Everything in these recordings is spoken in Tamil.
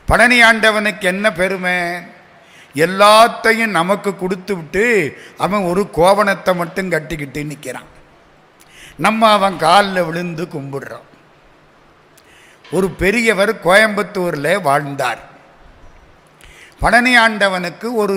பழனி ஆண்டவனுக்கு என்ன பெருமை எல்லாத்தையும் நமக்கு கொடுத்து விட்டு அவன் ஒரு கோவணத்தை மட்டும் கட்டிக்கிட்டு நிற்கிறான் நம்ம அவன் காலில் விழுந்து கும்பிடுறோம் ஒரு பெரியவர் கோயம்புத்தூரில் வாழ்ந்தார் பழனி ஆண்டவனுக்கு ஒரு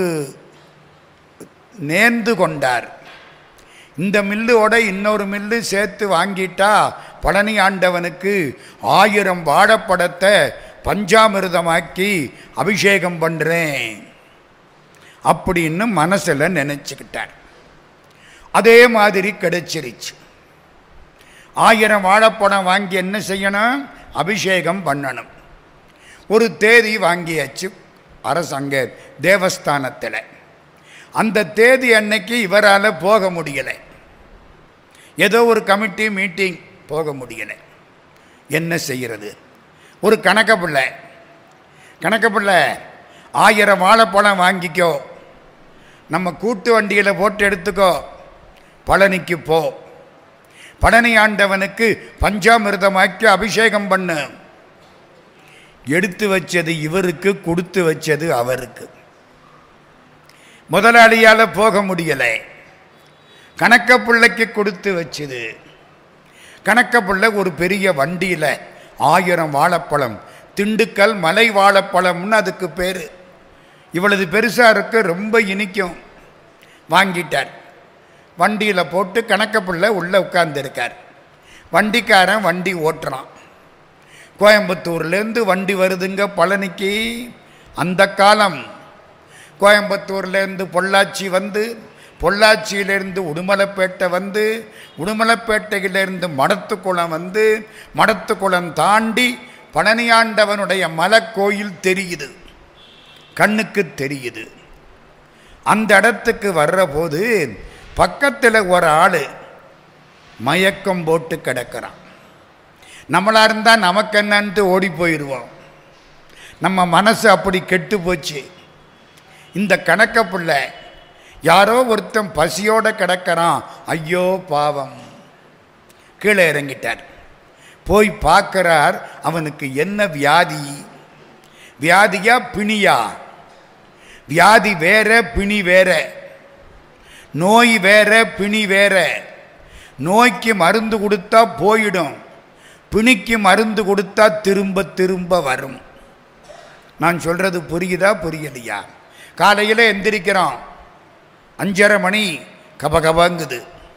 நேர்ந்து கொண்டார் இந்த மில்லோட இன்னொரு மில்லு சேர்த்து வாங்கிட்டா பழனி ஆண்டவனுக்கு ஆயிரம் வாழைப்படத்தை பஞ்சாமிர்தமாக்கி அபிஷேகம் பண்ணுறேன் அப்படின்னு மனசில் நினச்சிக்கிட்டார் அதே மாதிரி கிடைச்சிருச்சு ஆயிரம் வாழைப்பழம் வாங்கி என்ன செய்யணும் அபிஷேகம் பண்ணணும் ஒரு தேதி வாங்கியாச்சு அரசாங்க தேவஸ்தானத்தில் அந்த தேதி அன்னைக்கு இவரால் போக முடியலை ஏதோ ஒரு கமிட்டி மீட்டிங் போக முடியலை என்ன செய்கிறது ஒரு கணக்க பிள்ளை கணக்க பிள்ளை ஆயிரம் வாழைப்பழம் வாங்கிக்கோ நம்ம கூட்டு வண்டியில் போட்டு எடுத்துக்கோ பழனிக்கு போ பழனி ஆண்டவனுக்கு பஞ்சாமிர்தமாக்கி அபிஷேகம் பண்ணு எடுத்து வச்சது இவருக்கு கொடுத்து வச்சது அவருக்கு முதலாளியால் போக முடியலை கணக்க பிள்ளைக்கு கொடுத்து வச்சுது கணக்க பிள்ளை ஒரு பெரிய வண்டியில் ஆயிரம் வாழைப்பழம் திண்டுக்கல் மலை வாழைப்பழம்னு அதுக்கு பேர் இவ்வளவு பெருசாக இருக்கு ரொம்ப இனிக்கும் வாங்கிட்டார் வண்டியில் போட்டு கணக்க பிள்ளை உள்ளே உட்கார்ந்துருக்கார் வண்டிக்காரன் வண்டி ஓட்டுறான் கோயம்புத்தூர்லேருந்து வண்டி வருதுங்க பழனிக்கு அந்த காலம் கோயம்புத்தூர்லேருந்து பொள்ளாச்சி வந்து பொள்ளாச்சியிலேருந்து உடுமலைப்பேட்டை வந்து உடுமலைப்பேட்டையிலேருந்து மடத்துக்குளம் வந்து மடத்துக்குளம் தாண்டி பழனியாண்டவனுடைய மலைக்கோயில் தெரியுது கண்ணுக்கு தெரியுது அந்த இடத்துக்கு வர்ற போது பக்கத்தில் ஒரு ஆள் மயக்கம் போட்டு கிடக்கிறான் நம்மளா இருந்தால் நமக்கு என்னன்ட்டு ஓடி போயிடுவோம் நம்ம மனசு அப்படி கெட்டு போச்சு இந்த கணக்க பிள்ளை யாரோ ஒருத்தன் பசியோட கிடக்கிறான் ஐயோ பாவம் கீழே இறங்கிட்டார் போய் பார்க்கிறார் அவனுக்கு என்ன வியாதி வியாதியா பிணியா வியாதி வேற பிணி வேற நோய் வேற பிணி வேற நோய்க்கு மருந்து கொடுத்தா போயிடும் பிணிக்கு மருந்து கொடுத்தா திரும்ப திரும்ப வரும் நான் சொல்றது புரியுதா புரியலையா காலையில் எந்திரிக்கிறோம் அஞ்சரை மணி கபகபங்குது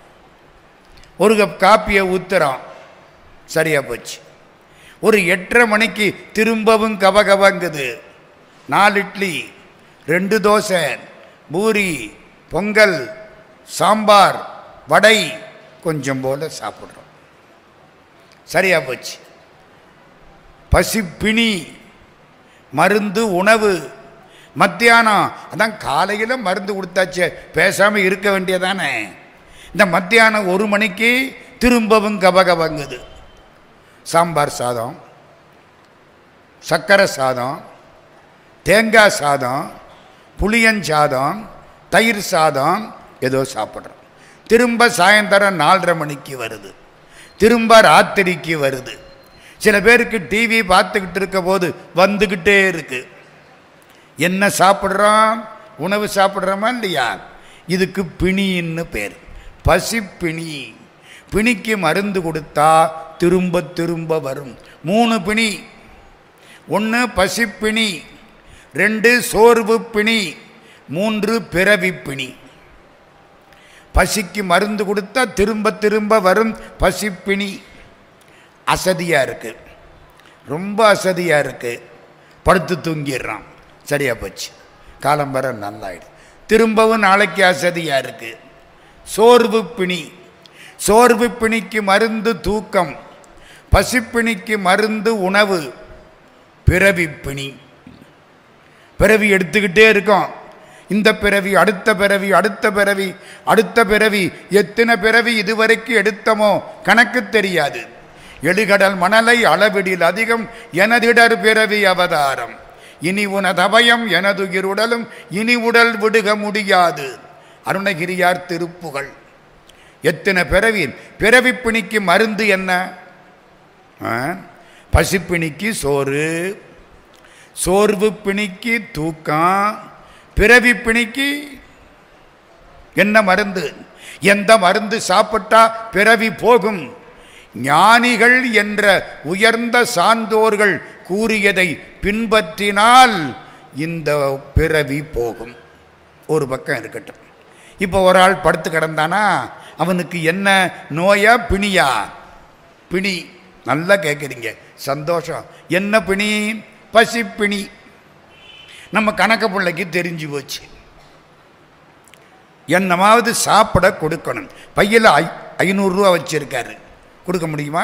ஒரு கப் காப்பியை ஊத்துறோம் சரியா போச்சு ஒரு எட்டரை மணிக்கு திரும்பவும் கபகபங்குது நாலு இட்லி ரெண்டு தோசை பூரி பொங்கல் சாம்பார் வடை கொஞ்சம் போல சாப்பிட்றோம் சரியா போச்சு பசி பிணி மருந்து உணவு மத்தியானம் அதான் காலையில் மருந்து கொடுத்தாச்சே பேசாமல் இருக்க வேண்டியதானே இந்த மத்தியானம் ஒரு மணிக்கு திரும்பவும் கபகபங்குது சாம்பார் சாதம் சக்கரை சாதம் தேங்காய் சாதம் புளியஞ்சாதம் தயிர் சாதம் ஏதோ சாப்பிட்றோம் திரும்ப சாயந்தரம் நாலரை மணிக்கு வருது திரும்ப ராத்திரிக்கு வருது சில பேருக்கு டிவி பார்த்துக்கிட்டு இருக்க போது வந்துக்கிட்டே இருக்கு என்ன சாப்பிட்றோம் உணவு சாப்பிட்றோமா இல்லையா இதுக்கு பிணின்னு பேர் பசி பிணி பிணிக்கு மருந்து கொடுத்தா திரும்ப திரும்ப வரும் மூணு பிணி ஒன்று பசிப்பிணி ரெண்டு சோர்வு பிணி மூன்று பிறவி பிணி பசிக்கு மருந்து கொடுத்தா திரும்ப திரும்ப வரும் பசிப்பிணி அசதியாக இருக்கு ரொம்ப அசதியாக இருக்கு படுத்து தூங்கிடுறான் சரியா போச்சு காலம் வர நல்லாயிடும் திரும்பவும் நாளைக்கு அசதியாக இருக்கு சோர்வு பிணி சோர்வு பிணிக்கு மருந்து தூக்கம் பசிப்பிணிக்கு மருந்து உணவு பிறவி பிணி பிறவி எடுத்துக்கிட்டே இருக்கோம் இந்த பிறவி அடுத்த பிறவி அடுத்த பிறவி அடுத்த பிறவி எத்தனை பிறவி இதுவரைக்கும் எடுத்தமோ கணக்கு தெரியாது எழுகடல் மணலை அளவிடில் அதிகம் எனதிடர் பிறவி அவதாரம் இனி உனதபயம் எனதுயிருடலும் இனி உடல் விடுக முடியாது அருணகிரியார் திருப்புகள் எத்தனை பிறவி பிறவி பிணிக்கு மருந்து என்ன ஆ? பசிப்பிணிக்கு சோறு சோர்வு பிணிக்கு தூக்கம் பிறவி பிணிக்கு என்ன மருந்து எந்த மருந்து சாப்பிட்டா பிறவி போகும் ஞானிகள் என்ற உயர்ந்த சான்றோர்கள் கூறியதை பின்பற்றினால் இந்த பிறவி போகும் ஒரு பக்கம் இருக்கட்டும் இப்போ ஒரு ஆள் படுத்து கிடந்தானா அவனுக்கு என்ன நோயா பிணியா பிணி நல்லா கேட்குறீங்க சந்தோஷம் என்ன பிணி பசி பிணி நம்ம கணக்க பிள்ளைக்கு தெரிஞ்சு போச்சு என்னமாவது சாப்பிட கொடுக்கணும் பையில் ஐ ஐநூறுரூவா வச்சுருக்காரு கொடுக்க முடியுமா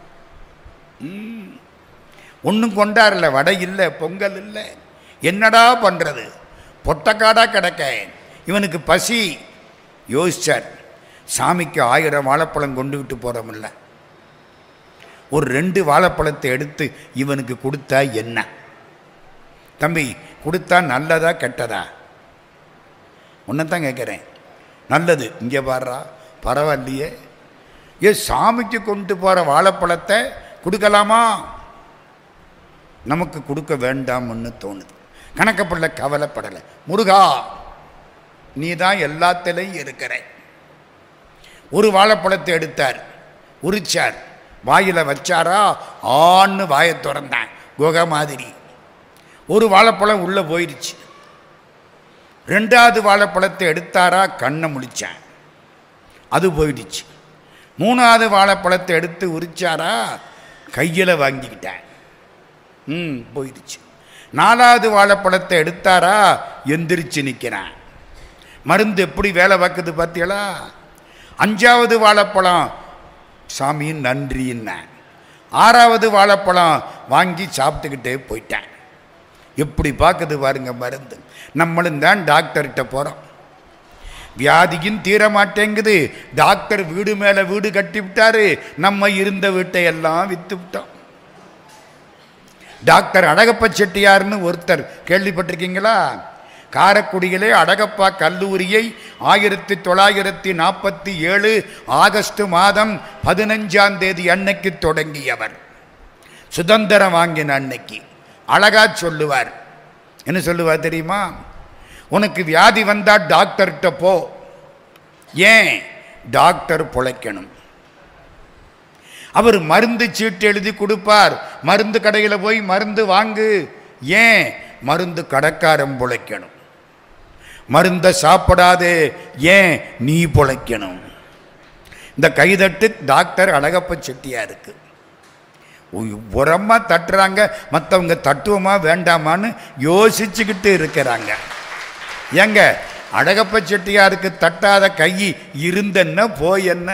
ஒன்றும் கொண்டாடல வடை இல்லை பொங்கல் இல்லை என்னடா பண்ணுறது பொட்டக்காடாக கிடக்க இவனுக்கு பசி யோசிச்சார் சாமிக்கு ஆயிரம் வாழைப்பழம் கொண்டுகிட்டு போகிறோமில்ல ஒரு ரெண்டு வாழைப்பழத்தை எடுத்து இவனுக்கு கொடுத்தா என்ன தம்பி கொடுத்தா நல்லதா கெட்டதா தான் கேட்குறேன் நல்லது இங்கே பாடுறா பரவாயில்லையே ஏ சாமிக்கு கொண்டு போகிற வாழைப்பழத்தை கொடுக்கலாமா நமக்கு கொடுக்க வேண்டாம்னு தோணுது கணக்கப்பிள்ளை கவலைப்படலை முருகா நீ தான் எல்லாத்திலையும் இருக்கிற ஒரு வாழைப்பழத்தை எடுத்தார் உரிச்சார் வாயில் வச்சாரா ஆன்னு வாயை திறந்தான் குகை மாதிரி ஒரு வாழைப்பழம் உள்ளே போயிடுச்சு ரெண்டாவது வாழைப்பழத்தை எடுத்தாரா கண்ணை முழிச்சான் அது போயிடுச்சு மூணாவது வாழைப்பழத்தை எடுத்து உரிச்சாரா கையில் வாங்கிக்கிட்டேன் ம் போயிடுச்சு நாலாவது வாழைப்பழத்தை எடுத்தாரா எந்திரிச்சு நிற்கிறான் மருந்து எப்படி வேலை பார்க்குது பார்த்தீங்களா அஞ்சாவது வாழைப்பழம் சாமியின் நன்றின்னேன் ஆறாவது வாழைப்பழம் வாங்கி சாப்பிட்டுக்கிட்டே போயிட்டேன் எப்படி பார்க்குது பாருங்க மருந்து நம்மளும் தான் டாக்டர்கிட்ட போகிறோம் வியாதியும் தீர மாட்டேங்குது டாக்டர் வீடு மேலே வீடு கட்டி விட்டாரு நம்ம இருந்த வீட்டை எல்லாம் வித்து விட்டோம் டாக்டர் அழகப்ப செட்டியார்னு ஒருத்தர் கேள்விப்பட்டிருக்கீங்களா காரக்குடியிலே அழகப்பா கல்லூரியை ஆயிரத்தி தொள்ளாயிரத்தி நாற்பத்தி ஏழு ஆகஸ்ட் மாதம் பதினஞ்சாம் தேதி அன்னைக்கு தொடங்கியவர் சுதந்திரம் வாங்கின அன்னைக்கு அழகா சொல்லுவார் என்ன சொல்லுவார் தெரியுமா உனக்கு வியாதி வந்தா டாக்டர்கிட்ட போ ஏன் டாக்டர் பொழைக்கணும் அவர் மருந்து சீட்டு எழுதி கொடுப்பார் மருந்து கடையில் போய் மருந்து வாங்கு ஏன் மருந்து கடைக்காரன் பொழைக்கணும் மருந்தை சாப்பிடாதே ஏன் நீ பொழைக்கணும் இந்த கைதட்டு டாக்டர் அழகப்ப செட்டியாருக்கு உரமாக தட்டுறாங்க மற்றவங்க தட்டுவோமா வேண்டாமான்னு யோசிச்சுக்கிட்டு இருக்கிறாங்க ஏங்க அழகப்ப செட்டியாருக்கு தட்டாத கை இருந்தென்ன போய் என்ன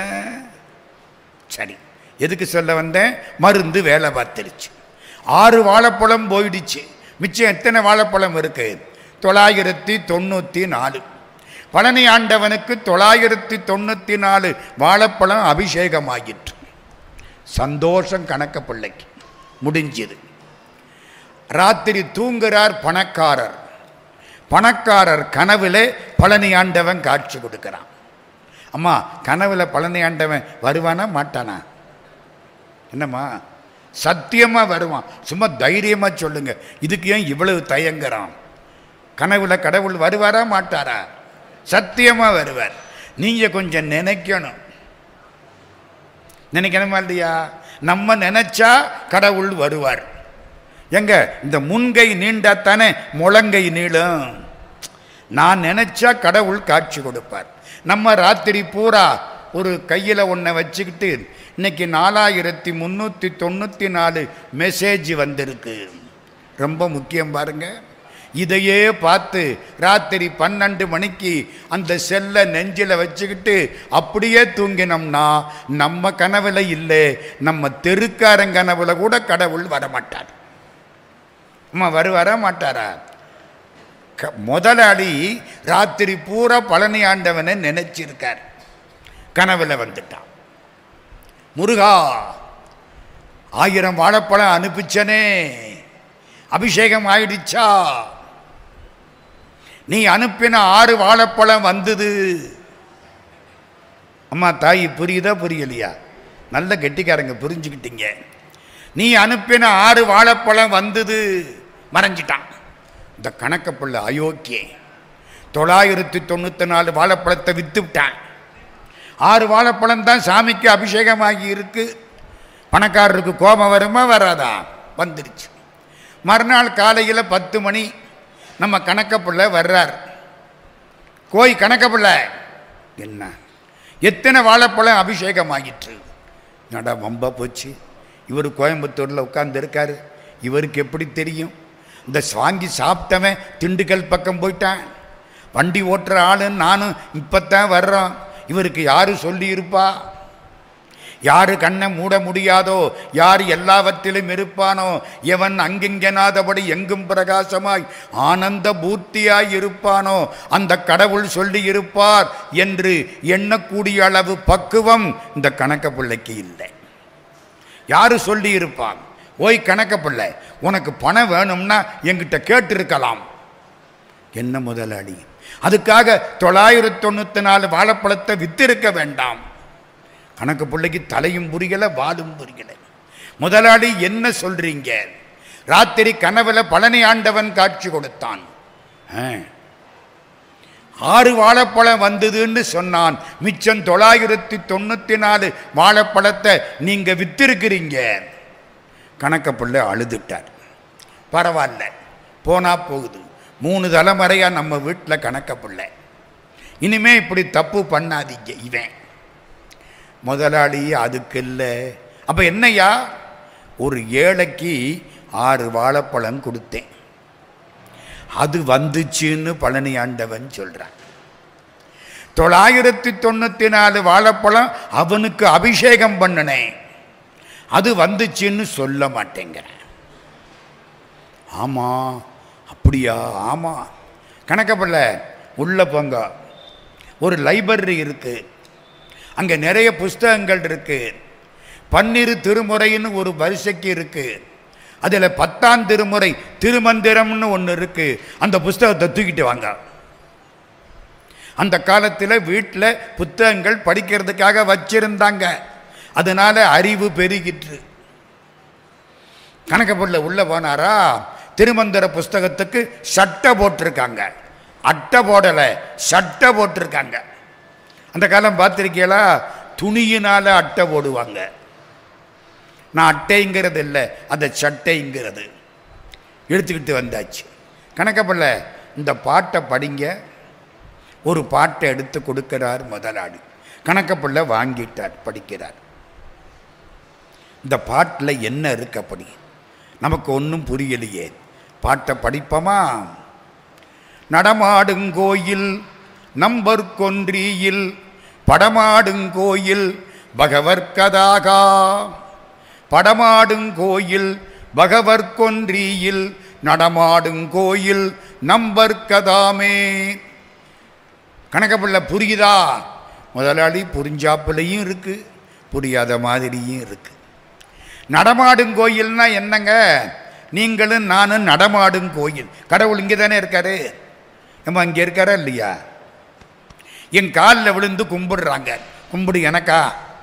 சரி எதுக்கு சொல்ல வந்தேன் மருந்து வேலை பார்த்துருச்சு ஆறு வாழைப்பழம் போயிடுச்சு மிச்சம் எத்தனை வாழைப்பழம் இருக்கு தொள்ளாயிரத்தி தொண்ணூற்றி நாலு பழனி ஆண்டவனுக்கு தொள்ளாயிரத்தி தொண்ணூற்றி நாலு வாழைப்பழம் அபிஷேகமாகிற்று சந்தோஷம் கணக்க பிள்ளைக்கு முடிஞ்சது ராத்திரி தூங்குறார் பணக்காரர் பணக்காரர் கனவுல பழனி ஆண்டவன் காட்சி கொடுக்கிறான் அம்மா கனவுல பழனி ஆண்டவன் வருவானா மாட்டானா என்னம்மா சத்தியமாக வருவான் சும்மா தைரியமாக சொல்லுங்க இதுக்கு ஏன் இவ்வளவு தயங்குறான் கனவுல கடவுள் வருவாரா மாட்டாரா சத்தியமாக வருவார் நீங்கள் கொஞ்சம் நினைக்கணும் நினைக்கணுமா இல்லையா நம்ம நினைச்சா கடவுள் வருவார் எங்க இந்த முன்கை நீண்டாத்தானே முழங்கை நீளும் நான் நினைச்சா கடவுள் காட்சி கொடுப்பார் நம்ம ராத்திரி பூரா ஒரு கையில் ஒன்றை வச்சுக்கிட்டு இன்னைக்கு நாலாயிரத்தி முந்நூற்றி தொண்ணூற்றி நாலு மெசேஜ் வந்திருக்கு ரொம்ப முக்கியம் பாருங்க இதையே பார்த்து ராத்திரி பன்னெண்டு மணிக்கு அந்த செல்லை நெஞ்சில் வச்சுக்கிட்டு அப்படியே தூங்கினோம்னா நம்ம கனவுல இல்லை நம்ம தெருக்காரன் கனவுல கூட கடவுள் வரமாட்டார் அம்மா வருவாரா மாட்டாரா க- முதலாளி ராத்திரி பூரா பழனி ஆண்டவனை நினைச்சிருக்கார் கனவுல வந்துட்டான் முருகா ஆயிரம் வாழைப்பழம் அனுப்பிச்சனே அபிஷேகம் ஆயிடுச்சா நீ அனுப்பின ஆறு வாழைப்பழம் வந்தது அம்மா தாய் புரியுதா புரியலையா நல்ல கெட்டிக்காரங்க புரிஞ்சுக்கிட்டீங்க நீ அனுப்பின ஆறு வாழைப்பழம் வந்தது மறைஞ்சிட்டான் இந்த கணக்க பிள்ளை அயோக்கிய தொள்ளாயிரத்தி தொண்ணூற்றி நாலு வாழைப்பழத்தை வித்து விட்டான் ஆறு வாழைப்பழம் தான் சாமிக்கு அபிஷேகமாகி இருக்கு பணக்காரருக்கு கோபம் வருமா வராதா வந்துடுச்சு மறுநாள் காலையில் பத்து மணி நம்ம கணக்க பிள்ளை வர்றார் கோய் கணக்க பிள்ளை என்ன எத்தனை வாழைப்பழம் அபிஷேகம் ஆகிற்று நட வம்ப போச்சு இவர் கோயம்புத்தூரில் உட்கார்ந்து இவருக்கு எப்படி தெரியும் இந்த வாங்கி சாப்பிட்டவன் திண்டுக்கல் பக்கம் போயிட்டான் வண்டி ஓட்டுற ஆளுன்னு நானும் இப்போத்தான் வர்றோம் இவருக்கு யாரு சொல்லி இருப்பா யாரு கண்ணை மூட முடியாதோ யார் எல்லாவற்றிலும் இருப்பானோ எவன் அங்கிங்கெனாதபடி எங்கும் பிரகாசமாய் ஆனந்த பூர்த்தியாய் இருப்பானோ அந்த கடவுள் சொல்லி இருப்பார் என்று எண்ணக்கூடிய அளவு பக்குவம் இந்த கணக்க பிள்ளைக்கு இல்லை யாரு சொல்லி இருப்பான் ஓய் கணக்க பிள்ளை உனக்கு பணம் வேணும்னா என்கிட்ட கேட்டிருக்கலாம் என்ன முதலாளி அதுக்காக தொள்ளாயிரத்தி தொண்ணூற்றி நாலு வாழைப்பழத்தை வித்திருக்க வேண்டாம் கணக்கு பிள்ளைக்கு தலையும் புரியல வாலும் புரியல முதலாளி என்ன சொல்றீங்க ராத்திரி கனவுல பழனி ஆண்டவன் காட்சி கொடுத்தான் ஆ. ஆறு வாழைப்பழம் வந்ததுன்னு சொன்னான் மிச்சம் தொள்ளாயிரத்தி தொண்ணூத்தி நாலு வாழைப்பழத்தை நீங்க வித்திருக்கிறீங்க கணக்க பிள்ளை அழுதுட்டார் பரவாயில்ல போனா போகுது மூணு தலைமுறையா நம்ம வீட்டில் கணக்க பிள்ளை இனிமே இப்படி தப்பு பண்ணாதீங்க இவன் முதலாளி அதுக்கு இல்லை அப்போ என்னய்யா ஒரு ஏழைக்கு ஆறு வாழைப்பழம் கொடுத்தேன் அது வந்துச்சுன்னு பழனி ஆண்டவன் சொல்கிறான் தொள்ளாயிரத்தி தொண்ணூற்றி நாலு வாழைப்பழம் அவனுக்கு அபிஷேகம் பண்ணினேன் அது வந்துச்சுன்னு சொல்ல மாட்டேங்கிறேன் ஆமாம் அப்படியா ஆமாம் கணக்கப்படல உள்ள போங்க ஒரு லைப்ரரி இருக்குது அங்கே நிறைய புஸ்தகங்கள் இருக்கு பன்னிரு திருமுறைன்னு ஒரு வரிசைக்கு இருக்கு அதில் பத்தாம் திருமுறை திருமந்திரம்னு ஒன்று இருக்கு அந்த புஸ்தகத்தை தூக்கிட்டு வாங்க அந்த காலத்தில் வீட்டில் புத்தகங்கள் படிக்கிறதுக்காக வச்சிருந்தாங்க அதனால அறிவு பெருகிற்று கணக்கப்படல உள்ள போனாரா திருமந்திர புஸ்தகத்துக்கு சட்டை போட்டிருக்காங்க அட்டை போடலை சட்டை போட்டிருக்காங்க அந்த காலம் பார்த்துருக்கீங்களா துணியினால் அட்டை போடுவாங்க நான் அட்டைங்கிறது இல்லை அந்த சட்டைங்கிறது எடுத்துக்கிட்டு வந்தாச்சு கணக்கப்படல இந்த பாட்டை படிங்க ஒரு பாட்டை எடுத்து கொடுக்கிறார் முதலாளி கணக்கப்பிள்ளை வாங்கிட்டார் படிக்கிறார் இந்த பாட்டில் என்ன இருக்கு அப்படி நமக்கு ஒன்றும் புரியலையே பாட்டை படிப்போமா நடமாடுங்கோயில் நம்பர் கொன்றியில் படமாடுங்கோயில் பகவர்கதாகா படமாடுங்கோயில் பகவர்கொன்றியில் நடமாடுங்கோயில் நம்பர்கதாமே கணக்கப்பிள்ளை புரியுதா முதலாளி புரிஞ்சாப்புலையும் இருக்கு புரியாத மாதிரியும் இருக்கு நடமாடும் கோயில்னா என்னங்க நீங்களும் நானும் நடமாடும் கோயில் கடவுள் இங்கே தானே இருக்காரு நம்ம இங்கே இருக்காரா இல்லையா என் காலில் விழுந்து கும்பிடுறாங்க கும்பிடு எனக்கா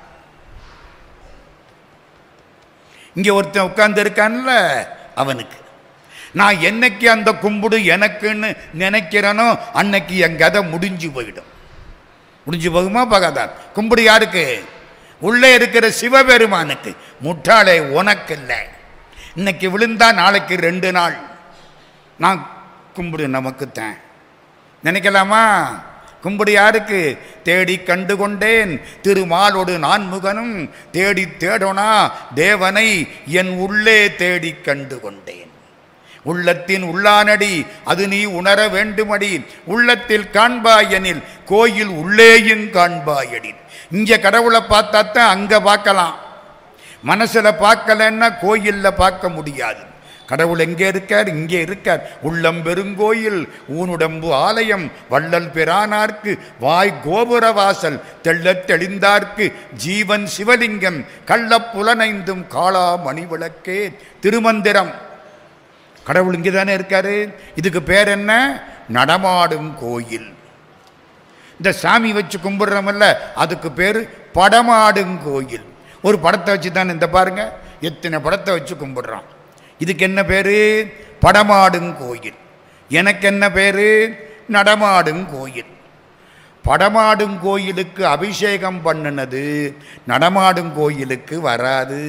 இங்கே ஒருத்தன் உட்கார்ந்து இருக்கான்ல அவனுக்கு நான் என்னைக்கு அந்த கும்பிடு எனக்குன்னு நினைக்கிறேனோ அன்னைக்கு என் கதை முடிஞ்சு போயிடும் முடிஞ்சு போகுமா பகாதான் கும்பிடு யாருக்கு உள்ளே இருக்கிற சிவபெருமானுக்கு முட்டாளே உனக்கு இல்லை இன்னைக்கு விழுந்தா நாளைக்கு ரெண்டு நாள் நான் கும்பிடு நமக்குத்தான் நினைக்கலாமா கும்பிடு யாருக்கு தேடி கண்டு கொண்டேன் திருமாலோடு நான்முகனும் தேடி தேடோனா தேவனை என் உள்ளே தேடி கண்டு கொண்டேன் உள்ளத்தின் உள்ளானடி அது நீ உணர வேண்டுமடி உள்ளத்தில் காண்பாயெனில் கோயில் உள்ளேயும் காண்பாயடி இங்க கடவுளை பார்த்தா தான் அங்க பார்க்கலாம் மனசுல பார்க்கலன்னா கோயில்ல பார்க்க முடியாது கடவுள் எங்கே இருக்கார் இங்கே இருக்கார் உள்ளம் பெருங்கோயில் ஊனுடம்பு ஆலயம் வள்ளல் பிரானார்க்கு வாய் கோபுர வாசல் தெள்ளத் தெளிந்தார்க்கு ஜீவன் சிவலிங்கம் கள்ளப் புலனைந்தும் காளா மணிவிளக்கே திருமந்திரம் கடவுள் இங்கே தானே இருக்காரு இதுக்கு பேர் என்ன நடமாடும் கோயில் இந்த சாமி வச்சு கும்பிடுறோமல்ல அதுக்கு பேர் படமாடும் கோயில் ஒரு படத்தை வச்சு தானே இந்த பாருங்க எத்தனை படத்தை வச்சு கும்பிடுறான் இதுக்கு என்ன பேர் படமாடும் கோயில் எனக்கு என்ன பேரு நடமாடும் கோயில் படமாடும் கோயிலுக்கு அபிஷேகம் பண்ணினது நடமாடும் கோயிலுக்கு வராது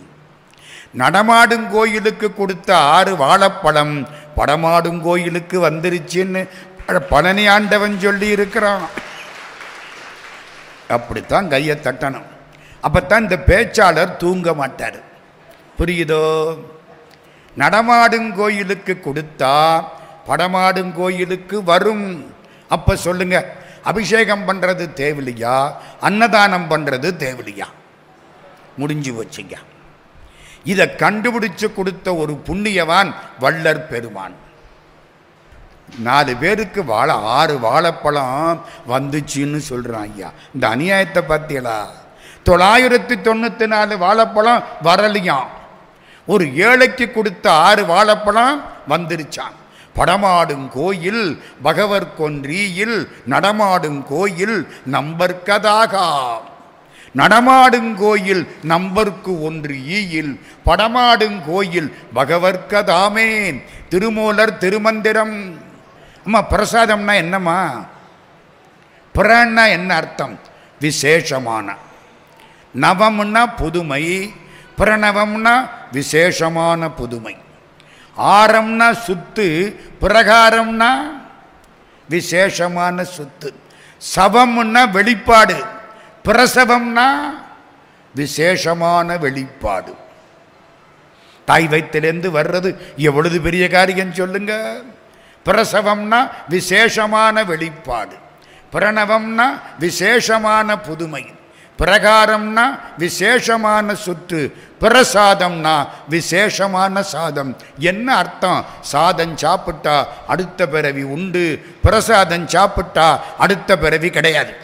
நடமாடும் கோயிலுக்கு கொடுத்த ஆறு வாழைப்பழம் படமாடும் கோயிலுக்கு வந்துருச்சுன்னு பழனி ஆண்டவன் சொல்லி இருக்கிறான் அப்படித்தான் கையை தட்டணும் அப்பத்தான் இந்த பேச்சாளர் தூங்க மாட்டார் புரியுதோ நடமாடும் கோயிலுக்கு கொடுத்தா படமாடும் கோயிலுக்கு வரும் அப்ப சொல்லுங்க அபிஷேகம் பண்றது தேவையில்லையா அன்னதானம் பண்றது தேவையில்லையா முடிஞ்சு வச்சுங்க இதை கண்டுபிடிச்சு கொடுத்த ஒரு புண்ணியவான் வள்ளற் பெருமான் நாலு பேருக்கு வாழை ஆறு வாழைப்பழம் வந்துச்சுன்னு சொல்கிறான் ஐயா இந்த அநியாயத்தை பார்த்தீங்களா தொள்ளாயிரத்தி தொண்ணூற்றி நாலு வாழைப்பழம் வரலையாம் ஒரு ஏழைக்கு கொடுத்த ஆறு வாழைப்பழம் வந்துருச்சான் படமாடும் கோயில் பகவர் கொன்றீயில் நடமாடும் கோயில் நம்பர்க்கதாகா நடமாடும் கோயில் நம்பர்க்கு ஒன்று ஈயில் படமாடும் கோயில் பகவர்க்கதாமேன் திருமூலர் திருமந்திரம் அம்மா பிரசாதம்னா என்னம்மா புறன்னா என்ன அர்த்தம் விசேஷமான நவம்னா புதுமை பிரணவம்னா விசேஷமான புதுமை ஆரம்னா சுத்து பிரகாரம்னா விசேஷமான சுத்து சவம்னா வெளிப்பாடு பிரசவம்னா விசேஷமான வெளிப்பாடு தாய் வயிற்றிலேருந்து வர்றது எவ்வளவு பெரிய காரியம் சொல்லுங்க பிரசவம்னா விசேஷமான வெளிப்பாடு பிரணவம்னா விசேஷமான புதுமை பிரகாரம்னா விசேஷமான சுற்று பிரசாதம்னா விசேஷமான சாதம் என்ன அர்த்தம் சாதம் சாப்பிட்டா அடுத்த பிறவி உண்டு பிரசாதம் சாப்பிட்டா அடுத்த பிறவி கிடையாது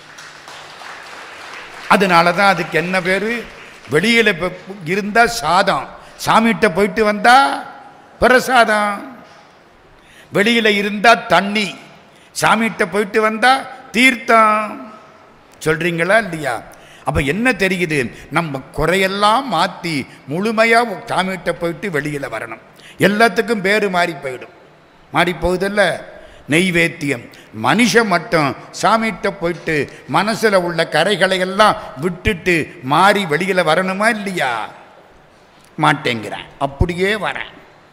அதனால தான் அதுக்கு என்ன பேர் வெளியில் இருந்தால் சாதம் சாமிகிட்ட போயிட்டு வந்தா பிரசாதம் வெளியில் இருந்தால் தண்ணி சாமிகிட்ட போயிட்டு வந்தா தீர்த்தம் சொல்றீங்களா இல்லையா அப்போ என்ன தெரியுது நம்ம குறையெல்லாம் மாற்றி முழுமையாக சாமிகிட்ட போயிட்டு வெளியில் வரணும் எல்லாத்துக்கும் பேர் மாறி போயிடும் மாறி போகுதில்ல நெய்வேத்தியம் மனுஷன் மட்டும் சாமிகிட்ட போயிட்டு மனசில் உள்ள கரைகளை எல்லாம் விட்டுட்டு மாறி வெளியில் வரணுமா இல்லையா மாட்டேங்கிறேன் அப்படியே வரேன்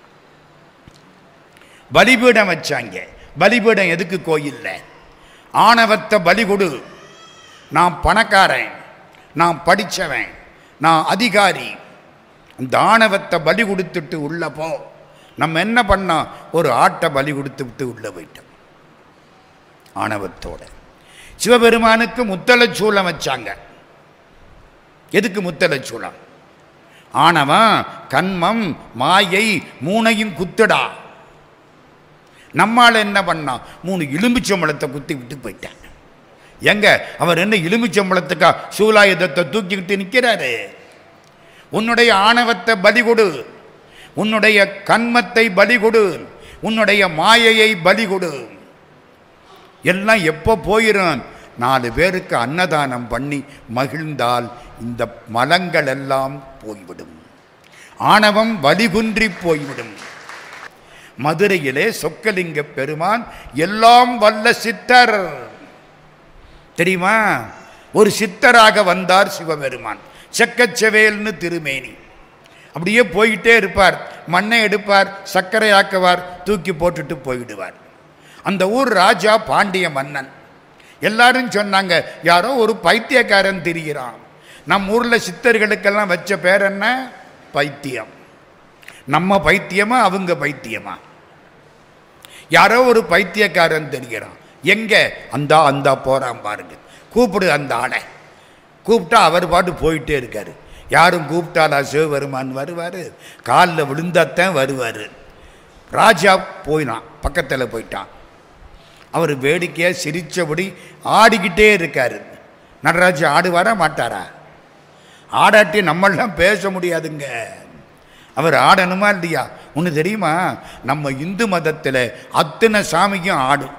பலிபீடம் வச்சாங்க பலிபீடம் எதுக்கு கோயில்ல ஆணவத்தை பலி கொடு நான் பணக்காரன் நான் படித்தவன் நான் அதிகாரி இந்த ஆணவத்தை பலி கொடுத்துட்டு உள்ள போ நம்ம என்ன பண்ணோம் ஒரு ஆட்டை பலி கொடுத்து விட்டு உள்ளே போயிட்டோம் ஆணவத்தோட சிவபெருமானுக்கு முத்தலச்சூளம் வச்சாங்க எதுக்கு முத்தலச்சூளம் ஆணவம் கண்மம் மாயை மூணையும் குத்துடா நம்மால் என்ன பண்ணான் மூணு எலும்பிச்சம்பளத்தை குத்தி விட்டு போயிட்டான் எங்க அவர் என்ன எலுமிச்சம்பளத்துக்கா சூலாயுதத்தை தூக்கிக்கிட்டு நிற்கிறாரு உன்னுடைய ஆணவத்தை பலி கொடு உன்னுடைய கண்மத்தை பலி கொடு உன்னுடைய மாயையை பலி கொடு எல்லாம் எப்போ போயிடும் நாலு பேருக்கு அன்னதானம் பண்ணி மகிழ்ந்தால் இந்த மலங்கள் எல்லாம் போய்விடும் ஆணவம் வலிகுன்றி போய்விடும் மதுரையிலே சொக்கலிங்க பெருமான் எல்லாம் வல்ல சித்தர் தெரியுமா ஒரு சித்தராக வந்தார் சிவபெருமான் செக்கச்செவேல்னு திருமேனி அப்படியே போயிட்டே இருப்பார் மண்ணை எடுப்பார் சர்க்கரை ஆக்குவார் தூக்கி போட்டுட்டு போயிடுவார் அந்த ஊர் ராஜா பாண்டிய மன்னன் எல்லாரும் சொன்னாங்க யாரோ ஒரு பைத்தியக்காரன் திரிகிறான் நம் ஊரில் சித்தர்களுக்கெல்லாம் வச்ச பேர் என்ன பைத்தியம் நம்ம பைத்தியமா அவங்க பைத்தியமா யாரோ ஒரு பைத்தியக்காரன் தெரிகிறான் எங்க அந்த அந்த போறான் பாருங்க கூப்பிடு அந்த ஆளை கூப்பிட்டா அவர் பாட்டு போயிட்டே இருக்காரு யாரும் கூப்பிட்டாலா சிவபெருமான் வருவார் காலில் விழுந்தாத்தான் வருவார் ராஜா போயினான் பக்கத்தில் போயிட்டான் அவர் வேடிக்கையாக சிரித்தபடி ஆடிக்கிட்டே இருக்காரு நடராஜா ஆடுவாரா மாட்டாரா ஆடாட்டி நம்மளாம் பேச முடியாதுங்க அவர் ஆடணுமா இல்லையா ஒன்று தெரியுமா நம்ம இந்து மதத்தில் அத்தனை சாமிக்கும் ஆடும்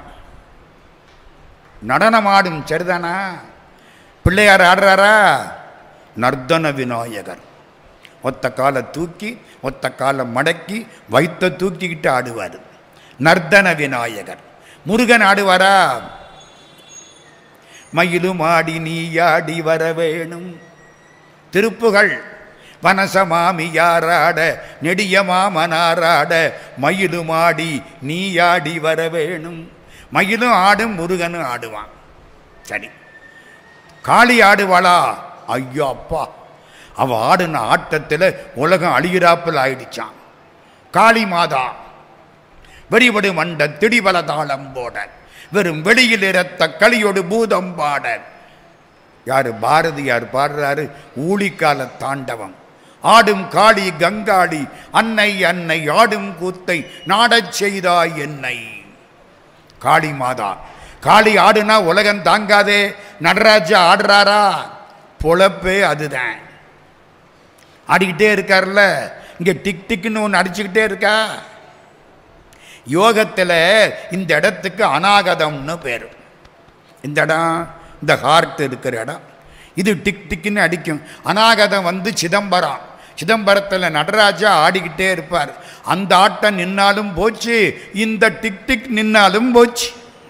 நடனம் ஆடும் சரிதானா பிள்ளையார் ஆடுறாரா நர்த்தன விநாயகர் ஒத்த காலை தூக்கி ஒத்த காலை மடக்கி வைத்த தூக்கிக்கிட்டு ஆடுவார் நர்தன விநாயகர் முருகன் ஆடுவாரா மயிலும் ஆடி நீயாடி வர வேணும் திருப்புகள் வனசமாமியாராட நெடிய மாமனாராட மயிலுமாடி நீயாடி வர வேணும் மயிலும் ஆடும் முருகனும் ஆடுவான் சரி காளி ஆடுவாளா ஐயோ அப்பா அவ ஆடின ஆட்டத்தில் உலகம் அழியிறாப்பில் ஆயிடுச்சான் காளி மாதா வெறிபடு மண்ட திடிபல தாளம் போட வெறும் வெளியில் இரத்த களியோடு பூதம் பாட யாரு பாரதியார் பாடுறாரு ஊழிக்கால தாண்டவம் ஆடும் காளி கங்காளி அன்னை அன்னை ஆடும் கூத்தை நாடச் செய்தாய் என்னை காளி மாதா காளி ஆடுனா உலகம் தாங்காதே நடராஜா ஆடுறாரா பொழப்பே அதுதான் ஆடிக்கிட்டே இருக்கார்ல இங்க டிக் டிக்னு ஒன்று அடிச்சுக்கிட்டே இருக்கா யோகத்தில் இந்த இடத்துக்கு அநாகதம்னு பேர் இந்த இடம் இந்த ஹார்ட் இருக்கிற இடம் இது டிக் டிக்னு அடிக்கும் அநாகதம் வந்து சிதம்பரம் சிதம்பரத்தில் நடராஜா ஆடிக்கிட்டே இருப்பார் அந்த ஆட்டம் நின்னாலும் போச்சு இந்த டிக் டிக் நின்னாலும் போச்சு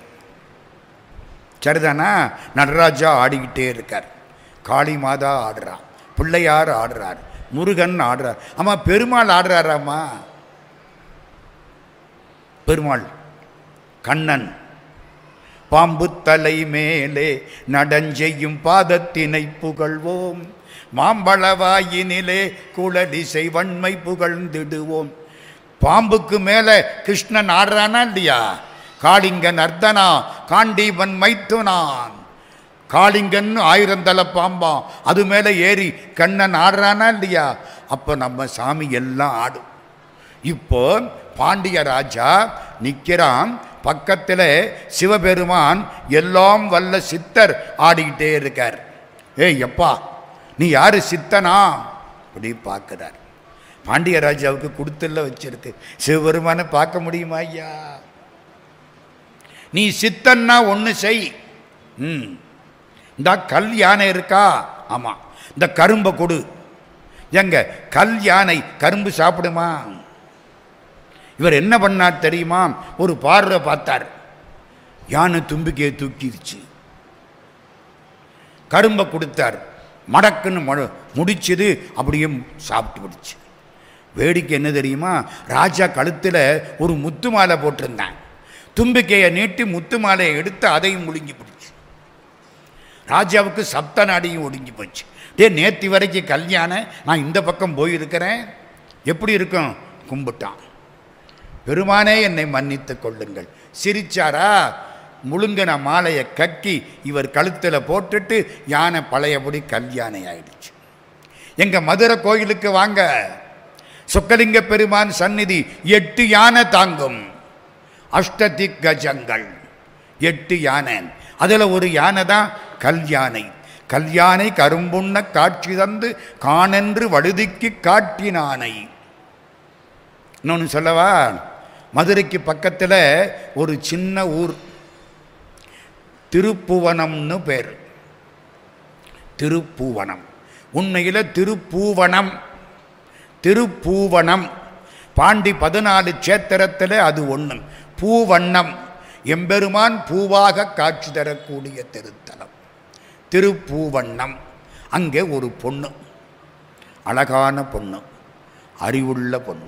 சரிதானா நடராஜா ஆடிக்கிட்டே இருக்கார் காளி மாதா ஆடுறா பிள்ளையார் ஆடுறார் முருகன் ஆடுறார் ஆமா பெருமாள் ஆடுறாராம்மா பெருமாள் கண்ணன் பாம்பு தலை மேலே நடஞ்செய்யும் பாதத்தினை புகழ்வோம் மாம்பழவாயினிலே குளடிசை வன்மை புகழ்ந்திடுவோம் பாம்புக்கு மேலே கிருஷ்ணன் ஆடுறானா இல்லையா காளிங்க நர்த்தனா காண்டீபன் மைத்துனான் காளிங்கன் ஆயிரம் தலை பாம்பாம் அது மேலே ஏறி கண்ணன் ஆடுறானா இல்லையா அப்போ நம்ம சாமி எல்லாம் ஆடும் இப்போ பாண்டிய ராஜா நிற்கிறான் பக்கத்தில் சிவபெருமான் எல்லாம் வல்ல சித்தர் ஆடிக்கிட்டே இருக்கார் ஏய் எப்பா நீ யாரு சித்தனா அப்படி பார்க்குறார் பாண்டிய ராஜாவுக்கு கொடுத்துல வச்சிருக்கு சிவபெருமானை பார்க்க முடியுமா ஐயா நீ சித்தன்னா ஒன்று செய் ம் இந்த கல் யானை இருக்கா ஆமாம் இந்த கரும்பை கொடு எங்க கல் யானை கரும்பு சாப்பிடுமா இவர் என்ன பண்ணார் தெரியுமா ஒரு பார்வை பார்த்தார் யானை தும்பிக்கையை தூக்கிடுச்சு கரும்பை கொடுத்தார் மடக்குன்னு மு முடிச்சது அப்படியே சாப்பிட்டு விடுச்சு வேடிக்கை என்ன தெரியுமா ராஜா கழுத்தில் ஒரு முத்து மாலை போட்டிருந்தாங்க தும்பிக்கையை நீட்டி முத்து மாலையை எடுத்து அதையும் முழுங்கி பிடிச்சு ராஜாவுக்கு சப்த நாடியும் ஒடுங்கி போச்சு டே நேத்தி வரைக்கும் கல்யாணம் நான் இந்த பக்கம் போயிருக்கிறேன் எப்படி இருக்கும் கும்பிட்டான் பெருமானே என்னை மன்னித்து கொள்ளுங்கள் சிரிச்சாரா முழுங்கின மாலையை கக்கி இவர் கழுத்தில் போட்டுட்டு யானை பழையபடி கல்யாணை ஆயிடுச்சு எங்க மதுரை கோயிலுக்கு வாங்க சொக்கலிங்க பெருமான் சந்நிதி எட்டு யானை தாங்கும் அஷ்டதி கஜங்கள் எட்டு யானை அதில் ஒரு யானை தான் கல் யானை கல்யாணை கரும்புண்ண காட்சி தந்து காணென்று வழுதிக்கு காட்டினானை இன்னொன்று சொல்லவா மதுரைக்கு பக்கத்தில் ஒரு சின்ன ஊர் திருப்புவனம்னு பேர் திருப்பூவனம் உண்மையில் திருப்பூவனம் திருப்பூவனம் பாண்டி பதினாலு சேத்திரத்தில் அது ஒன்று பூவண்ணம் எம்பெருமான் பூவாக காட்சி தரக்கூடிய திருத்தலம் திருப்பூவண்ணம் அங்கே ஒரு பொண்ணு அழகான பொண்ணு அறிவுள்ள பொண்ணு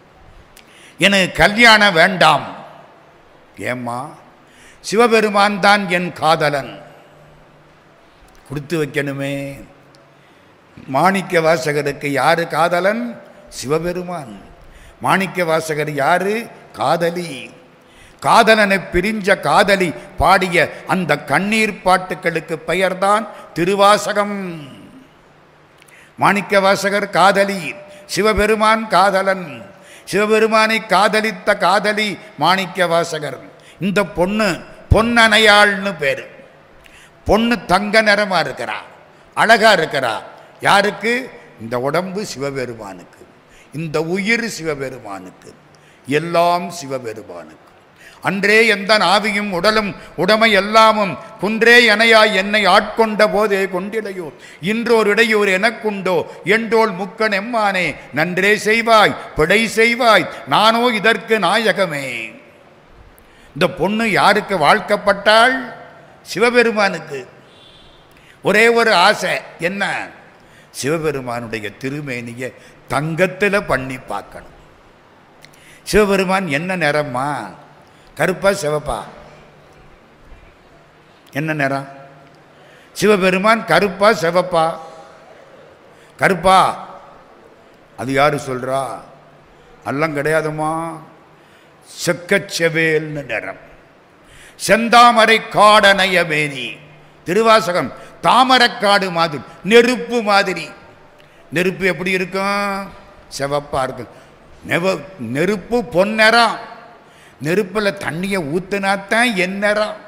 எனக்கு கல்யாணம் வேண்டாம் ஏம்மா சிவபெருமான் தான் என் காதலன் கொடுத்து வைக்கணுமே மாணிக்க வாசகருக்கு யாரு காதலன் சிவபெருமான் மாணிக்க வாசகர் யாரு காதலி காதலனை பிரிஞ்ச காதலி பாடிய அந்த கண்ணீர் பாட்டுகளுக்கு பெயர்தான் திருவாசகம் மாணிக்க வாசகர் காதலி சிவபெருமான் காதலன் சிவபெருமானை காதலித்த காதலி மாணிக்க வாசகர் இந்த பொண்ணு பொன்னணையாள்னு பேரு பொண்ணு தங்க நிறமா இருக்கிறா அழகா இருக்கிறா யாருக்கு இந்த உடம்பு சிவபெருமானுக்கு இந்த உயிர் சிவபெருமானுக்கு எல்லாம் சிவபெருமானுக்கு அன்றே எந்த ஆவியும் உடலும் உடமை எல்லாமும் குன்றே எனையாய் என்னை ஆட்கொண்ட போதே கொண்டிலையோ இன்றோர் இடையூர் எனக்குண்டோ என்றோள் முக்கன் எம்மானே நன்றே செய்வாய் பிழை செய்வாய் நானோ இதற்கு நாயகமே இந்த பொண்ணு யாருக்கு வாழ்க்கப்பட்டாள் சிவபெருமானுக்கு ஒரே ஒரு ஆசை என்ன சிவபெருமானுடைய திருமேனியை தங்கத்தில் பண்ணி பார்க்கணும் சிவபெருமான் என்ன நிறம்மா கருப்பா சிவப்பா என்ன நிறம் சிவபெருமான் கருப்பா சிவப்பா கருப்பா அது யாரு சொல்றா எல்லாம் கிடையாதுமா செக்கச்செவேல்னு நிறம் செந்தாமரை காடனைய மேனி திருவாசகம் தாமரைக்காடு மாதிரி நெருப்பு மாதிரி நெருப்பு எப்படி இருக்கும் சிவப்பா இருக்கும் நெவ நெருப்பு பொன்னிறம் நெருப்பில் தண்ணியை ஊத்துனாத்தான் என் நிறம்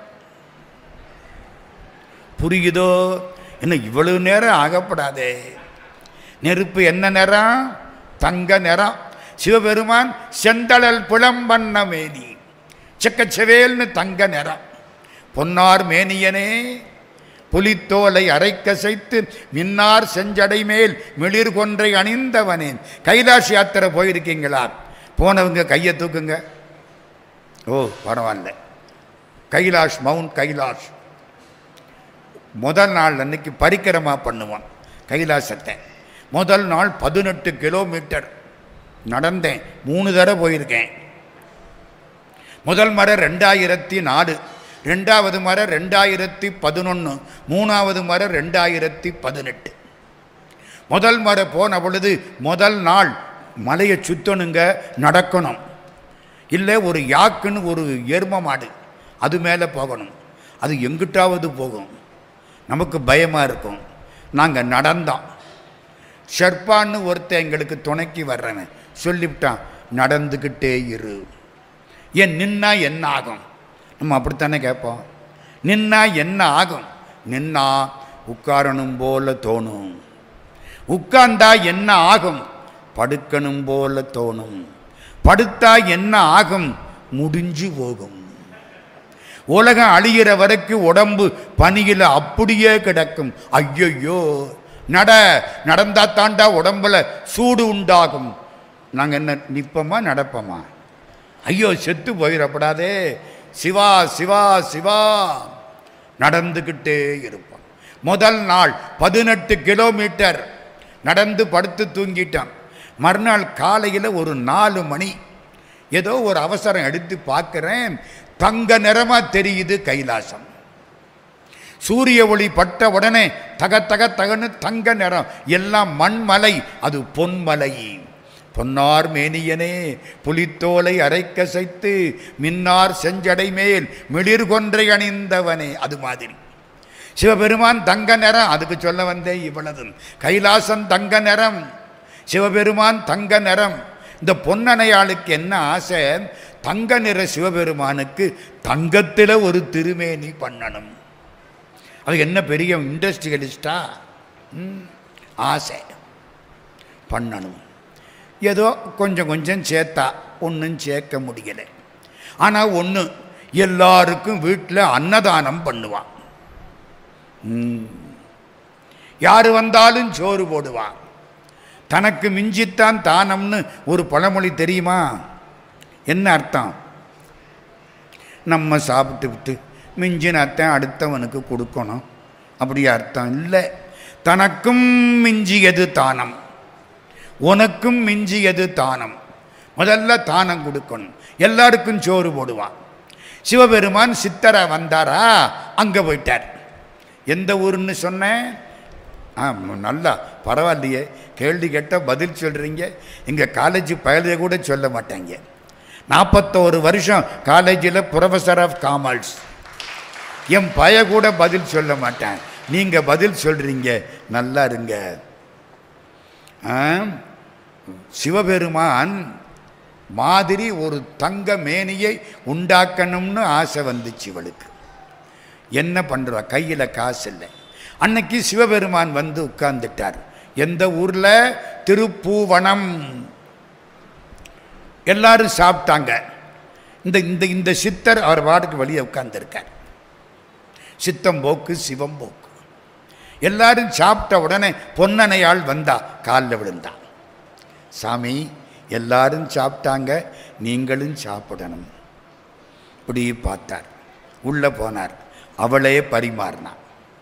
புரியுதோ என்ன இவ்வளவு நேரம் ஆகப்படாதே நெருப்பு என்ன நிறம் தங்க நிறம் சிவபெருமான் செந்தழல் புலம்பண்ண மேனி செக்கச்செவேல்னு தங்க நிறம் பொன்னார் மேனியனே புலித்தோலை அரைக்கசைத்து மின்னார் செஞ்சடை மேல் மிளிர் கொன்றை அணிந்தவனே கைலாஷ் யாத்திரை போயிருக்கீங்களா போனவங்க கையை தூக்குங்க ஓ பரவாயில்ல கைலாஷ் மவுண்ட் கைலாஷ் முதல் நாள் அன்னைக்கு பரிக்கிரமா பண்ணுவான் கைலாசத்தை முதல் நாள் பதினெட்டு கிலோமீட்டர் நடந்தேன் மூணு தடவை போயிருக்கேன் முதல் முறை ரெண்டாயிரத்தி நாலு ரெண்டாவது முறை ரெண்டாயிரத்தி பதினொன்று மூணாவது முறை ரெண்டாயிரத்தி பதினெட்டு முதல் முறை போன பொழுது முதல் நாள் மலையை சுத்தணுங்க நடக்கணும் இல்லை ஒரு யாக்குன்னு ஒரு எரும மாடு அது மேலே போகணும் அது எங்கிட்டாவது போகும் நமக்கு பயமாக இருக்கும் நாங்கள் நடந்தோம் ஷெர்பான்னு ஒருத்தன் எங்களுக்கு துணைக்கு வர்றவன் சொல்லிவிட்டான் நடந்துக்கிட்டே இரு ஏன் நின்னா என்ன ஆகும் நம்ம அப்படித்தானே கேட்போம் நின்னா என்ன ஆகும் நின்னா உட்காரணும் போல தோணும் உட்கார்ந்தா என்ன ஆகும் படுக்கணும் போல தோணும் படுத்தா என்ன ஆகும் முடிஞ்சு போகும் உலகம் அழியிற வரைக்கும் உடம்பு பனியில் அப்படியே கிடக்கும் ஐயையோ நட நடந்தா தாண்டா உடம்புல சூடு உண்டாகும் நாங்கள் என்ன நிற்போமா நடப்போமா ஐயோ செத்து போயிடப்படாதே சிவா சிவா சிவா நடந்துக்கிட்டே இருப்போம் முதல் நாள் பதினெட்டு கிலோமீட்டர் நடந்து படுத்து தூங்கிட்டான் மறுநாள் காலையில் ஒரு நாலு மணி ஏதோ ஒரு அவசரம் எடுத்து பார்க்குறேன் தங்க நிறமாக தெரியுது கைலாசம் சூரிய ஒளி பட்ட உடனே தக தக தகன்னு தங்க நிறம் எல்லாம் மண்மலை அது பொன்மலை பொன்னார் மேனியனே புலித்தோலை அரைக்கசைத்து மின்னார் செஞ்சடை மேல் மிளிர் கொன்றை அணிந்தவனே அது மாதிரி சிவபெருமான் தங்க நிறம் அதுக்கு சொல்ல வந்தேன் இவ்வளவு கைலாசம் தங்க நிறம் சிவபெருமான் தங்க நிறம் இந்த பொன்னணையாளுக்கு என்ன ஆசை தங்க நிற சிவபெருமானுக்கு தங்கத்தில் ஒரு திருமேனி பண்ணணும் அது என்ன பெரிய இண்டஸ்ட்ரியலிஸ்டா ம், ஆசை பண்ணணும் ஏதோ கொஞ்சம் கொஞ்சம் சேர்த்தா ஒன்றும் சேர்க்க முடியலை ஆனால் ஒன்று எல்லாருக்கும் வீட்டில் அன்னதானம் பண்ணுவான் ம். யார் வந்தாலும் சோறு போடுவான் தனக்கு மிஞ்சித்தான் தானம்னு ஒரு பழமொழி தெரியுமா என்ன அர்த்தம் நம்ம சாப்பிட்டு விட்டு மிஞ்சினத்தான் அடுத்தவனுக்கு கொடுக்கணும் அப்படி அர்த்தம் இல்லை தனக்கும் மிஞ்சியது தானம் உனக்கும் மிஞ்சியது தானம் முதல்ல தானம் கொடுக்கணும் எல்லாருக்கும் சோறு போடுவான் சிவபெருமான் சித்தரா வந்தாரா அங்கே போயிட்டார் எந்த ஊருன்னு சொன்னேன் ஆ ம- நல்லா பரவாயில்லையே கேள்வி கேட்டால் பதில் சொல்கிறீங்க எங்கள் காலேஜ் பயலே கூட சொல்ல மாட்டாங்க நாற்பத்தோரு வருஷம் காலேஜில் ப்ரொஃபஸர் ஆஃப் காமர்ஸ் என் பய கூட பதில் சொல்ல மாட்டேன் நீங்கள் பதில் சொல்கிறீங்க நல்லா இருங்க ஆ, சிவபெருமான் மாதிரி ஒரு தங்க மேனியை உண்டாக்கணும்னு ஆசை வந்துச்சு இவளுக்கு என்ன பண்ணுறா கையில் காசு இல்லை அன்னைக்கு சிவபெருமான் வந்து உட்கார்ந்துட்டார் எந்த ஊரில் திருப்பூவனம் எல்லாரும் சாப்பிட்டாங்க இந்த இந்த இந்த சித்தர் அவர் வார்டுக்கு வெளியே உட்கார்ந்துருக்கார் சித்தம் போக்கு சிவம் போக்கு எல்லாரும் சாப்பிட்ட உடனே பொன்னனையாள் வந்தா காலில் விழுந்தா சாமி எல்லாரும் சாப்பிட்டாங்க நீங்களும் சாப்பிடணும் இப்படி பார்த்தார் உள்ளே போனார் அவளே பரிமாறினான்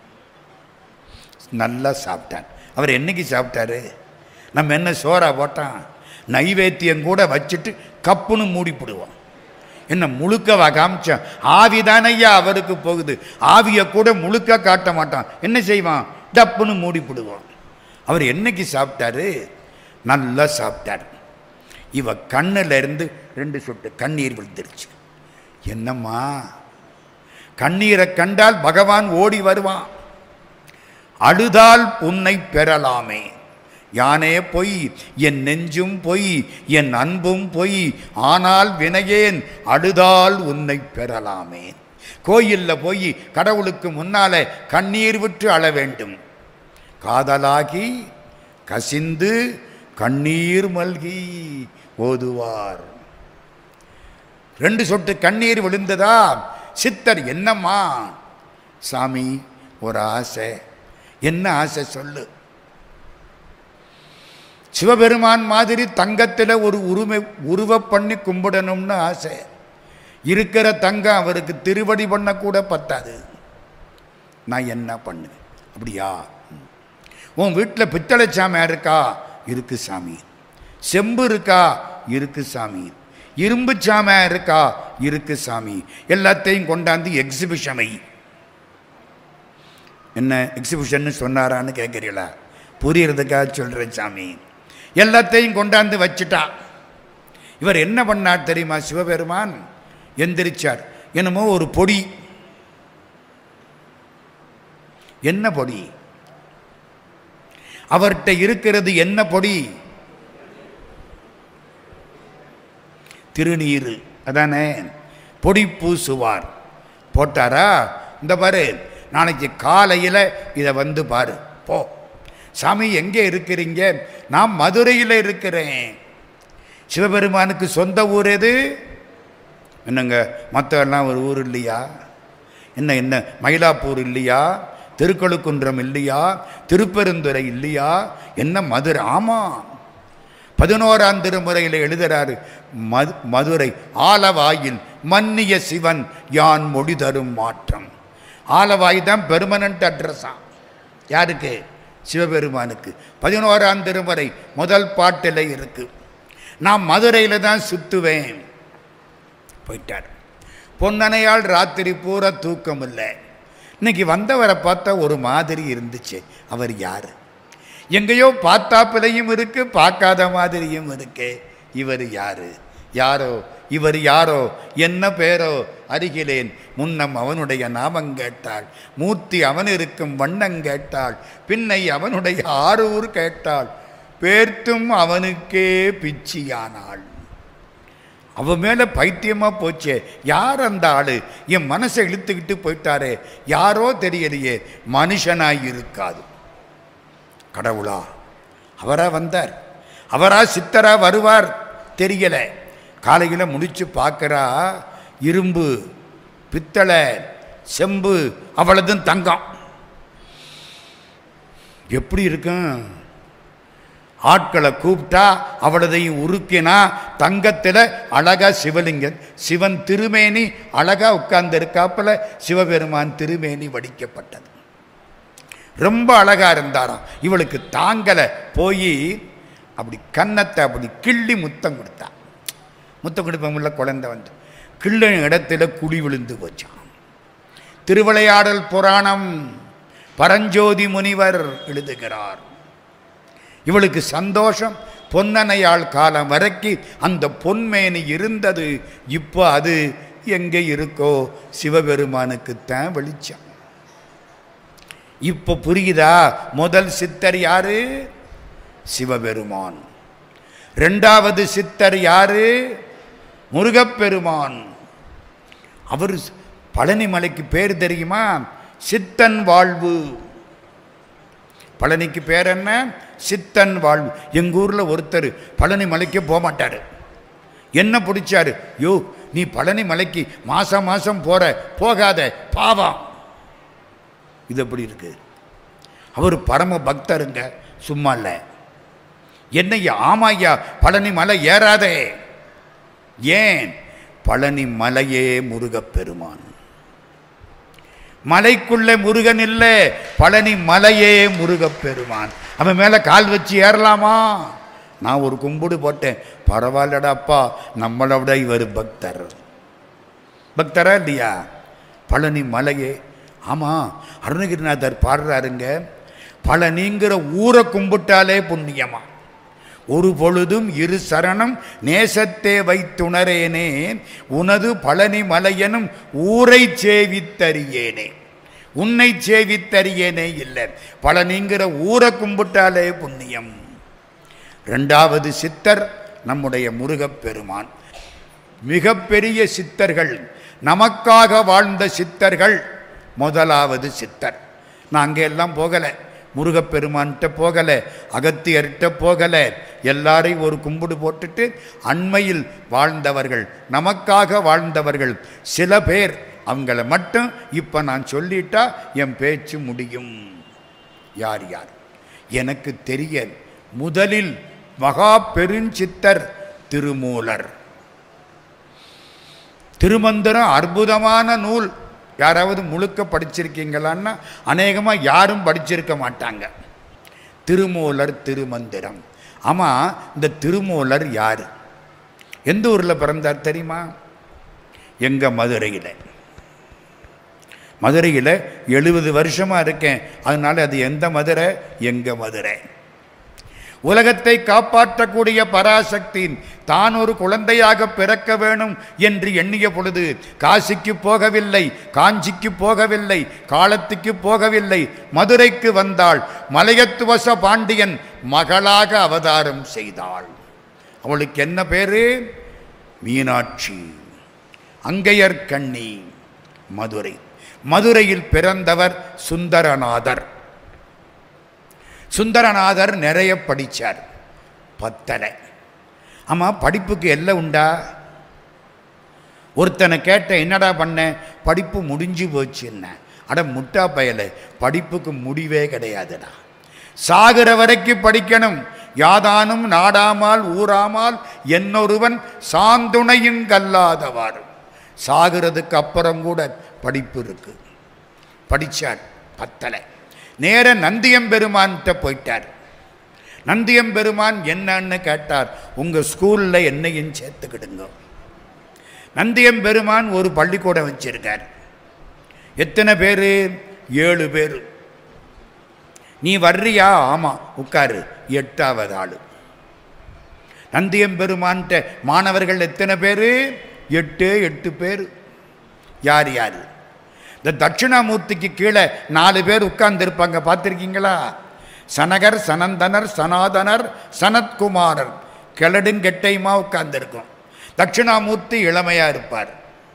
நல்லா சாப்பிட்டான் அவர் என்னைக்கு சாப்பிட்டாரு நம்ம என்ன சோறா போட்டான் நைவேத்தியம் கூட வச்சுட்டு கப்புன்னு மூடிப்பிடுவோம் என்ன முழுக்க காமிச்சான் ஆவி தானையா அவருக்கு போகுது ஆவியை கூட முழுக்க காட்ட மாட்டான் என்ன செய்வான் டப்புன்னு மூடிப்பிடுவோம் அவர் என்னைக்கு சாப்பிட்டாரு நல்லா சாப்பிட்டார் இவ கண்ணுல இருந்து ரெண்டு சொட்டு கண்ணீர் விழுந்துருச்சு என்னம்மா கண்ணீரை கண்டால் பகவான் ஓடி வருவான் அழுதால் உன்னை பெறலாமே யானே பொய் என் நெஞ்சும் பொய் என் அன்பும் பொய் ஆனால் வினையேன் அழுதால் உன்னை பெறலாமே கோயில்ல போய் கடவுளுக்கு முன்னாலே கண்ணீர் விட்டு அழ வேண்டும் காதலாகி கசிந்து கண்ணீர் மல்கி ஓதுவார் ரெண்டு சொட்டு கண்ணீர் விழுந்ததா சித்தர் என்னம்மா சாமி ஒரு ஆசை என்ன ஆசை சொல்லு சிவபெருமான் மாதிரி தங்கத்தில் ஒரு உருமை உருவ பண்ணி கும்பிடணும்னு ஆசை இருக்கிற தங்கம் அவருக்கு திருவடி பண்ண கூட பத்தாது நான் என்ன பண்ணுவேன் அப்படியா உன் வீட்டில் பித்தளை சாமி இருக்கா இருக்கு சாமி செம்பு இருக்கா இருக்கு சாமி இரும்பு சாமி இருக்கா இருக்கு சாமி எல்லாத்தையும் கொண்டாந்து எக்ஸிபிஷனை என்ன எக்ஸிபிஷன் சொன்னாரான்னு கேட்குறீங்களா புரியறதுக்காக சொல்கிறேன் சாமி எல்லாத்தையும் கொண்டாந்து வச்சுட்டா இவர் என்ன பண்ணார் தெரியுமா சிவபெருமான் எந்திரிச்சார் என்னமோ ஒரு பொடி என்ன பொடி அவர்கிட்ட இருக்கிறது என்ன பொடி திருநீரு அதானே பொடி பூசுவார் போட்டாரா இந்த பாரு நாளைக்கு காலையில் இதை வந்து பாரு போ சாமி எங்கே இருக்கிறீங்க நான் மதுரையில் இருக்கிறேன் சிவபெருமானுக்கு சொந்த ஊர் எது என்னங்க மற்ற எல்லாம் ஒரு ஊர் இல்லையா என்ன என்ன மயிலாப்பூர் இல்லையா திருக்கழுக்குன்றம் இல்லையா திருப்பெருந்துறை இல்லையா என்ன மதுரை ஆமாம் பதினோராம் திருமுறையில் எழுதுறாரு மது மதுரை ஆலவாயில் மன்னிய சிவன் யான் மொழி தரும் மாற்றம் ஆலவாய் தான் பெர்மனண்ட் அட்ரஸா யாருக்கு சிவபெருமானுக்கு பதினோராம் திருமுறை முதல் பாட்டில் இருக்கு நான் மதுரையில் தான் சுற்றுவேன் போயிட்டார் பொன்னனையால் ராத்திரி பூரா தூக்கம் இல்லை இன்னைக்கு வந்தவரை பார்த்தா ஒரு மாதிரி இருந்துச்சு அவர் யார் எங்கேயோ பார்த்தாப்பிலையும் இருக்கு பார்க்காத மாதிரியும் இருக்கு இவர் யாரு யாரோ இவர் யாரோ என்ன பேரோ அருகிலேன் முன்னம் அவனுடைய நாமம் கேட்டாள் மூர்த்தி அவன் இருக்கும் வண்ணம் கேட்டாள் பின்னை அவனுடைய ஆரூர் கேட்டாள் பேர்த்தும் அவனுக்கே பிச்சியானாள் அவ மேல பைத்தியமா போச்சே யார் அந்த ஆளு என் மனசை இழுத்துக்கிட்டு போயிட்டாரே யாரோ தெரியலையே மனுஷனாய் இருக்காது கடவுளா அவரா வந்தார் அவரா சித்தரா வருவார் தெரியல காலையில் முடிச்சு பார்க்கறா இரும்பு பித்தளை செம்பு அவ்வளதும் தங்கம் எப்படி இருக்கும் ஆட்களை கூப்பிட்டா அவ்வளதையும் உருக்கினா தங்கத்தில் அழகா சிவலிங்கன் சிவன் திருமேனி அழகா உட்கார்ந்து இருக்காப்புல சிவபெருமான் திருமேனி வடிக்கப்பட்டது ரொம்ப அழகா இருந்தாராம் இவளுக்கு தாங்கலை போய் அப்படி கன்னத்தை அப்படி கிள்ளி முத்தம் கொடுத்தா முத்தம் கொடுப்பவங்கள குழந்தை வந்து கிள்ளும் இடத்துல குழி விழுந்து போச்சான் திருவிளையாடல் புராணம் பரஞ்சோதி முனிவர் எழுதுகிறார் இவளுக்கு சந்தோஷம் பொன்னனையாள் காலம் வரைக்கும் அந்த பொன்மேனி இருந்தது இப்போ அது எங்கே இருக்கோ சிவபெருமானுக்குத்தான் வெளிச்சம் இப்போ புரியுதா முதல் சித்தர் யாரு சிவபெருமான் ரெண்டாவது சித்தர் யாரு முருகப்பெருமான் அவர் பழனி மலைக்கு பேர் தெரியுமா சித்தன் வாழ்வு பழனிக்கு பேர் என்ன சித்தன் வாழ்வு எங்கள் ஊரில் ஒருத்தர் பழனி மலைக்கு போக மாட்டார் என்ன பிடிச்சாரு யோ நீ பழனி மலைக்கு மாசம் மாசம் போற போகாத பாவம் இது எப்படி இருக்கு அவர் பரம பக்தருங்க சும்மா இல்லை என்னையா ஆமாய்யா பழனி மலை ஏறாதே ஏன் பழனி மலையே முருகப்பெருமான் மலைக்குள்ளே முருகன் இல்லை பழனி மலையே முருகப்பெருமான் அவன் மேலே கால் வச்சு ஏறலாமா நான் ஒரு கும்பிடு போட்டேன் பரவாயில்லடாப்பா நம்மளை விட இவர் பக்தர் பக்தரா இல்லையா பழனி மலையே ஆமாம் அருணகிரிநாதர் பாடுறாருங்க பழனிங்கிற ஊரை கும்பிட்டாலே புண்ணியமா ஒரு பொழுதும் இரு சரணம் நேசத்தே வைத்துணரேனே உனது பழனி மலையனும் ஊரை சேவித்தறியேனே உன்னை சேவித்தறியேனே இல்லை பழனிங்கிற ஊரை கும்பிட்டாலே புண்ணியம் ரெண்டாவது சித்தர் நம்முடைய முருகப்பெருமான் மிகப்பெரிய சித்தர்கள் நமக்காக வாழ்ந்த சித்தர்கள் முதலாவது சித்தர் நான் அங்கே எல்லாம் போகலை முருகப்பெருமான்கிட்ட போகலை அகத்தியர்கிட்ட போகலை எல்லாரையும் ஒரு கும்பிடு போட்டுட்டு அண்மையில் வாழ்ந்தவர்கள் நமக்காக வாழ்ந்தவர்கள் சில பேர் அவங்கள மட்டும் இப்போ நான் சொல்லிட்டா என் பேச்சு முடியும் யார் யார் எனக்கு தெரிய முதலில் மகா பெருஞ்சித்தர் திருமூலர் திருமந்திரம் அற்புதமான நூல் யாராவது முழுக்க படிச்சிருக்கீங்களான்னா அநேகமாக யாரும் படிச்சிருக்க மாட்டாங்க திருமூலர் திருமந்திரம் ஆமாம் இந்த திருமூலர் யார் எந்த ஊரில் பிறந்தார் தெரியுமா எங்கள் மதுரையில் மதுரையில் எழுபது வருஷமாக இருக்கேன் அதனால் அது எந்த மதுரை எங்கள் மதுரை உலகத்தை காப்பாற்றக்கூடிய பராசக்தியின் தான் ஒரு குழந்தையாக பிறக்க வேணும் என்று எண்ணிய பொழுது காசிக்கு போகவில்லை காஞ்சிக்கு போகவில்லை காலத்துக்கு போகவில்லை மதுரைக்கு வந்தாள் மலையத்துவச பாண்டியன் மகளாக அவதாரம் செய்தாள் அவளுக்கு என்ன பேரு மீனாட்சி அங்கையர் கண்ணி மதுரை மதுரையில் பிறந்தவர் சுந்தரநாதர் சுந்தரநாதர் நிறைய படித்தார் பத்தலை ஆமாம் படிப்புக்கு எல்லை உண்டா ஒருத்தனை கேட்ட என்னடா பண்ண படிப்பு முடிஞ்சு போச்சுன்ன அட முட்டா பயலை படிப்புக்கு முடிவே கிடையாதுடா சாகிற வரைக்கும் படிக்கணும் யாதானும் நாடாமால் ஊராமால் என்னொருவன் சாந்துணையும் கல்லாதவாறு சாகிறதுக்கு அப்புறம் கூட படிப்பு இருக்கு படித்தார் பத்தலை நேர நந்தியம்பெருமான்கிட்ட போயிட்டார் நந்தியம்பெருமான் என்னன்னு கேட்டார் உங்கள் ஸ்கூலில் என்னையும் சேர்த்துக்கிடுங்க நந்தியம்பெருமான் ஒரு பள்ளிக்கூடம் வச்சிருக்கார் எத்தனை பேர் ஏழு பேர் நீ வர்றியா ஆமாம் உட்காரு எட்டாவது ஆள் நந்தியம்பெருமான்கிட்ட மாணவர்கள் எத்தனை பேர் எட்டு எட்டு பேர் யார் யார் இந்த தட்சிணாமூர்த்திக்கு கீழே நாலு பேர் உட்கார்ந்துருப்பாங்க பார்த்துருக்கீங்களா சனகர் சனந்தனர் சனாதனர் சனத்குமாரர் கிழடுங்கெட்டையுமா உட்கார்ந்துருக்கும் தட்சிணாமூர்த்தி இளமையாக இருப்பார்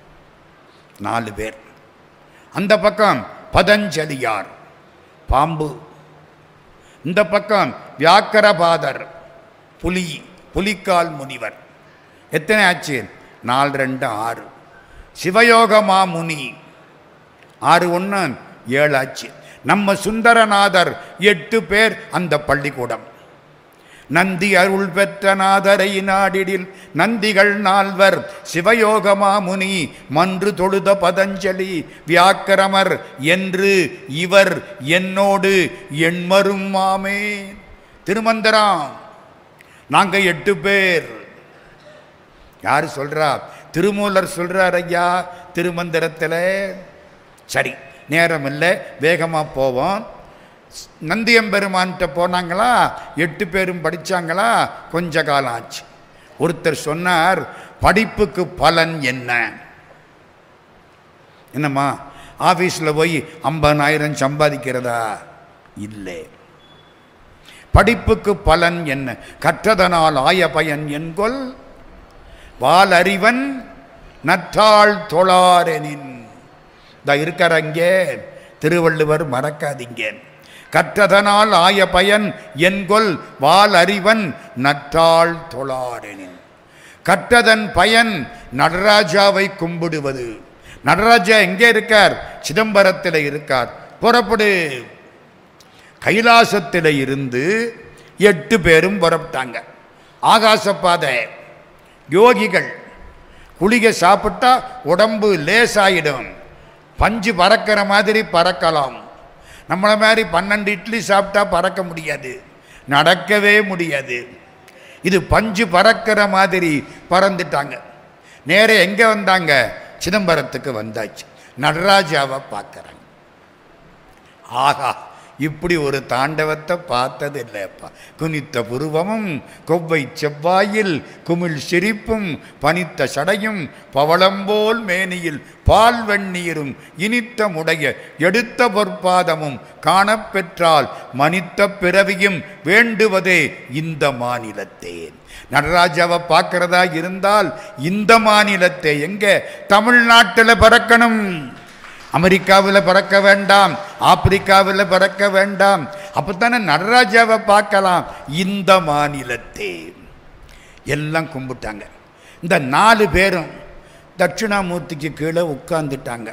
நாலு பேர் அந்த பக்கம் பதஞ்சலியார் பாம்பு இந்த பக்கம் வியாக்கரபாதர் புலி புலிக்கால் முனிவர் எத்தனை ஆச்சு நாலு ரெண்டு ஆறு சிவயோக மாமுனி ஆறு ஒன்று ஏழு ஆச்சு நம்ம சுந்தரநாதர் எட்டு பேர் அந்த பள்ளிக்கூடம் நந்தி அருள் பெற்ற நாதரை நாடிடில் நந்திகள் நால்வர் சிவயோகமா முனி மன்று தொழுத பதஞ்சலி வியாக்கரமர் என்று இவர் என்னோடு எண்மரும் மாமே திருமந்திரம் நாங்க எட்டு பேர் யார் சொல்றா திருமூலர் சொல்றார் ஐயா திருமந்திரத்தில் சரி நேரம் இல்லை வேகமாக போவோம் நந்தியம்பெருமான்கிட்ட போனாங்களா எட்டு பேரும் படித்தாங்களா கொஞ்ச காலம் ஆச்சு ஒருத்தர் சொன்னார் படிப்புக்கு பலன் என்ன என்னம்மா ஆஃபீஸில் போய் ஐம்பதாயிரம் சம்பாதிக்கிறதா இல்லை படிப்புக்கு பலன் என்ன கற்றதனால் ஆய பயன் என்கொல் வாலறிவன் நற்றாள் தொழாரெனின் இந்த இருக்கிற அங்கே திருவள்ளுவர் மறக்காதீங்க கற்றதனால் ஆய பயன் என்கொல் வால் அறிவன் நற்றாள் தொழாரெனின் கற்றதன் பயன் நடராஜாவை கும்பிடுவது நடராஜா எங்கே இருக்கார் சிதம்பரத்தில் இருக்கார் புறப்படு கைலாசத்தில் இருந்து எட்டு பேரும் புறப்பட்டாங்க ஆகாசப்பாதை யோகிகள் குளிகை சாப்பிட்டா உடம்பு லேசாயிடும் பஞ்சு பறக்கிற மாதிரி பறக்கலாம் நம்மளை மாதிரி பன்னெண்டு இட்லி சாப்பிட்டா பறக்க முடியாது நடக்கவே முடியாது இது பஞ்சு பறக்கிற மாதிரி பறந்துட்டாங்க நேரே எங்கே வந்தாங்க சிதம்பரத்துக்கு வந்தாச்சு நடராஜாவை பார்க்குறாங்க ஆகா இப்படி ஒரு தாண்டவத்தை பார்த்தது இல்லைப்பா குனித்த புருவமும் கொவ்வை செவ்வாயில் குமிழ் சிரிப்பும் பனித்த சடையும் பவளம்போல் மேனியில் பால் வெந்நீரும் இனித்த முடைய எடுத்த பொற்பாதமும் காணப்பெற்றால் மனித்த பிறவியும் வேண்டுவதே இந்த மாநிலத்தே நடராஜாவை பார்க்கிறதா இருந்தால் இந்த மாநிலத்தை எங்க தமிழ்நாட்டில் பிறக்கணும் அமெரிக்காவில் பிறக்க வேண்டாம் ஆப்பிரிக்காவில் பிறக்க வேண்டாம் அப்போத்தானே நடராஜாவை பார்க்கலாம் இந்த மாநிலத்தே எல்லாம் கும்பிட்டாங்க இந்த நாலு பேரும் தட்சிணாமூர்த்திக்கு கீழே உட்கார்ந்துட்டாங்க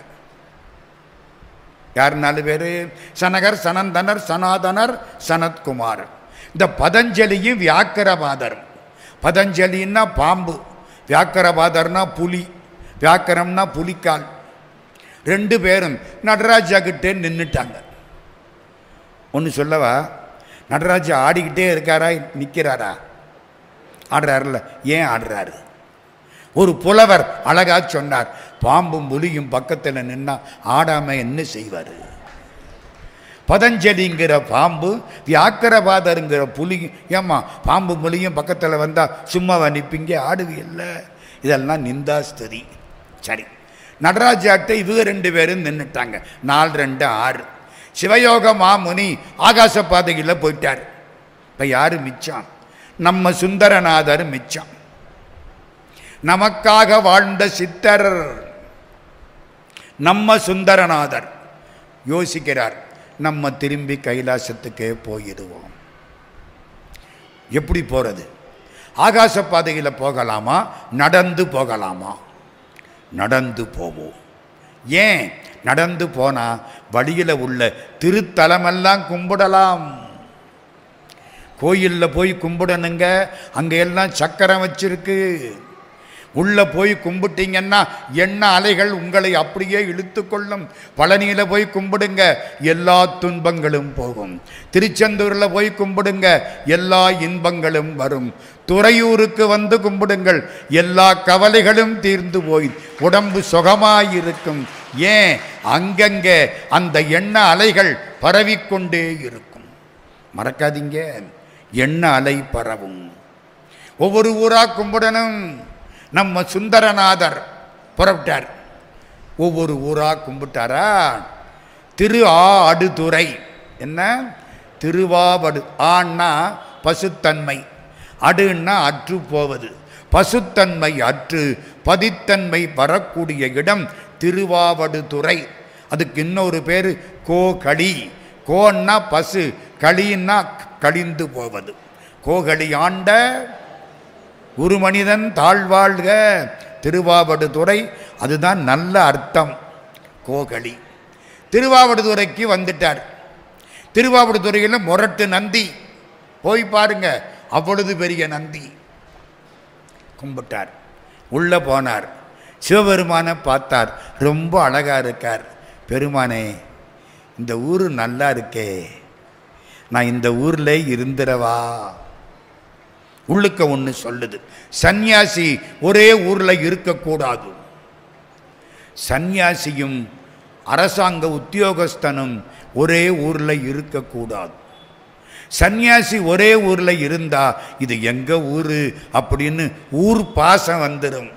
யார் நாலு பேர் சனகர் சனந்தனர் சனாதனர் சனத்குமார் இந்த பதஞ்சலியும் வியாக்கரபாதரும் பதஞ்சலின்னா பாம்பு வியாக்கரபாதர்னா புலி வியாக்கரம்னா புலிக்கால் ரெண்டு பேரும் நடராஜா கிட்டே நின்றுட்டாங்க ஒன்று சொல்லவா நடராஜா ஆடிக்கிட்டே இருக்காரா நிற்கிறாரா ஆடுறாருல்ல ஏன் ஆடுறாரு ஒரு புலவர் அழகா சொன்னார் பாம்பும் புலியும் பக்கத்தில் நின்னா ஆடாம என்ன செய்வார் பதஞ்சலிங்கிற பாம்பு வியாக்கரபாதருங்கிற புலி ஏம்மா பாம்பு புலியும் பக்கத்தில் வந்தால் சும்மாவா நிற்பீங்க ஆடுவியல்ல இதெல்லாம் நிந்தாஸ்துதி சரி நடராஜாட்ட இவங்க ரெண்டு பேரும் நின்றுட்டாங்க நாலு ரெண்டு ஆறு சிவயோக மாமுனி ஆகாச பாதையில் போயிட்டார் இப்போ யார் மிச்சம் நம்ம சுந்தரநாதர் மிச்சம் நமக்காக வாழ்ந்த சித்தர் நம்ம சுந்தரநாதர் யோசிக்கிறார் நம்ம திரும்பி கைலாசத்துக்கே போயிடுவோம் எப்படி போகிறது ஆகாச பாதையில் போகலாமா நடந்து போகலாமா நடந்து போவோம் ஏன் நடந்து போனால் வழியில் உள்ள திருத்தலமெல்லாம் கும்பிடலாம் கோயிலில் போய் கும்பிடணுங்க அங்கே எல்லாம் சக்கரம் வச்சிருக்கு உள்ளே போய் கும்பிட்டீங்கன்னா எண்ண அலைகள் உங்களை அப்படியே இழுத்து கொள்ளும் பழனியில் போய் கும்பிடுங்க எல்லா துன்பங்களும் போகும் திருச்செந்தூரில் போய் கும்பிடுங்க எல்லா இன்பங்களும் வரும் துறையூருக்கு வந்து கும்பிடுங்கள் எல்லா கவலைகளும் தீர்ந்து போய் உடம்பு சுகமாயிருக்கும் ஏன் அங்கங்கே அந்த எண்ண அலைகள் பரவிக்கொண்டே இருக்கும் மறக்காதீங்க எண்ண அலை பரவும் ஒவ்வொரு ஊரா கும்பிடணும் நம்ம சுந்தரநாதர் புறப்பட்டார் ஒவ்வொரு ஊரா கும்பிட்டாரா திரு ஆ அடுதுறை என்ன திருவாவடு ஆன்னா பசுத்தன்மை அடுன்னா அற்று போவது பசுத்தன்மை அற்று பதித்தன்மை வரக்கூடிய இடம் திருவாவடுதுறை அதுக்கு இன்னொரு பேர் கோகளி கோன்னா பசு களின்னா கழிந்து போவது கோகளி ஆண்ட ஒரு மனிதன் தாழ்வாழ்க திருவாவடுதுறை அதுதான் நல்ல அர்த்தம் கோகளி திருவாவடுதுறைக்கு வந்துட்டார் திருவாவடுதுறையில் முரட்டு நந்தி போய் பாருங்க அவ்வளவு பெரிய நந்தி கும்பிட்டார் உள்ளே போனார் சிவபெருமானை பார்த்தார் ரொம்ப அழகாக இருக்கார் பெருமானே இந்த ஊர் நல்லா இருக்கே நான் இந்த ஊரில் இருந்துடவா உள்ளுக்க ஒன்று சொல்லுது சந்நியாசி ஒரே ஊரில் இருக்கக்கூடாது சந்நியாசியும் அரசாங்க உத்தியோகஸ்தனும் ஒரே ஊரில் இருக்கக்கூடாது சந்நியாசி ஒரே ஊரில் இருந்தா இது எங்க ஊர் அப்படின்னு ஊர் பாசம் வந்துடும்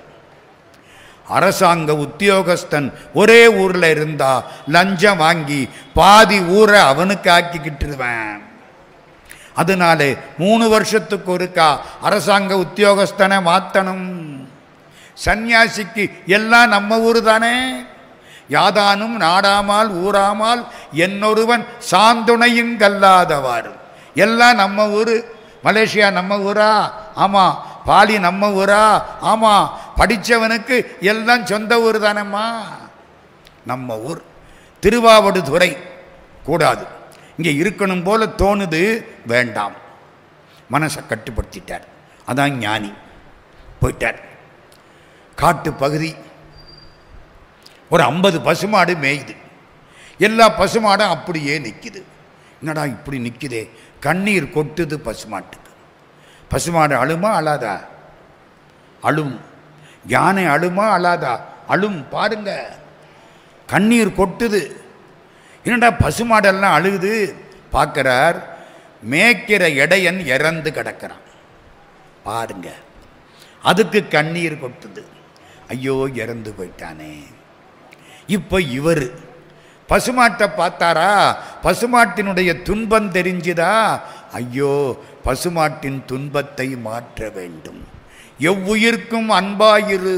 அரசாங்க உத்தியோகஸ்தன் ஒரே ஊரில் இருந்தா லஞ்சம் வாங்கி பாதி ஊரை அவனுக்கு ஆக்கிக்கிட்டுருவேன் அதனாலே மூணு வருஷத்துக்கு ஒருக்கா அரசாங்க உத்தியோகஸ்தனை மாற்றணும் சந்நியாசிக்கு எல்லாம் நம்ம ஊர் தானே யாதானும் நாடாமால் ஊராமால் என்னொருவன் சாந்துணையும் கல்லாதவாறு எல்லாம் நம்ம ஊர் மலேசியா நம்ம ஊரா ஆமாம் பாலி நம்ம ஊரா ஆமாம் படித்தவனுக்கு எல்லாம் சொந்த ஊர் தானேம்மா நம்ம ஊர் திருவாவடுதுறை கூடாது இங்கே இருக்கணும் போல தோணுது வேண்டாம் மனசை கட்டுப்படுத்திட்டார் அதான் ஞானி போயிட்டார் காட்டு பகுதி ஒரு ஐம்பது பசுமாடு மேயுது எல்லா பசுமாடும் அப்படியே நிற்கிது என்னடா இப்படி நிற்குதே கண்ணீர் கொட்டுது பசுமாட்டுக்கு பசுமாடு அழுமா அழாதா அழும் யானை அழுமா அழாதா அழும் பாருங்க கண்ணீர் கொட்டுது என்னடா பசுமாடெல்லாம் அழுகுது பார்க்கிறார் மேய்க்கிற இடையன் இறந்து கிடக்கிறான் பாருங்க அதுக்கு கண்ணீர் கொட்டுது ஐயோ இறந்து போயிட்டானே இப்போ இவர் பசுமாட்டை பார்த்தாரா பசுமாட்டினுடைய துன்பம் தெரிஞ்சுதா ஐயோ பசுமாட்டின் துன்பத்தை மாற்ற வேண்டும் எவ்வுயிர்க்கும் அன்பாயிரு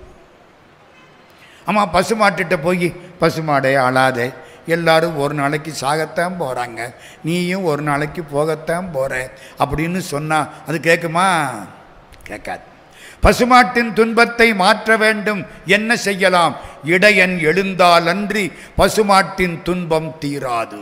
ஆமாம் பசுமாட்டிட்ட போய் பசுமாடே அழாதே எல்லாரும் ஒரு நாளைக்கு சாகத்தான் போகிறாங்க நீயும் ஒரு நாளைக்கு போகத்தான் போகிற அப்படின்னு சொன்னால் அது கேட்குமா கேட்காது பசுமாட்டின் துன்பத்தை மாற்ற வேண்டும் என்ன செய்யலாம் இடையன் எழுந்தால் அன்றி பசுமாட்டின் துன்பம் தீராது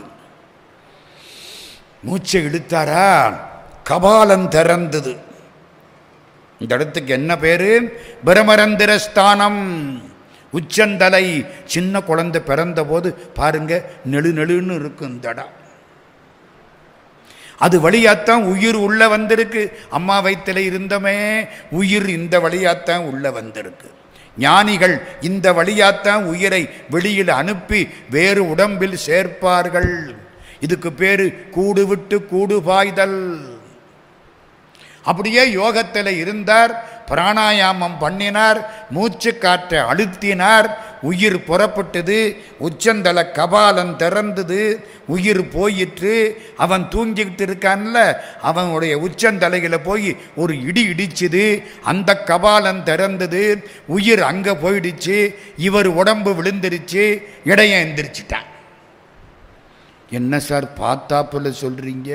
மூச்சை இழுத்தாரா கபாலம் திறந்தது இந்த இடத்துக்கு என்ன பேரு பிரமரந்திர ஸ்தானம் உச்சந்தலை சின்ன குழந்தை பிறந்த போது பாருங்க நெழு நெழுன்னு இருக்கும் இந்த இடம் அது வழியாத்தான் உயிர் உள்ள வந்திருக்கு அம்மா வயிற்றில் இருந்தமே உயிர் இந்த வழியாத்தான் உள்ள வந்திருக்கு ஞானிகள் இந்த வழியாத்தான் உயிரை வெளியில் அனுப்பி வேறு உடம்பில் சேர்ப்பார்கள் இதுக்கு பேரு கூடு விட்டு கூடு பாய்தல் அப்படியே யோகத்தில் இருந்தார் பிராணாயாமம் பண்ணினார் மூச்சு காற்றை அழுத்தினார் உயிர் புறப்பட்டது உச்சந்தல கபாலம் திறந்தது உயிர் போயிற்று அவன் தூங்கிக்கிட்டு இருக்கான்ல அவனுடைய உச்சந்தலையில் போய் ஒரு இடி இடிச்சுது அந்த கபாலம் திறந்தது உயிர் அங்கே போயிடுச்சு இவர் உடம்பு விழுந்துருச்சு இடையம் எந்திரிச்சிட்டான் என்ன சார் பார்த்தாப்புல சொல்கிறீங்க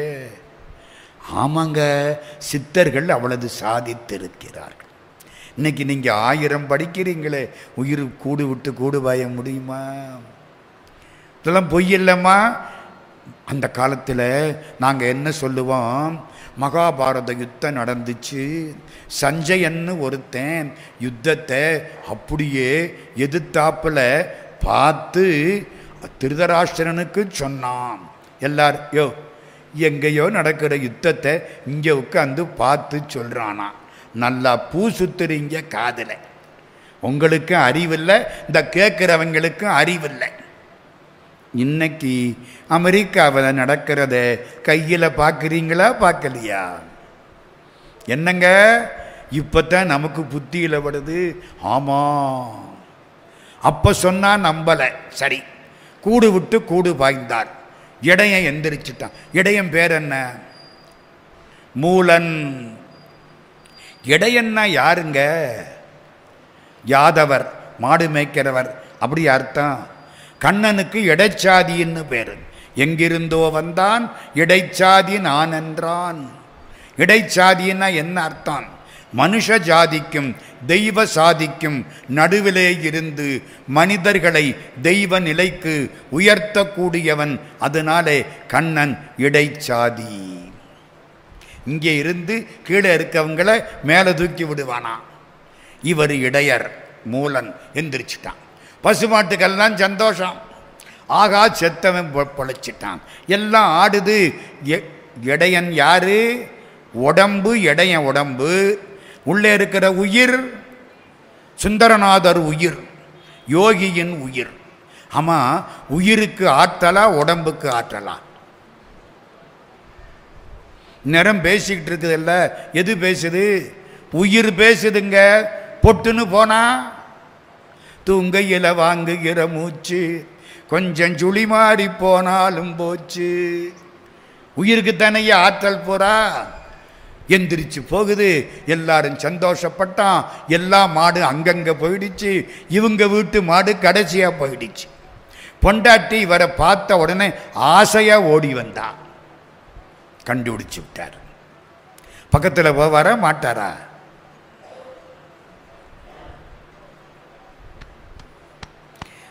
ஆமாங்க சித்தர்கள் அவ்வளவு சாதித்திருக்கிறார்கள் இன்னைக்கு நீங்கள் ஆயிரம் படிக்கிறீங்களே உயிர் கூடு விட்டு கூடு பாய முடியுமா இதெல்லாம் பொய் இல்லைம்மா அந்த காலத்தில் நாங்கள் என்ன சொல்லுவோம் மகாபாரத யுத்தம் நடந்துச்சு சஞ்சயன்னு ஒருத்தன் யுத்தத்தை அப்படியே எதிர்த்தாப்புல பார்த்து திருதராஷ்டிரனுக்கு சொன்னான் எல்லார் யோ எங்கேயோ நடக்கிற யுத்தத்தை இங்கே உட்காந்து பார்த்து சொல்கிறானா நல்லா பூ சுத்துறீங்க காதில் உங்களுக்கும் அறிவில்லை இந்த கேட்குறவங்களுக்கும் அறிவில்லை இன்னைக்கு அமெரிக்காவில் நடக்கிறத கையில் பார்க்குறீங்களா பார்க்கலையா என்னங்க இப்போ தான் நமக்கு புத்தியில் வருது ஆமாம் அப்போ சொன்னால் நம்பலை சரி கூடு விட்டு கூடு பாய்ந்தார் இடையன் எந்திரிச்சிட்டான் இடையன் பேர் என்ன மூலன் இடையன்னா யாருங்க யாதவர் மாடு மேய்க்கிறவர் அப்படி அர்த்தம் கண்ணனுக்கு இடைச்சாதின்னு பேர் எங்கிருந்தோ வந்தான் இடைச்சாதி நான் என்றான் இடைச்சாதின்னா என்ன அர்த்தம் மனுஷ ஜாதிக்கும் தெய்வ சாதிக்கும் நடுவிலே இருந்து மனிதர்களை தெய்வ நிலைக்கு உயர்த்தக்கூடியவன் அதனாலே கண்ணன் இடைச்சாதி இங்கே இருந்து கீழே இருக்கவங்களை மேலே தூக்கி விடுவானா இவர் இடையர் மூலன் எந்திரிச்சிட்டான் பசுமாட்டுக்கெல்லாம் சந்தோஷம் ஆகா செத்தவன் பொ- பொழைச்சிட்டான் எல்லாம் ஆடுது எ- இடையன் யாரு உடம்பு இடையன் உடம்பு உள்ளே இருக்கிற உயிர் சுந்தரநாதர் உயிர் யோகியின் உயிர் ஆமாம் உயிருக்கு ஆற்றலா உடம்புக்கு ஆற்றலா நேரம் பேசிக்கிட்டு இருக்குதுல்ல எது பேசுது உயிர் பேசுதுங்க பொட்டுன்னு போனா தூங்கையில் வாங்குகிற மூச்சு கொஞ்சம் சுழி மாறி போனாலும் போச்சு உயிருக்கு தானே ஆற்றல் போறா எந்திரிச்சு போகுது எல்லாரும் சந்தோஷப்பட்டான் எல்லா மாடு அங்கங்கே போயிடுச்சு இவங்க வீட்டு மாடு கடைசியாக போயிடுச்சு பொண்டாட்டி இவரை பார்த்த உடனே ஆசையாக ஓடி வந்தா கண்டுபிடிச்சு விட்டார் பக்கத்தில் வர மாட்டாரா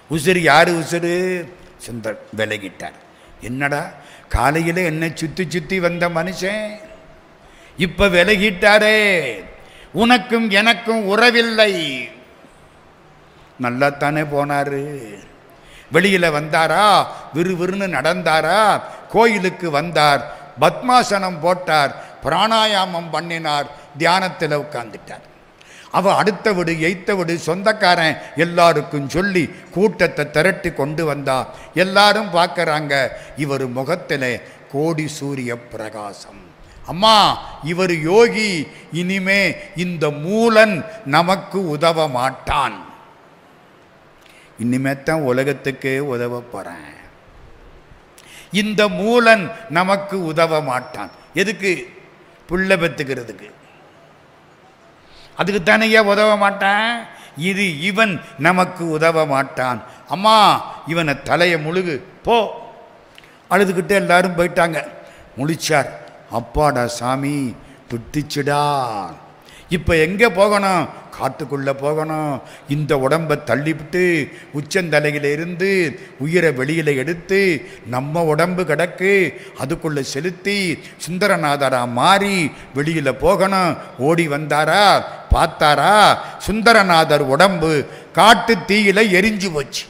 உசுறு யார் உசுறு சுந்தர் விலகிட்டார் என்னடா காலையில் என்ன சுத்தி சுத்தி வந்த மனுஷன் இப்ப விலகிட்டாரே உனக்கும் எனக்கும் உறவில்லை நல்லாத்தானே போனாரு வெளியில வந்தாரா விறுவிறுன்னு நடந்தாரா கோயிலுக்கு வந்தார் பத்மாசனம் போட்டார் பிராணாயாமம் பண்ணினார் தியானத்தில் உட்கார்ந்துட்டார் அவ அடுத்த விடு எய்த்த விடு சொந்தக்காரன் எல்லாருக்கும் சொல்லி கூட்டத்தை திரட்டி கொண்டு வந்தா எல்லாரும் பார்க்கறாங்க இவர் முகத்தில் கோடி சூரிய பிரகாசம் அம்மா இவர் யோகி இனிமே இந்த மூலன் நமக்கு உதவ மாட்டான் இனிமேத்தான் உலகத்துக்கு உதவ போறேன் இந்த மூலன் நமக்கு உதவ மாட்டான் எதுக்கு புள்ள பெத்துக்கிறதுக்கு அதுக்கு தானேயா உதவ மாட்டான் இது இவன் நமக்கு உதவ மாட்டான் அம்மா இவனை தலையை முழுகு போ அழுதுகிட்டு எல்லாரும் போயிட்டாங்க முழிச்சார் அப்பாடா சாமி விட்டுச்சுடா இப்போ எங்கே போகணும் காட்டுக்குள்ளே போகணும் இந்த உடம்பை தள்ளிவிட்டு உச்சந்தலையில் இருந்து உயிரை வெளியில் எடுத்து நம்ம உடம்பு கிடக்கு அதுக்குள்ளே செலுத்தி சுந்தரநாதரா மாறி வெளியில் போகணும் ஓடி வந்தாரா பார்த்தாரா சுந்தரநாதர் உடம்பு காட்டு தீயில எரிஞ்சு போச்சு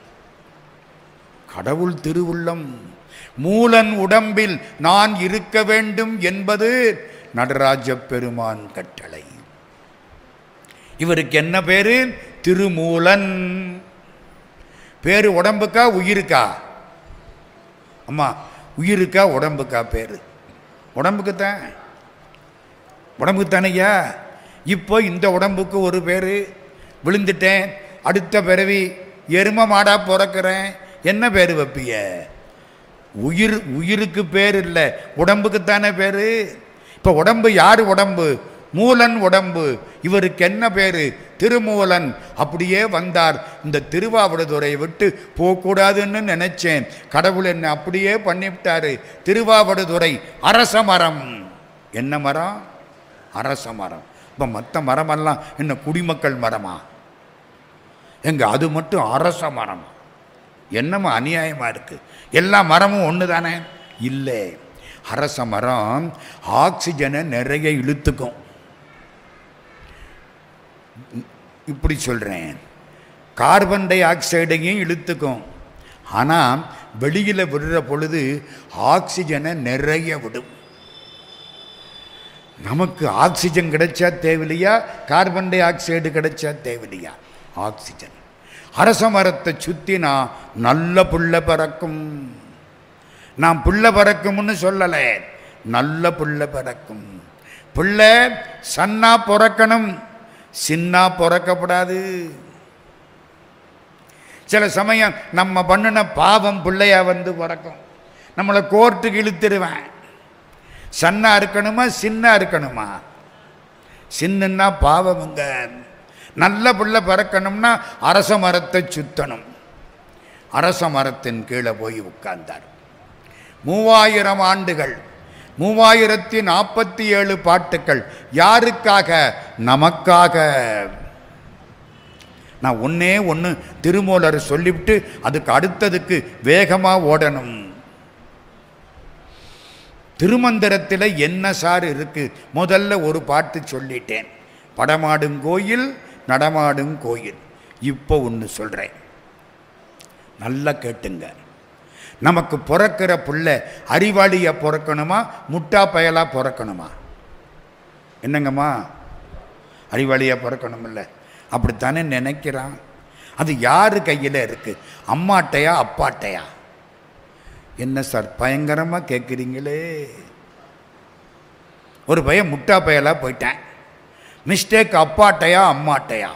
கடவுள் திருவுள்ளம் மூலன் உடம்பில் நான் இருக்க வேண்டும் என்பது நடராஜ பெருமான் கட்டளை இவருக்கு என்ன பேரு திருமூலன் பேரு உடம்புக்கா உயிருக்கா அம்மா உயிருக்கா உடம்புக்கா பேரு உடம்புக்கு தான் உடம்புக்கு தானையா இப்போ இந்த உடம்புக்கு ஒரு பேர் விழுந்துட்டேன் அடுத்த பிறவி எரும மாடா பிறக்கிறேன் என்ன பேர் வைப்பிய உயிர் உயிருக்கு பேர் இல்லை உடம்புக்கு தானே பேர் இப்போ உடம்பு யார் உடம்பு மூலன் உடம்பு இவருக்கு என்ன பேர் திருமூலன் அப்படியே வந்தார் இந்த திருவாவடுதுறையை விட்டு போகக்கூடாதுன்னு நினைச்சேன் கடவுள் என்ன அப்படியே பண்ணிவிட்டாரு திருவாவடுதுறை அரச மரம் என்ன மரம் அரச மரம் இப்போ மற்ற மரமெல்லாம் என்ன குடிமக்கள் மரமா எங்க அது மட்டும் அரச மரம் என்னமா அநியாயமாக இருக்கு எல்லா மரமும் ஒன்று தானே இல்லை அரச மரம் ஆக்சிஜனை நிறைய இழுத்துக்கும் இப்படி சொல்கிறேன் கார்பன் டை ஆக்சைடையும் இழுத்துக்கும் ஆனால் வெளியில் விடுற பொழுது ஆக்சிஜனை நிறைய விடும் நமக்கு ஆக்சிஜன் கிடைச்சா தேவையில்லையா கார்பன் டை ஆக்சைடு கிடைச்சா தேவையில்லையா ஆக்சிஜன் அரச மரத்தை சுற்றினா நல்ல புள்ள பறக்கும் நான் புள்ள பறக்கும்னு சொல்லலை நல்ல புள்ள பறக்கும் புள்ள சன்னா பிறக்கணும் சின்னா பிறக்கப்படாது சில சமயம் நம்ம பண்ணின பாவம் பிள்ளையா வந்து பிறக்கும் நம்மளை கோர்ட்டுக்கு இழுத்துருவேன் சன்னா இருக்கணுமா சின்ன இருக்கணுமா சின்னன்னா பாவமுங்க நல்ல பிள்ளை பிறக்கணும்னா அரச மரத்தை சுத்தணும் அரச மரத்தின் கீழே போய் உட்கார்ந்தார் மூவாயிரம் ஆண்டுகள் மூவாயிரத்தி நாற்பத்தி ஏழு பாட்டுக்கள் யாருக்காக நமக்காக நான் ஒன்னே ஒன்று திருமூலர் சொல்லிவிட்டு அதுக்கு அடுத்ததுக்கு வேகமாக ஓடணும் திருமந்திரத்தில் என்ன சார் இருக்கு முதல்ல ஒரு பாட்டு சொல்லிட்டேன் படமாடும் கோயில் நடமாடும் கோயில் இப்போ ஒன்று சொல்கிறேன் நல்லா கேட்டுங்க நமக்கு பிறக்கிற புள்ள அறிவாளியா பிறக்கணுமா முட்டா பயலா பிறக்கணுமா என்னங்கம்மா அறிவாளியா பிறக்கணுமில்ல அப்படித்தானே நினைக்கிறான் அது யார் கையில் இருக்கு அம்மாட்டையா அப்பாட்டையா என்ன சார் பயங்கரமாக கேட்குறீங்களே ஒரு பையன் முட்டா பயலா போயிட்டேன் மிஸ்டேக் அப்பாட்டையா அம்மாட்டையா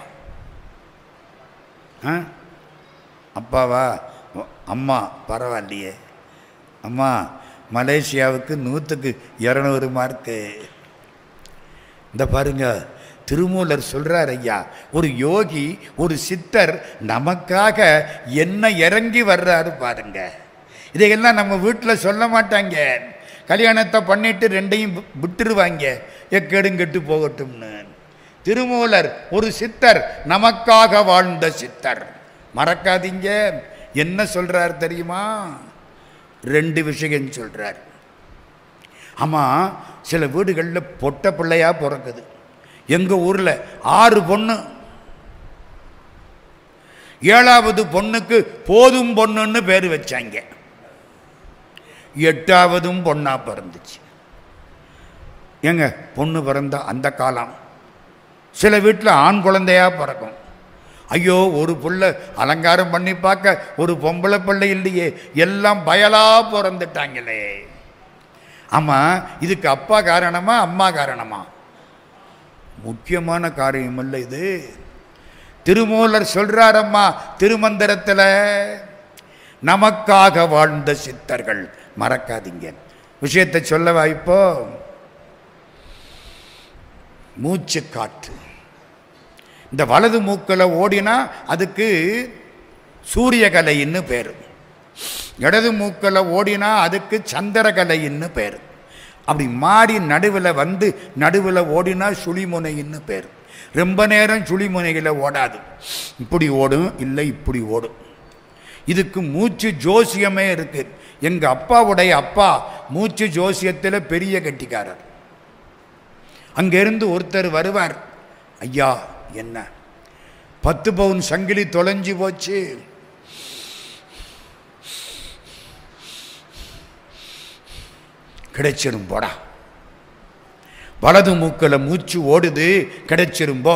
ஆ அப்பாவா ஓ, அம்மா பரவாயில்லையே அம்மா மலேசியாவுக்கு நூற்றுக்கு இரநூறு மார்க்கு இந்த பாருங்க திருமூலர் சொல்றார் ஐயா ஒரு யோகி ஒரு சித்தர் நமக்காக என்ன இறங்கி வர்றாரு பாருங்க இதையெல்லாம் நம்ம வீட்டில் சொல்ல மாட்டாங்க கல்யாணத்தை பண்ணிட்டு ரெண்டையும் வி- விட்டுருவாங்க எக்கேடும் கெட்டு போகட்டும்னு திருமூலர் ஒரு சித்தர் நமக்காக வாழ்ந்த சித்தர் மறக்காதீங்க என்ன சொல்றார் தெரியுமா ரெண்டு விஷயம் சொல்றார் ஆமாம் சில வீடுகளில் பொட்ட பிள்ளையா பிறக்குது எங்கள் ஊரில் ஆறு பொண்ணு ஏழாவது பொண்ணுக்கு போதும் பொண்ணுன்னு பேர் வச்சாங்க எட்டாவதும் பொண்ணா பிறந்துச்சு ஏங்க பொண்ணு பிறந்தா அந்த காலம் சில வீட்டில் ஆண் குழந்தையா பிறக்கும் ஐயோ ஒரு புள்ள அலங்காரம் பண்ணி பார்க்க ஒரு பொம்பளை பிள்ளை இல்லையே எல்லாம் பயலா பிறந்துட்டாங்களே ஆமாம் இதுக்கு அப்பா காரணமா அம்மா காரணமா முக்கியமான காரியம் இல்லை இது திருமூலர் சொல்றாரம்மா திருமந்திரத்தில் நமக்காக வாழ்ந்த சித்தர்கள் மறக்காதீங்க விஷயத்தை சொல்லவா இப்போ மூச்சு காற்று இந்த வலது மூக்கில் ஓடினா அதுக்கு சூரியகலைன்னு பேர் இடது மூக்கில் ஓடினா அதுக்கு சந்திரகலைன்னு பேர் அப்படி மாறி நடுவில் வந்து நடுவில் ஓடினா சுழிமுனைன்னு பேர் ரொம்ப நேரம் சுழிமுனையில் ஓடாது இப்படி ஓடும் இல்லை இப்படி ஓடும் இதுக்கு மூச்சு ஜோசியமே இருக்கு எங்கள் அப்பாவுடைய அப்பா மூச்சு ஜோசியத்தில் பெரிய கட்டிக்காரர் அங்கிருந்து ஒருத்தர் வருவார் ஐயா என்ன பத்து பவுன் சங்கிலி தொலைஞ்சு போச்சு கிடைச்சிரும் போடா வலது மூக்கில் மூச்சு ஓடுது கிடைச்சிரும்போ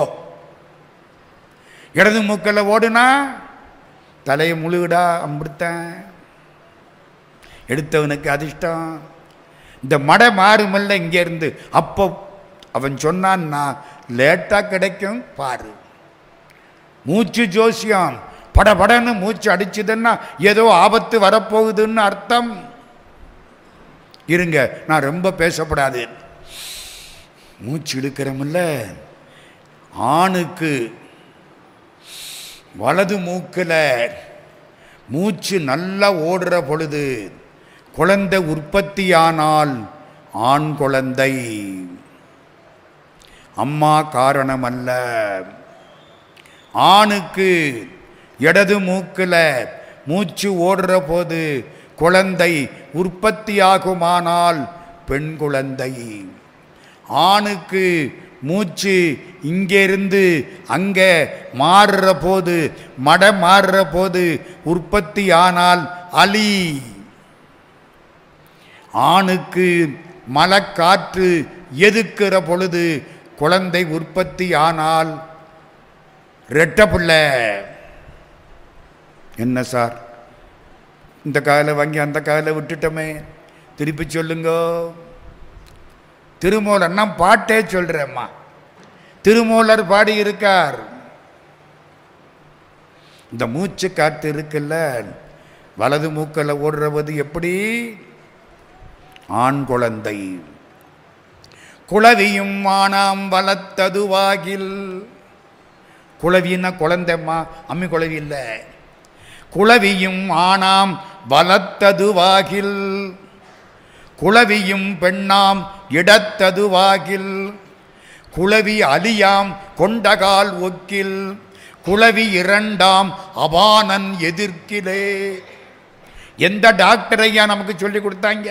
இடது மூக்கில் ஓடுனா தலையை முழுவிடா அம்பிடுத்தேன் எடுத்தவனுக்கு அதிர்ஷ்டம் இந்த மடை மாறுமல்ல இங்கேருந்து அப்போ அவன் சொன்னான் நான் லேட்டாக கிடைக்கும் பாரு மூச்சு ஜோசியம் படபடன்னு மூச்சு அடிச்சுதுன்னா ஏதோ ஆபத்து வரப்போகுதுன்னு அர்த்தம் இருங்க நான் ரொம்ப பேசப்படாது மூச்சு இழுக்கிறமில்ல ஆணுக்கு வலது மூக்கில் மூச்சு நல்லா ஓடுற பொழுது குழந்தை உற்பத்தியானால் ஆண் குழந்தை அம்மா காரணம் அல்ல ஆணுக்கு இடது மூக்கில் மூச்சு ஓடுற போது குழந்தை உற்பத்தியாகுமானால் பெண் குழந்தை ஆணுக்கு மூச்சு இங்கிருந்து அங்கே மாறுற போது மட மாறுற போது உற்பத்தி ஆனால் அலி ஆணுக்கு மலக்காற்று எதுக்கிற பொழுது குழந்தை உற்பத்தி ஆனால் ரெட்ட பிள்ளை என்ன சார் இந்த காலை வாங்கி அந்த காலை விட்டுட்டோமே திருப்பி சொல்லுங்க திருமூலன்னா பாட்டே சொல்றேம்மா திருமூலர் பாடி இருக்கார் இந்த மூச்சு காற்று இருக்குல்ல வலது மூக்கில் ஓடுறது எப்படி ஆண் குழந்தை குளவியும் ஆனாம் வளர்த்ததுவாகில் குளவின்னா குழந்தைம்மா அம்மி குளவி இல்லை குளவியும் ஆனாம் வளர்த்ததுவாகில் குளவியும் பெண்ணாம் இடத்ததுவாகில் குளவி அலியாம் கொண்டகால் ஒக்கில் குளவி இரண்டாம் அபானன் எதிர்க்கிலே எந்த டாக்டர் ஐயா நமக்கு சொல்லி கொடுத்தாங்க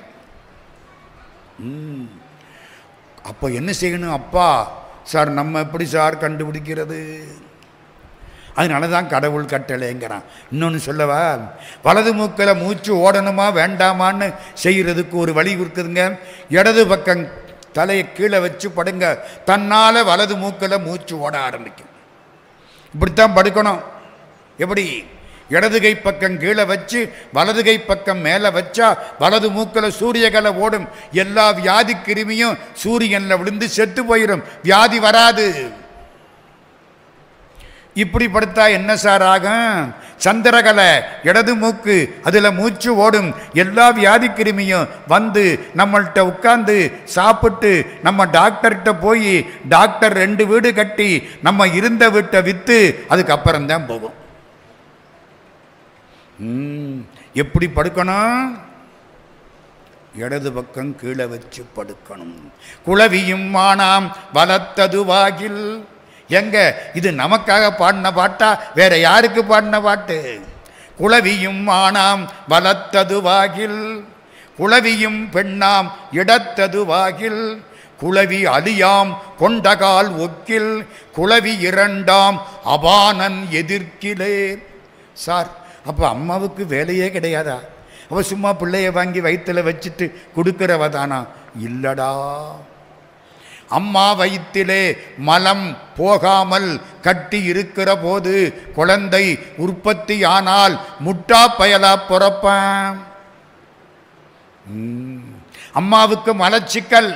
ம். அப்போ என்ன செய்யணும் அப்பா சார் நம்ம எப்படி சார் கண்டுபிடிக்கிறது அதனால தான் கடவுள் கட்டளைங்கிறான் இன்னொன்று சொல்லவா வலது மூக்கில் மூச்சு ஓடணுமா வேண்டாமான்னு செய்கிறதுக்கு ஒரு வழி இருக்குதுங்க இடது பக்கம் தலையை கீழே வச்சு படுங்க தன்னால் வலது மூக்கில் மூச்சு ஓட ஆரம்பிக்கும் இப்படித்தான் படுக்கணும் எப்படி இடது கை பக்கம் கீழே வச்சு வலது கை பக்கம் மேலே வச்சா வலது மூக்கில் சூரியகலை ஓடும் எல்லா வியாதி கிருமியும் சூரியனில் விழுந்து செத்து போயிடும் வியாதி வராது இப்படி படுத்தா என்ன சார் ஆகும் சந்திரகலை இடது மூக்கு அதில் மூச்சு ஓடும் எல்லா வியாதி கிருமியும் வந்து நம்மள்கிட்ட உட்கார்ந்து சாப்பிட்டு நம்ம டாக்டர்கிட்ட போய் டாக்டர் ரெண்டு வீடு கட்டி நம்ம இருந்த வீட்டை விற்று அதுக்கப்புறம் தான் போகும் ம், எப்படி படுக்கணும் இடது பக்கம் கீழே வச்சு படுக்கணும் குளவியும் மானாம் வளர்த்ததுவாகில் எங்க இது நமக்காக பாடின பாட்டா வேற யாருக்கு பாடின பாட்டு குளவியும் ஆனாம் வளர்த்ததுவாகில் குளவியும் பெண்ணாம் இடத்ததுவாகில் குளவி அலியாம் கொண்டகால் ஒக்கில் குளவி இரண்டாம் அபானன் எதிர்க்கிலே சார் அப்போ அம்மாவுக்கு வேலையே கிடையாதா அவ சும்மா பிள்ளைய வாங்கி வயிற்றுல வச்சுட்டு கொடுக்கிறவ தானா இல்லடா அம்மா வயிற்றிலே மலம் போகாமல் கட்டி இருக்கிற போது குழந்தை உற்பத்தி ஆனால் முட்டா பயலா பிறப்பான் ம். அம்மாவுக்கு மலச்சிக்கல்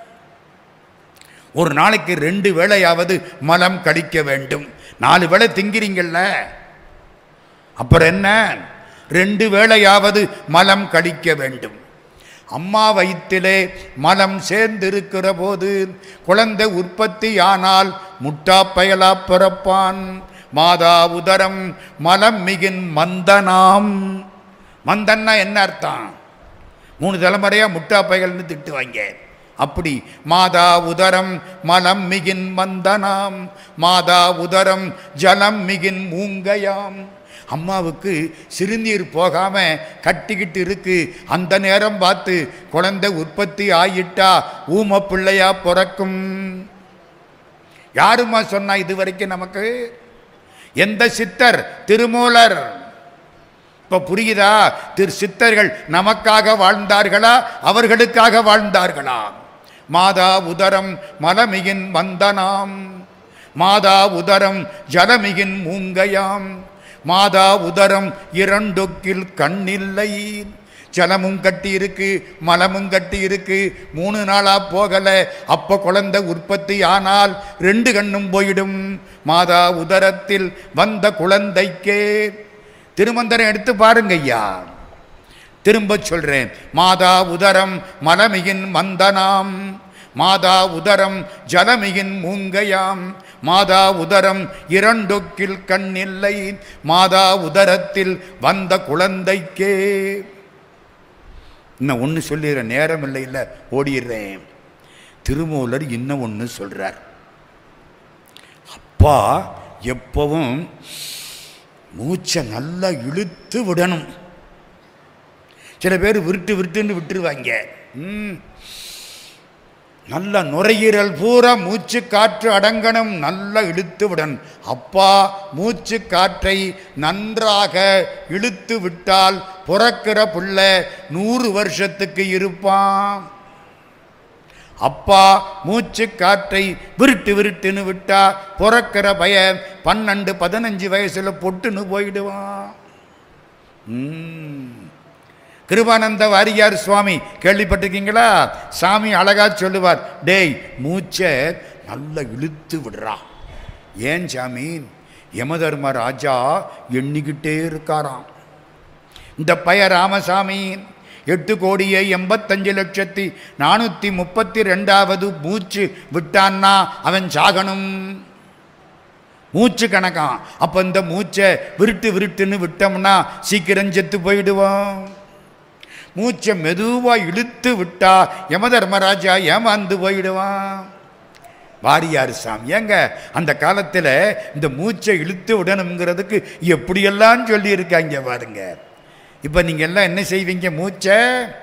ஒரு நாளைக்கு ரெண்டு வேளையாவது மலம் கழிக்க வேண்டும் நாலு வேளை திங்கிறீங்கல்ல அப்புறம் என்ன ரெண்டு வேளையாவது மலம் கழிக்க வேண்டும் அம்மா வயிற்றிலே மலம் சேர்ந்திருக்கிற போது குழந்தை உற்பத்தி ஆனால் முட்டா பயலா பிறப்பான் மாதா உதரம் மலம் மிகின் மந்தனாம் மந்தன்னா என்ன அர்த்தம் மூணு தலைமுறையா முட்டா பயல்னு திட்டுவாங்க அப்படி மாதா உதரம் மலம் மிகின் மந்தனாம் மாதா உதரம் ஜலம் மிகின் மூங்கையாம் அம்மாவுக்கு சிறுநீர் போகாம கட்டிக்கிட்டு இருக்கு அந்த நேரம் பார்த்து குழந்தை உற்பத்தி ஆயிட்டா ஊம பிள்ளையா பிறக்கும் யாருமா சொன்னா இது வரைக்கும் நமக்கு எந்த சித்தர் திருமூலர் இப்ப புரியுதா திரு சித்தர்கள் நமக்காக வாழ்ந்தார்களா அவர்களுக்காக வாழ்ந்தார்களா மாதா உதரம் மலமிகின் வந்தனாம் மாதா உதரம் ஜலமிகின் மூங்கையாம் மாதா உதரம் இரண்டொக்கில் கண்ணில்லை ஜலமும் கட்டி இருக்கு மலமும் கட்டி இருக்கு மூணு நாளா போகல அப்ப குழந்தை உற்பத்தி ஆனால் ரெண்டு கண்ணும் போயிடும் மாதா உதரத்தில் வந்த குழந்தைக்கே திருமந்திரம் எடுத்து பாருங்க ஐயா திரும்ப சொல்றேன் மாதா உதரம் மலமிகின் மந்தனாம் மாதா உதரம் ஜலமிகின் மூங்கையாம் மாதா உதரம் இரண்டொக்கில் கண்ணில்லை மாதா உதரத்தில் வந்த குழந்தைக்கே இன்னும் ஒன்று சொல்லிடுற நேரம் இல்லை இல்லை ஓடிடுறேன் திருமூலர் இன்னும் ஒன்று சொல்றார் அப்பா எப்பவும் மூச்சை நல்லா இழுத்து விடணும் சில பேர் விருட்டு விருட்டுன்னு விட்டுருவாங்க ம். நல்ல நுரையீரல் பூரா மூச்சு காற்று அடங்கணும் நல்லா இழுத்து விடணும் அப்பா மூச்சு காற்றை நன்றாக இழுத்து விட்டால் பிறக்கிற பிள்ளை நூறு வருஷத்துக்கு இருப்பான் அப்பா மூச்சு காற்றை விருட்டு விருட்டுன்னு விட்டா பிறக்கிற பையன் பன்னெண்டு பதினஞ்சு வயசுல பொட்டுன்னு போயிடுவான் ம். கிருபானந்த வாரியார் சுவாமி கேள்விப்பட்டிருக்கீங்களா சாமி அழகா சொல்லுவார் டேய் மூச்சை நல்லா இழுத்து விடுறா ஏன் சாமி யமதர்ம ராஜா எண்ணிக்கிட்டே இருக்காராம் இந்த பய ராமசாமி எட்டு கோடியே எண்பத்தஞ்சு லட்சத்தி நானூற்றி முப்பத்தி ரெண்டாவது மூச்சு விட்டான்னா அவன் சாகணும் மூச்சு கணக்காம் அப்போ இந்த மூச்சை விருட்டு விருட்டுன்னு விட்டோம்னா சீக்கிரம் செத்து போயிடுவோம் மூச்சை மெதுவாக இழுத்து விட்டா யமதர்மராஜா ஏமாந்து போயிடுவான் வாரியார் சாமி ஏங்க அந்த காலத்தில் இந்த மூச்சை இழுத்து விடணுங்கிறதுக்கு எப்படியெல்லாம் சொல்லியிருக்காங்க பாருங்க இப்போ நீங்கள் எல்லாம் என்ன செய்வீங்க மூச்சை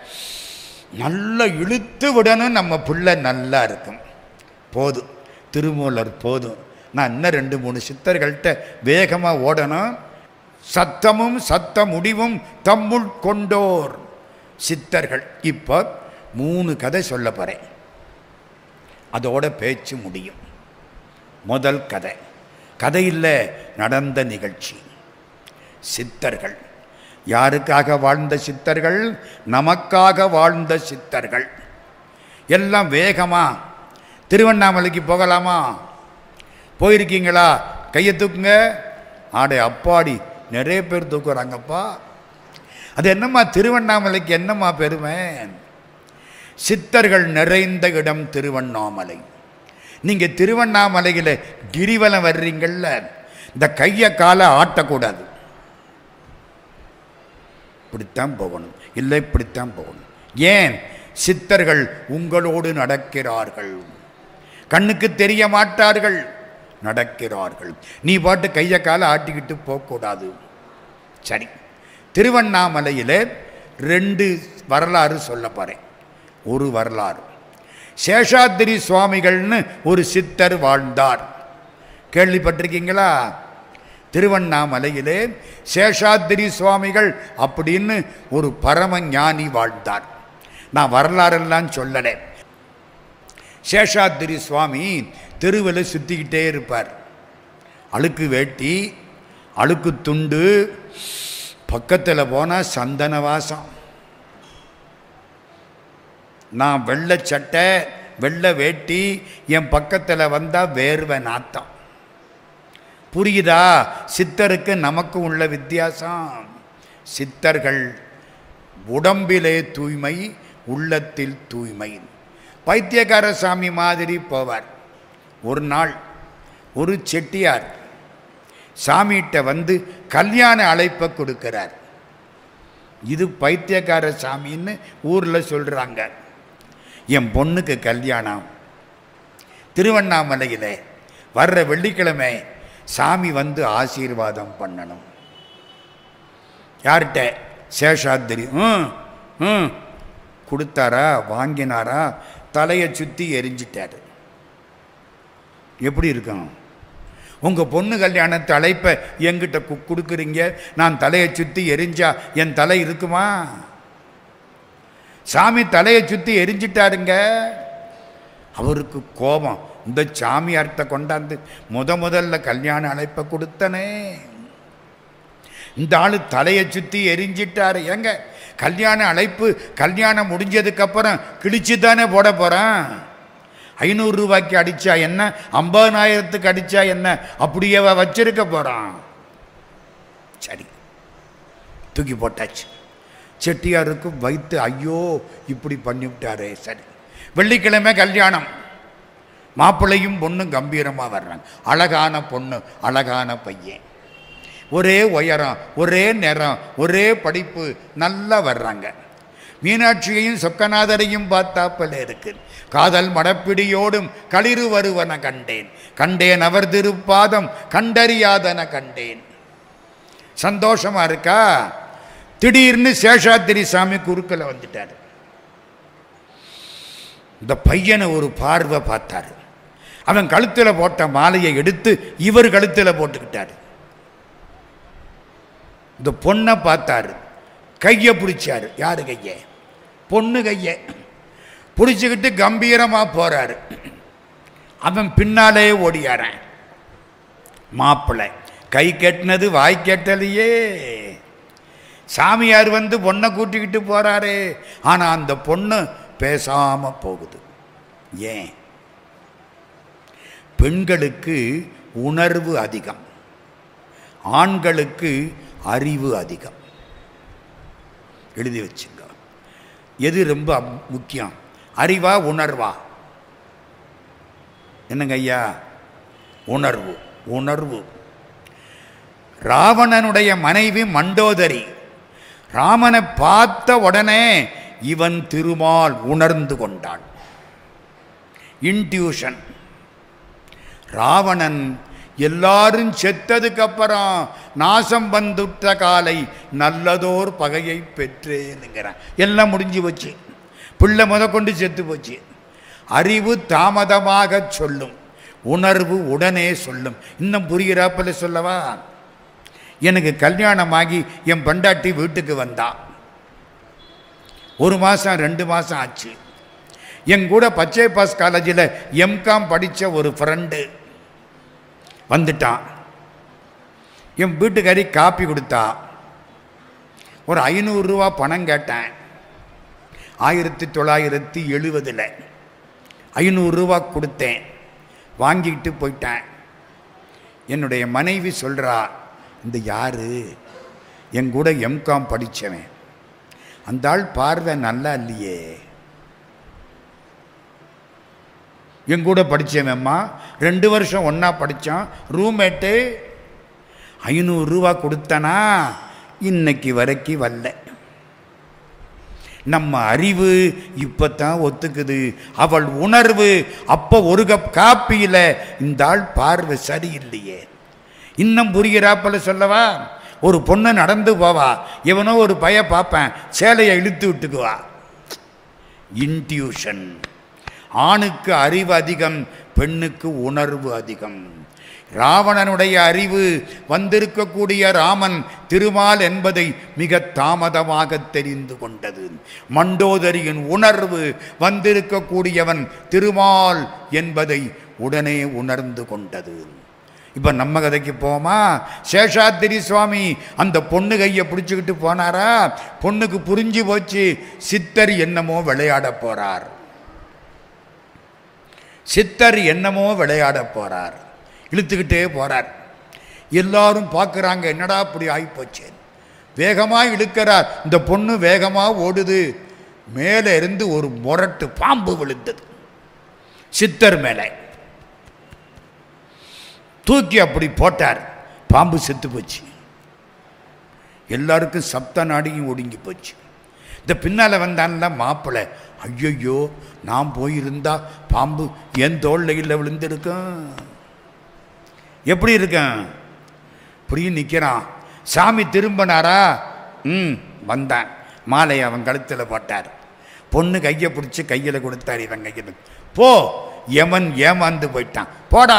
நல்லா இழுத்து விடணும் நம்ம பிள்ளை நல்லா இருக்கும் போதும் திருமூலர் போதும் நான் இன்னும் ரெண்டு மூணு சித்தர்கள்ட்ட வேகமாக ஓடணும் சத்தமும் சத்த முடிவும் தம்முள் கொண்டோர் சித்தர்கள் இப்போ மூணு கதை சொல்ல போகிறேன் அதோட பேச்சு முடியும் முதல் கதை கதையில் நடந்த நிகழ்ச்சி சித்தர்கள் யாருக்காக வாழ்ந்த சித்தர்கள் நமக்காக வாழ்ந்த சித்தர்கள் எல்லாம் வேகமா திருவண்ணாமலைக்கு போகலாமா போயிருக்கீங்களா கையை தூக்குங்க ஆடே அப்பாடி நிறைய பேர் தூக்குறாங்கப்பா அது என்னம்மா திருவண்ணாமலைக்கு என்னம்மா பெருமை சித்தர்கள் நிறைந்த இடம் திருவண்ணாமலை நீங்க திருவண்ணாமலையில் கிரிவலம் வர்றீங்கள்ல இந்த கையை காலை ஆட்டக்கூடாது இப்படித்தான் போகணும் இல்லை இப்படித்தான் போகணும் ஏன் சித்தர்கள் உங்களோடு நடக்கிறார்கள் கண்ணுக்கு தெரிய மாட்டார்கள் நடக்கிறார்கள் நீ பாட்டு கையை காலை ஆட்டிக்கிட்டு போகக்கூடாது சரி திருவண்ணாமலையில் ரெண்டு வரலாறு சொல்ல போகிறேன் ஒரு வரலாறு சேஷாத்திரி சுவாமிகள்னு ஒரு சித்தர் வாழ்ந்தார் கேள்விப்பட்டிருக்கீங்களா திருவண்ணாமலையிலே சேஷாத்திரி சுவாமிகள் அப்படின்னு ஒரு பரம ஞானி வாழ்ந்தார் நான் வரலாறெல்லாம் சொல்லலை சேஷாத்திரி சுவாமி தெருவில் சுற்றிக்கிட்டே இருப்பார் அழுக்கு வேட்டி அழுக்கு துண்டு பக்கத்தில் போனால் சந்தன வாசம் நான் வெள்ளை சட்டை வெள்ளை வேட்டி என் பக்கத்தில் வந்தால் வேர்வை நாத்தம் புரியுதா சித்தருக்கு நமக்கு உள்ள வித்தியாசம் சித்தர்கள் உடம்பிலே தூய்மை உள்ளத்தில் தூய்மை பைத்தியக்கார சாமி மாதிரி போவார் ஒரு நாள் ஒரு செட்டியார் சாமிகிட்ட வந்து கல்யாண அழைப்பை கொடுக்கிறார் இது பைத்தியக்கார சாமின்னு ஊரில் சொல்கிறாங்க என் பொண்ணுக்கு கல்யாணம் திருவண்ணாமலையில் வர்ற வெள்ளிக்கிழமை சாமி வந்து ஆசீர்வாதம் பண்ணணும் யார்கிட்ட சேஷாத்திரி ம் ம் கொடுத்தாரா வாங்கினாரா தலையை சுற்றி எரிஞ்சிட்டாரு எப்படி இருக்கும் உங்கள் பொண்ணு கல்யாணத்து அழைப்பை என்கிட்ட கு கொடுக்குறீங்க நான் தலையை சுற்றி எரிஞ்சா என் தலை இருக்குமா சாமி தலையை சுற்றி எரிஞ்சிட்டாருங்க அவருக்கு கோபம் இந்த சாமியார்த்த கொண்டாந்து முத முதல்ல கல்யாண அழைப்பை கொடுத்தனே இந்த ஆள் தலையை சுற்றி எரிஞ்சிட்டாரு ஏங்க கல்யாண அழைப்பு கல்யாணம் முடிஞ்சதுக்கப்புறம் கிழிச்சு தானே போட போகிறேன் ஐநூறு ரூபாய்க்கு அடித்தா என்ன ஐம்பதனாயிரத்துக்கு அடித்தா என்ன அப்படியே வச்சிருக்க போகிறான் சரி தூக்கி போட்டாச்சு செட்டியாருக்கு வைத்து ஐயோ இப்படி பண்ணிவிட்டாரே சரி வெள்ளிக்கிழமை கல்யாணம் மாப்பிள்ளையும் பொண்ணும் கம்பீரமாக வர்றாங்க அழகான பொண்ணு அழகான பையன் ஒரே உயரம் ஒரே நிறம் ஒரே படிப்பு நல்லா வர்றாங்க மீனாட்சியையும் சொக்கநாதரையும் பார்த்தாப்பல இருக்கு காதல் மடப்பிடியோடும் களிறு வருவன கண்டேன் கண்டேன் அவர் திருப்பாதம் கண்டறியாதன கண்டேன் சந்தோஷமா இருக்கா திடீர்னு சேஷாத்திரி சாமி குறுக்கில் வந்துட்டார் இந்த பையனை ஒரு பார்வை பார்த்தாரு அவன் கழுத்தில் போட்ட மாலையை எடுத்து இவர் கழுத்தில் போட்டுக்கிட்டாரு இந்த பொண்ணை பார்த்தாரு கையை பிடிச்சாரு யாரு கையை பொண்ணு கையை பிடிச்சிக்கிட்டு கம்பீரமாக போறாரு அவன் பின்னாலே ஓடியாரன் மாப்பிள்ளை கை கெட்டினது வாய் கெட்டலையே சாமியார் வந்து பொண்ணை கூட்டிக்கிட்டு போறாரே ஆனால் அந்த பொண்ணு பேசாம போகுது ஏன் பெண்களுக்கு உணர்வு அதிகம் ஆண்களுக்கு அறிவு அதிகம் எழுதி வச்சுங்க எது ரொம்ப முக்கியம் அறிவா உணர்வா என்னங்க ஐயா உணர்வு உணர்வு ராவணனுடைய மனைவி மண்டோதரி ராமனை பார்த்த உடனே இவன் திருமால் உணர்ந்து கொண்டான் இன்ட்யூஷன் ராவணன் எல்லாரும் செத்ததுக்கு அப்புறம் நாசம் வந்துட்ட காலை நல்லதோர் பகையை பெற்றேனுங்கிறான் எல்லாம் முடிஞ்சு போச்சு பிள்ளை முத கொண்டு செத்து போச்சு அறிவு தாமதமாக சொல்லும் உணர்வு உடனே சொல்லும் இன்னும் புரிகிறாப்பில் சொல்லவா எனக்கு கல்யாணமாகி என் பண்டாட்டி வீட்டுக்கு வந்தா ஒரு மாதம் ரெண்டு மாதம் ஆச்சு என் கூட பச்சை பாஸ் காலேஜில் எம்காம் படித்த ஒரு ஃப்ரெண்டு வந்துட்டான் என் வீட்டுக்காரி காப்பி கொடுத்தா ஒரு ஐநூறுரூவா பணம் கேட்டேன் ஆயிரத்தி தொள்ளாயிரத்தி எழுபதில் ஐநூறுரூவா கொடுத்தேன் வாங்கிட்டு போயிட்டேன் என்னுடைய மனைவி சொல்கிறா இந்த யாரு என் கூட எம்காம் படித்தவன் அந்த ஆள் பார்வை நல்லா இல்லையே என் கூட படித்தவன்மா ரெண்டு வருஷம் ஒன்றா படித்தான் ரூம்மேட்டு ஐநூறுரூவா கொடுத்தனா இன்னைக்கு வரைக்கும் வரல நம்ம அறிவு இப்பத்தான் ஒத்துக்குது அவள் உணர்வு அப்போ ஒரு கப் காப்பியில் இந்த ஆள் பார்வை சரியில்லையே இன்னும் புரிகிறாப்பல சொல்லவா ஒரு பொண்ணு நடந்து போவா இவனோ ஒரு பய பார்ப்பேன் சேலையை இழுத்து விட்டுக்குவா இன்ட்யூஷன் ஆணுக்கு அறிவு அதிகம் பெண்ணுக்கு உணர்வு அதிகம் ராவணனுடைய அறிவு வந்திருக்கக்கூடிய ராமன் திருமால் என்பதை மிக தாமதமாக தெரிந்து கொண்டது மண்டோதரியின் உணர்வு வந்திருக்கக்கூடியவன் திருமால் என்பதை உடனே உணர்ந்து கொண்டது இப்போ நம்ம கதைக்கு போமா சேஷாத்திரி சுவாமி அந்த பொண்ணு கையை பிடிச்சிக்கிட்டு போனாரா பொண்ணுக்கு புரிஞ்சு போச்சு சித்தர் என்னமோ விளையாட போறார் சித்தர் என்னமோ விளையாட போறார் இழுத்துக்கிட்டே போறார் எல்லாரும் பார்க்குறாங்க என்னடா அப்படி ஆகிப்போச்சு வேகமாக இழுக்கிறார் இந்த பொண்ணு வேகமாக ஓடுது மேலே இருந்து ஒரு முரட்டு பாம்பு விழுந்தது சித்தர் மேலே தூக்கி அப்படி போட்டார் பாம்பு செத்து போச்சு எல்லாருக்கும் சப்த நாடியும் ஒடுங்கி போச்சு இந்த பின்னால் வந்தான்ல மாப்பிள்ளை ஐயையோ நான் போயிருந்தா பாம்பு என் தோல்லையில் விழுந்திருக்கும் எப்படி இருக்கேன் இப்படி நிற்கிறான் சாமி திரும்பினாரா ம் வந்தான் மாலையை அவன் கழுத்தில் போட்டார் பொண்ணு கையை பிடிச்சி கையில் கொடுத்தார் இவன் கையில் போ யமன் ஏமாந்து போயிட்டான் போடா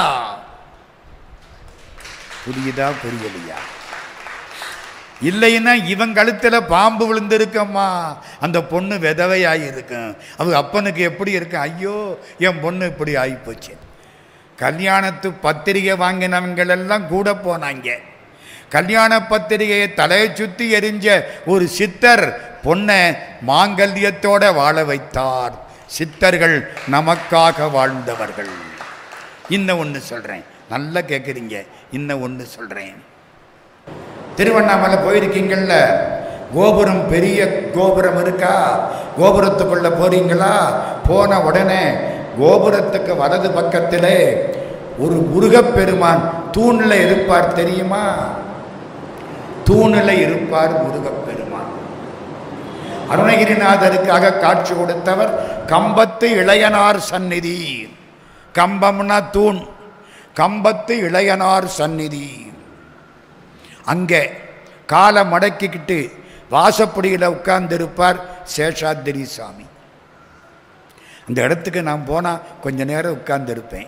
புரியுதா புரியலையா இல்லைன்னா இவன் கழுத்தில் பாம்பு விழுந்திருக்கம்மா அந்த பொண்ணு விதவையாகி இருக்கும் அவங்க அப்பனுக்கு எப்படி இருக்கும் ஐயோ என் பொண்ணு இப்படி ஆகிப்போச்சு கல்யாணத்து பத்திரிகை வாங்கினவங்கள் எல்லாம் கூட போனாங்க கல்யாண பத்திரிகையை தலையை சுற்றி எரிஞ்ச ஒரு சித்தர் பொண்ணை மாங்கல்யத்தோட வாழ வைத்தார் சித்தர்கள் நமக்காக வாழ்ந்தவர்கள் இன்னும் ஒன்று சொல்கிறேன் நல்லா கேட்குறீங்க இன்னும் ஒன்று சொல்கிறேன் திருவண்ணாமலை போயிருக்கீங்கள்ல கோபுரம் பெரிய கோபுரம் இருக்கா கோபுரத்துக்குள்ள போறீங்களா போன உடனே கோபுரத்துக்கு வலது பக்கத்திலே ஒரு முருகப்பெருமான் தூணில் இருப்பார் தெரியுமா தூணில் இருப்பார் முருகப்பெருமான் அருணகிரிநாதருக்காக காட்சி கொடுத்தவர் கம்பத்து இளையனார் சந்நிதி கம்பம்னா தூண் கம்பத்து இளையனார் சந்நிதி அங்கே காலை மடக்கிக்கிட்டு வாசப்படியில் உட்கார்ந்திருப்பார் சேஷாத்திரி சாமி அந்த இடத்துக்கு நான் போனால் கொஞ்ச நேரம் உட்கார்ந்திருப்பேன்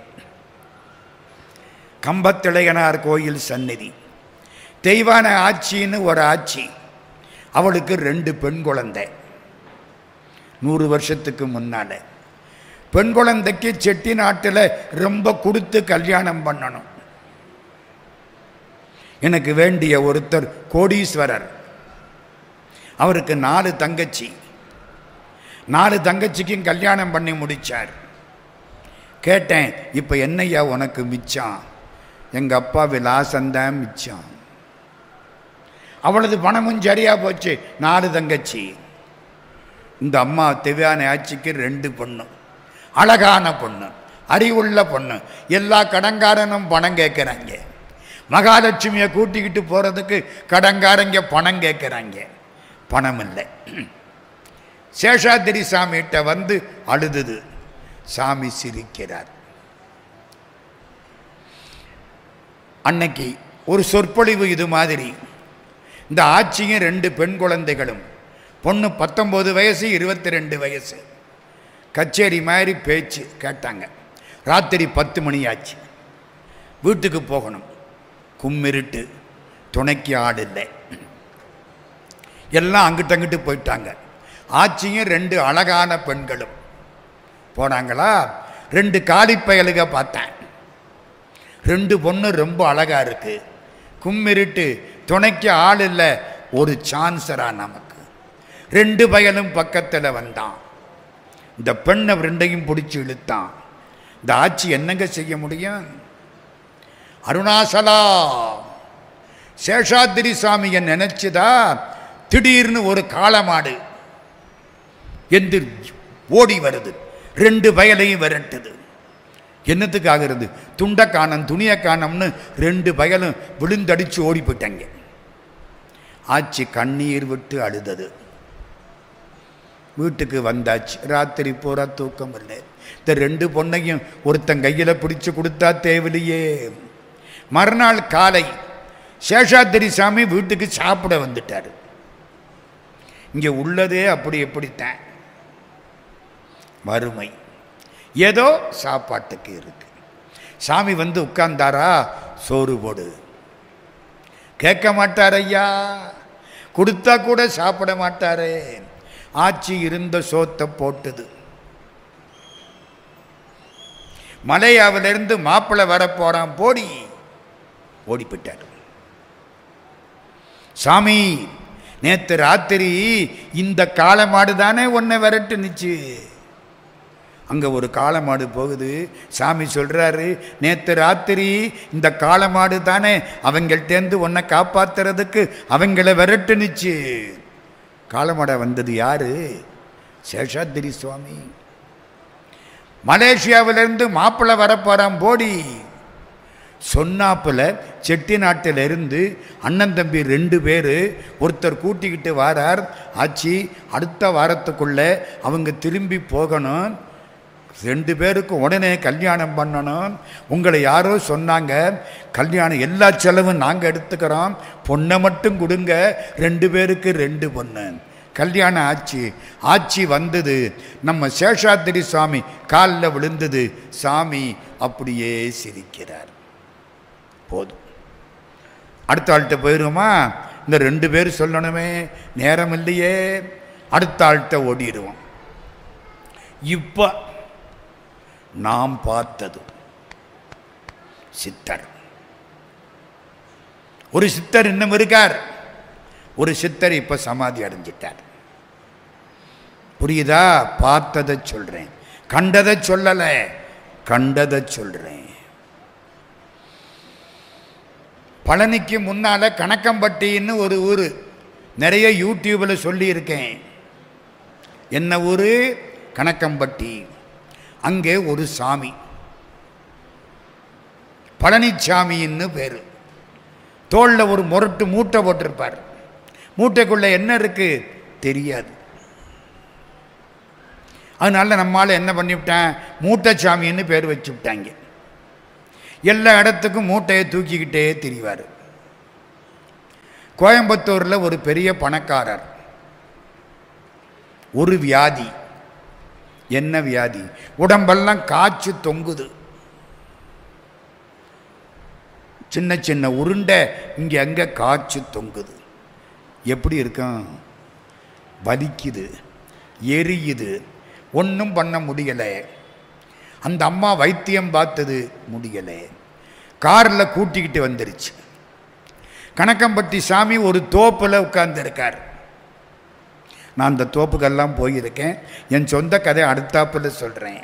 கம்பத்திளையனார் கோயில் சந்நிதி தெய்வான ஆட்சின்னு ஒரு ஆட்சி அவளுக்கு ரெண்டு பெண் குழந்தை நூறு வருஷத்துக்கு முன்னால் பெண் குழந்தைக்கு செட்டி நாட்டில் ரொம்ப கொடுத்து கல்யாணம் பண்ணணும் எனக்கு வேண்டிய ஒருத்தர் கோடீஸ்வரர் அவருக்கு நாலு தங்கச்சி நாலு தங்கச்சிக்கும் கல்யாணம் பண்ணி முடிச்சார் கேட்டேன் இப்போ என்னய்யா உனக்கு மிச்சம் எங்கள் அப்பா விலாசந்தான் மிச்சம் அவளது பணமும் சரியா போச்சு நாலு தங்கச்சி இந்த அம்மா திவ்யான ஆட்சிக்கு ரெண்டு பொண்ணு அழகான பொண்ணு அறிவுள்ள பொண்ணு எல்லா கடங்காரனும் பணம் கேட்குறாங்க மகாலட்சுமியை கூட்டிக்கிட்டு போகிறதுக்கு கடங்காரங்க பணம் கேட்குறாங்க பணம் இல்லை சேஷாத்திரி சாமிகிட்ட வந்து அழுதுது சாமி சிரிக்கிறார் அன்னைக்கு ஒரு சொற்பொழிவு இது மாதிரி இந்த ஆட்சியும் ரெண்டு பெண் குழந்தைகளும் பொண்ணு பத்தொம்போது வயசு இருபத்தி ரெண்டு வயசு கச்சேரி மாதிரி பேச்சு கேட்டாங்க ராத்திரி பத்து மணி ஆச்சு வீட்டுக்கு போகணும் கும்மிருட்டு துணைக்கு ஆடு இல்லை எல்லாம் அங்கிட்டு அங்கிட்டு போயிட்டாங்க ஆட்சியும் ரெண்டு அழகான பெண்களும் போனாங்களா ரெண்டு காலிப்பயலுக பார்த்தேன் ரெண்டு பொண்ணு ரொம்ப அழகா இருக்கு கும்மிருட்டு துணைக்கு ஆள் இல்லை ஒரு சான்சரா நமக்கு ரெண்டு பயலும் பக்கத்தில் வந்தான் இந்த பெண்ணை ரெண்டையும் பிடிச்சி இழுத்தான் இந்த ஆட்சி என்னங்க செய்ய முடியும் அருணாசலா சேஷாத்திரி சாமியை நினைச்சுதா திடீர்னு ஒரு காளமாடு என்று ஓடி வருது ரெண்டு வயலையும் விரட்டுது என்னத்துக்கு ஆகிறது துண்டை காணம் துணியை காணம்னு ரெண்டு வயலும் விழுந்தடிச்சு ஓடி போயிட்டாங்க ஆச்சி கண்ணீர் விட்டு அழுதது வீட்டுக்கு வந்தாச்சு ராத்திரி பூரா தூக்கம் இல்லை இந்த ரெண்டு பொண்ணையும் ஒருத்தன் கையில் பிடிச்சு கொடுத்தா தேவையில்லையே மறுநாள் காலை சேஷாத்திரி சாமி வீட்டுக்கு சாப்பிட வந்துட்டார் இங்கே உள்ளதே அப்படி எப்படித்தான் வறுமை ஏதோ சாப்பாட்டுக்கு இருக்கு சாமி வந்து உட்கார்ந்தாரா சோறு போடு கேட்க மாட்டார் ஐயா கொடுத்தா கூட சாப்பிட மாட்டாரே ஆட்சி இருந்த சோத்தை போட்டுது மலையாவிலிருந்து மாப்பிள்ளை வர போறான் போடி ஓடி போயிட்டார் சாமி நேத்து ராத்திரி இந்த காளமாடு தானே உன்னை விரட்டுனுச்சு அங்கே ஒரு காளமாடு போகுது சாமி சொல்கிறாரு நேற்று ராத்திரி இந்த காளமாடு தானே அவங்கள்ட்டேருந்து உன்னை காப்பாத்துறதுக்கு அவங்கள விரட்டுனுச்சு காளமாடை வந்தது யாரு சேஷாத்திரி சுவாமி மலேசியாவிலிருந்து மாப்பிள்ளை வரப்போகிறான் போடி சொன்னாப்புல செட்டி நாட்டிலிருந்து அண்ணன் தம்பி ரெண்டு பேர் ஒருத்தர் கூட்டிக்கிட்டு வாரார் ஆச்சி அடுத்த வாரத்துக்குள்ள அவங்க திரும்பி போகணும் ரெண்டு பேருக்கும் உடனே கல்யாணம் பண்ணணும் உங்களை யாரோ சொன்னாங்க கல்யாணம் எல்லா செலவும் நாங்கள் எடுத்துக்கிறோம் பொண்ணை மட்டும் கொடுங்க ரெண்டு பேருக்கு ரெண்டு பொண்ணு கல்யாணம் ஆச்சு ஆட்சி வந்தது நம்ம சேஷாத்திரி சுவாமி காலில் விழுந்தது சாமி அப்படியே சிரிக்கிறார் போதும் அடுத்த ஆள்கிட்ட போயிடுவோமா இந்த ரெண்டு பேர் சொல்லணுமே நேரம் இல்லையே அடுத்த ஆள்கிட்ட ஓடிடுவோம் இப்போ நாம் பார்த்தது சித்தர் ஒரு சித்தர் இன்னும் இருக்கார் ஒரு சித்தர் இப்ப சமாதி அடைஞ்சிட்டார் புரியுதா பார்த்ததை சொல்றேன் கண்டதை சொல்லல கண்டதை சொல்றேன் பழனிக்கு முன்னால கணக்கம்பட்டின்னு ஒரு ஊர் நிறைய யூடியூப்ல சொல்லியிருக்கேன் என்ன ஊர் கணக்கம்பட்டி அங்கே ஒரு சாமி பழனிச்சாமின்னு பேர் தோளில் ஒரு முரட்டு மூட்டை போட்டிருப்பார் மூட்டைக்குள்ள என்ன இருக்கு தெரியாது அதனால நம்மால் என்ன பண்ணிவிட்டேன் மூட்டைச்சாமின்னு பேர் வச்சு விட்டாங்க எல்லா இடத்துக்கும் மூட்டையை தூக்கிக்கிட்டே திரிவார் கோயம்புத்தூரில் ஒரு பெரிய பணக்காரர் ஒரு வியாதி என்ன வியாதி உடம்பெல்லாம் காய்ச்சி தொங்குது சின்ன சின்ன உருண்டை இங்கே அங்கே காய்ச்சி தொங்குது எப்படி இருக்கும் வலிக்குது எரியுது ஒன்றும் பண்ண முடியலை அந்த அம்மா வைத்தியம் பார்த்தது முடியலை காரில் கூட்டிக்கிட்டு வந்துருச்சு கணக்கம்பட்டி சாமி ஒரு தோப்பில் உட்கார்ந்துருக்கார் நான் அந்த தோப்புக்கெல்லாம் போயிருக்கேன் என் சொந்த கதை அடுத்தாப்பில் சொல்கிறேன்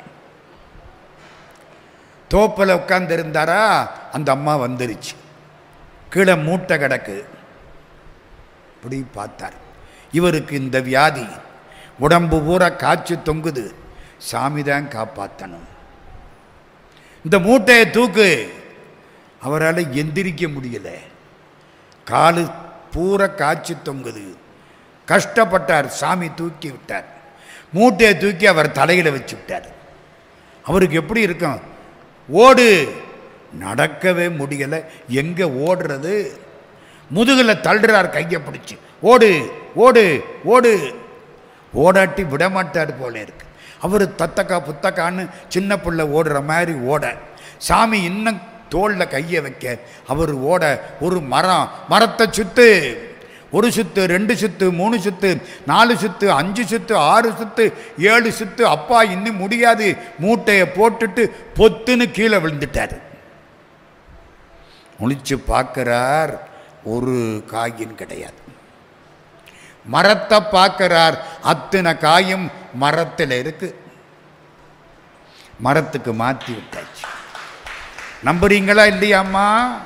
தோப்பில் உட்காந்துருந்தாரா அந்த அம்மா வந்துருச்சு கீழே மூட்டை கிடக்கு இப்படி பார்த்தார் இவருக்கு இந்த வியாதி உடம்பு பூரா காய்ச்சி தொங்குது சாமி தான் காப்பாற்றணும் இந்த மூட்டையை தூக்கு அவரால் எந்திரிக்க முடியல காலு பூரா காய்ச்சி தொங்குது கஷ்டப்பட்டார் சாமி தூக்கி விட்டார் மூட்டையை தூக்கி அவர் தலையில் வச்சு விட்டார் அவருக்கு எப்படி இருக்கும் ஓடு நடக்கவே முடியலை எங்கே ஓடுறது முதுகில் தள்ளுறார் கையை பிடிச்சி ஓடு ஓடு ஓடு ஓடாட்டி விடமாட்டார் போல இருக்கு அவர் தத்தக்கா புத்தக்கான்னு சின்ன பிள்ளை ஓடுற மாதிரி ஓட சாமி இன்னும் தோளில் கையை வைக்க அவர் ஓட ஒரு மரம் மரத்தை சுத்து ஒரு சுத்து ரெண்டு சுத்து மூணு சுத்து நாலு சுத்து அஞ்சு சுத்து ஆறு சுத்து ஏழு சுத்து அப்பா இன்னும் முடியாது மூட்டையை போட்டுட்டு பொத்துன்னு கீழே விழுந்துட்டார் முழிச்சு பார்க்கிறார் ஒரு காயின் கிடையாது மரத்தை பார்க்கிறார் அத்தனை காயும் மரத்தில் இருக்கு மரத்துக்கு மாற்றி விட்டாச்சு நம்புறீங்களா இல்லையாம்மா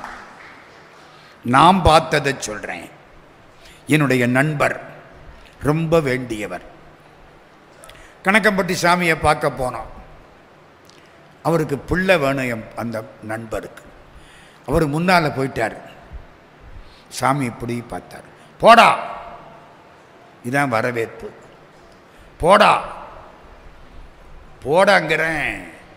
நான் பார்த்ததை சொல்றேன் என்னுடைய நண்பர் ரொம்ப வேண்டியவர் கணக்கம்பட்டி சாமியை பார்க்க போனோம் அவருக்கு பிள்ளை வேணும் என் அந்த நண்பருக்கு அவர் முன்னால் போயிட்டார் சாமி இப்படி பார்த்தார் போடா இதான் வரவேற்பு போடா போடாங்கிறேன்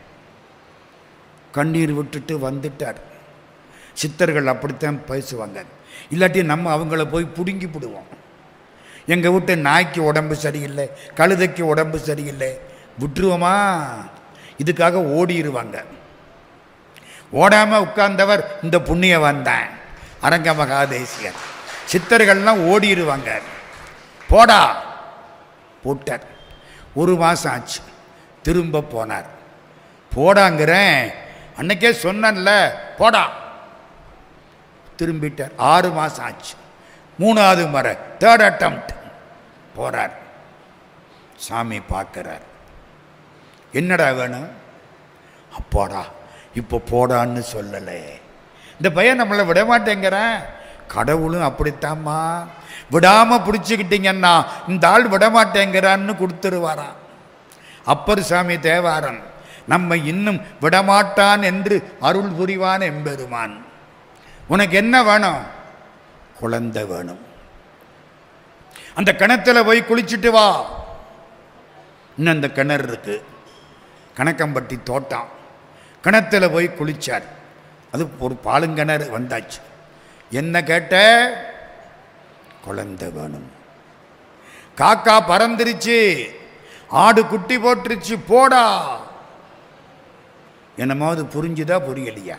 கண்ணீர் விட்டுட்டு வந்துட்டார் சித்தர்கள் அப்படித்தான் பேசுவாங்க இல்லாட்டி நம்ம அவங்கள போய் பிடுங்கி விடுவோம் எங்கள் வீட்டு நாய்க்கு உடம்பு சரியில்லை கழுதைக்கு உடம்பு சரியில்லை விட்டுருவோமா இதுக்காக ஓடிடுவாங்க ஓடாமல் உட்கார்ந்தவர் இந்த புண்ணியவன் தான் அரங்க மகாதேசியர் சித்தர்கள்லாம் ஓடிடுவாங்க போடா போட்டார் ஒரு மாதம் ஆச்சு திரும்ப போனார் போடாங்கிறேன் அன்னைக்கே சொன்னேன்ல போடா திரும்பிட்டார் ஆறு மாதம் ஆச்சு மூணாவது முறை தேர்ட் அட்டம்ப்ட் போறார் சாமி பார்க்கிறார் என்னடா வேணும் அப்பாடா இப்போ போடான்னு சொல்லலை இந்த பையன் நம்மளை விட மாட்டேங்கிறான் கடவுளும் அப்படித்தாம்மா விடாமல் பிடிச்சிக்கிட்டீங்கன்னா இந்த ஆள் விட மாட்டேங்கிறான்னு கொடுத்துருவாராம் அப்பர் சாமி தேவாரன் நம்ம இன்னும் விடமாட்டான் என்று அருள் புரிவான் எம்பெருமான் உனக்கு என்ன வேணும் குழந்தை வேணும் அந்த கிணத்துல போய் குளிச்சுட்டு வா இன்னும் அந்த கிணறு இருக்கு கணக்கம்பட்டி தோட்டம் கிணத்துல போய் குளிச்சார் அது ஒரு பாலுங்கிணறு வந்தாச்சு என்ன கேட்ட குழந்தை வேணும் காக்கா பறந்துருச்சு ஆடு குட்டி போட்டுருச்சு போடா என்னமாவது புரிஞ்சுதா புரியலையா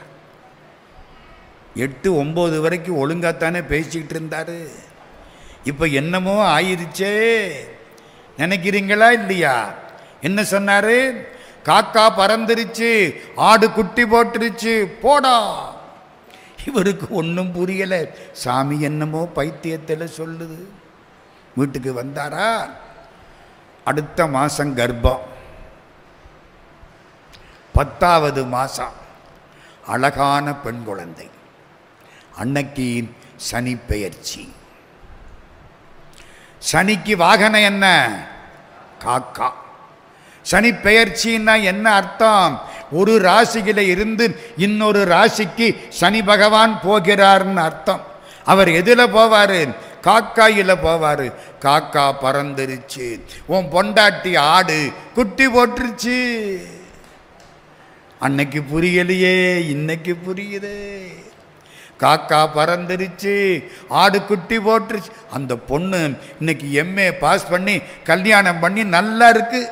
எட்டு ஒம்பது வரைக்கும் ஒழுங்காத்தானே பேசிக்கிட்டு இருந்தாரு இப்போ என்னமோ ஆயிருச்சே நினைக்கிறீங்களா இல்லையா என்ன சொன்னாரு காக்கா பறந்துருச்சு ஆடு குட்டி போட்டுருச்சு போடா இவருக்கு ஒன்றும் புரியல சாமி என்னமோ பைத்தியத்தில் சொல்லுது வீட்டுக்கு வந்தாரா அடுத்த மாதம் கர்ப்பம் பத்தாவது மாதம் அழகான பெண் குழந்தை அன்னைக்கு சனி பெயர்ச்சி சனிக்கு வாகனம் என்ன காக்கா சனி பெயர்ச்சின்னா என்ன அர்த்தம் ஒரு ராசியில இருந்து இன்னொரு ராசிக்கு சனி பகவான் போகிறார்னு அர்த்தம் அவர் எதில் போவார் காக்காயில போவார் காக்கா பறந்துருச்சு உன் பொண்டாட்டி ஆடு குட்டி போட்டுருச்சு அன்னைக்கு புரியலையே இன்னைக்கு புரியுது காக்கா பறந்துருச்சு ஆடு குட்டி போட்டுருச்சு அந்த பொண்ணு இன்னைக்கு எம்ஏ பாஸ் பண்ணி கல்யாணம் பண்ணி நல்லா இருக்கு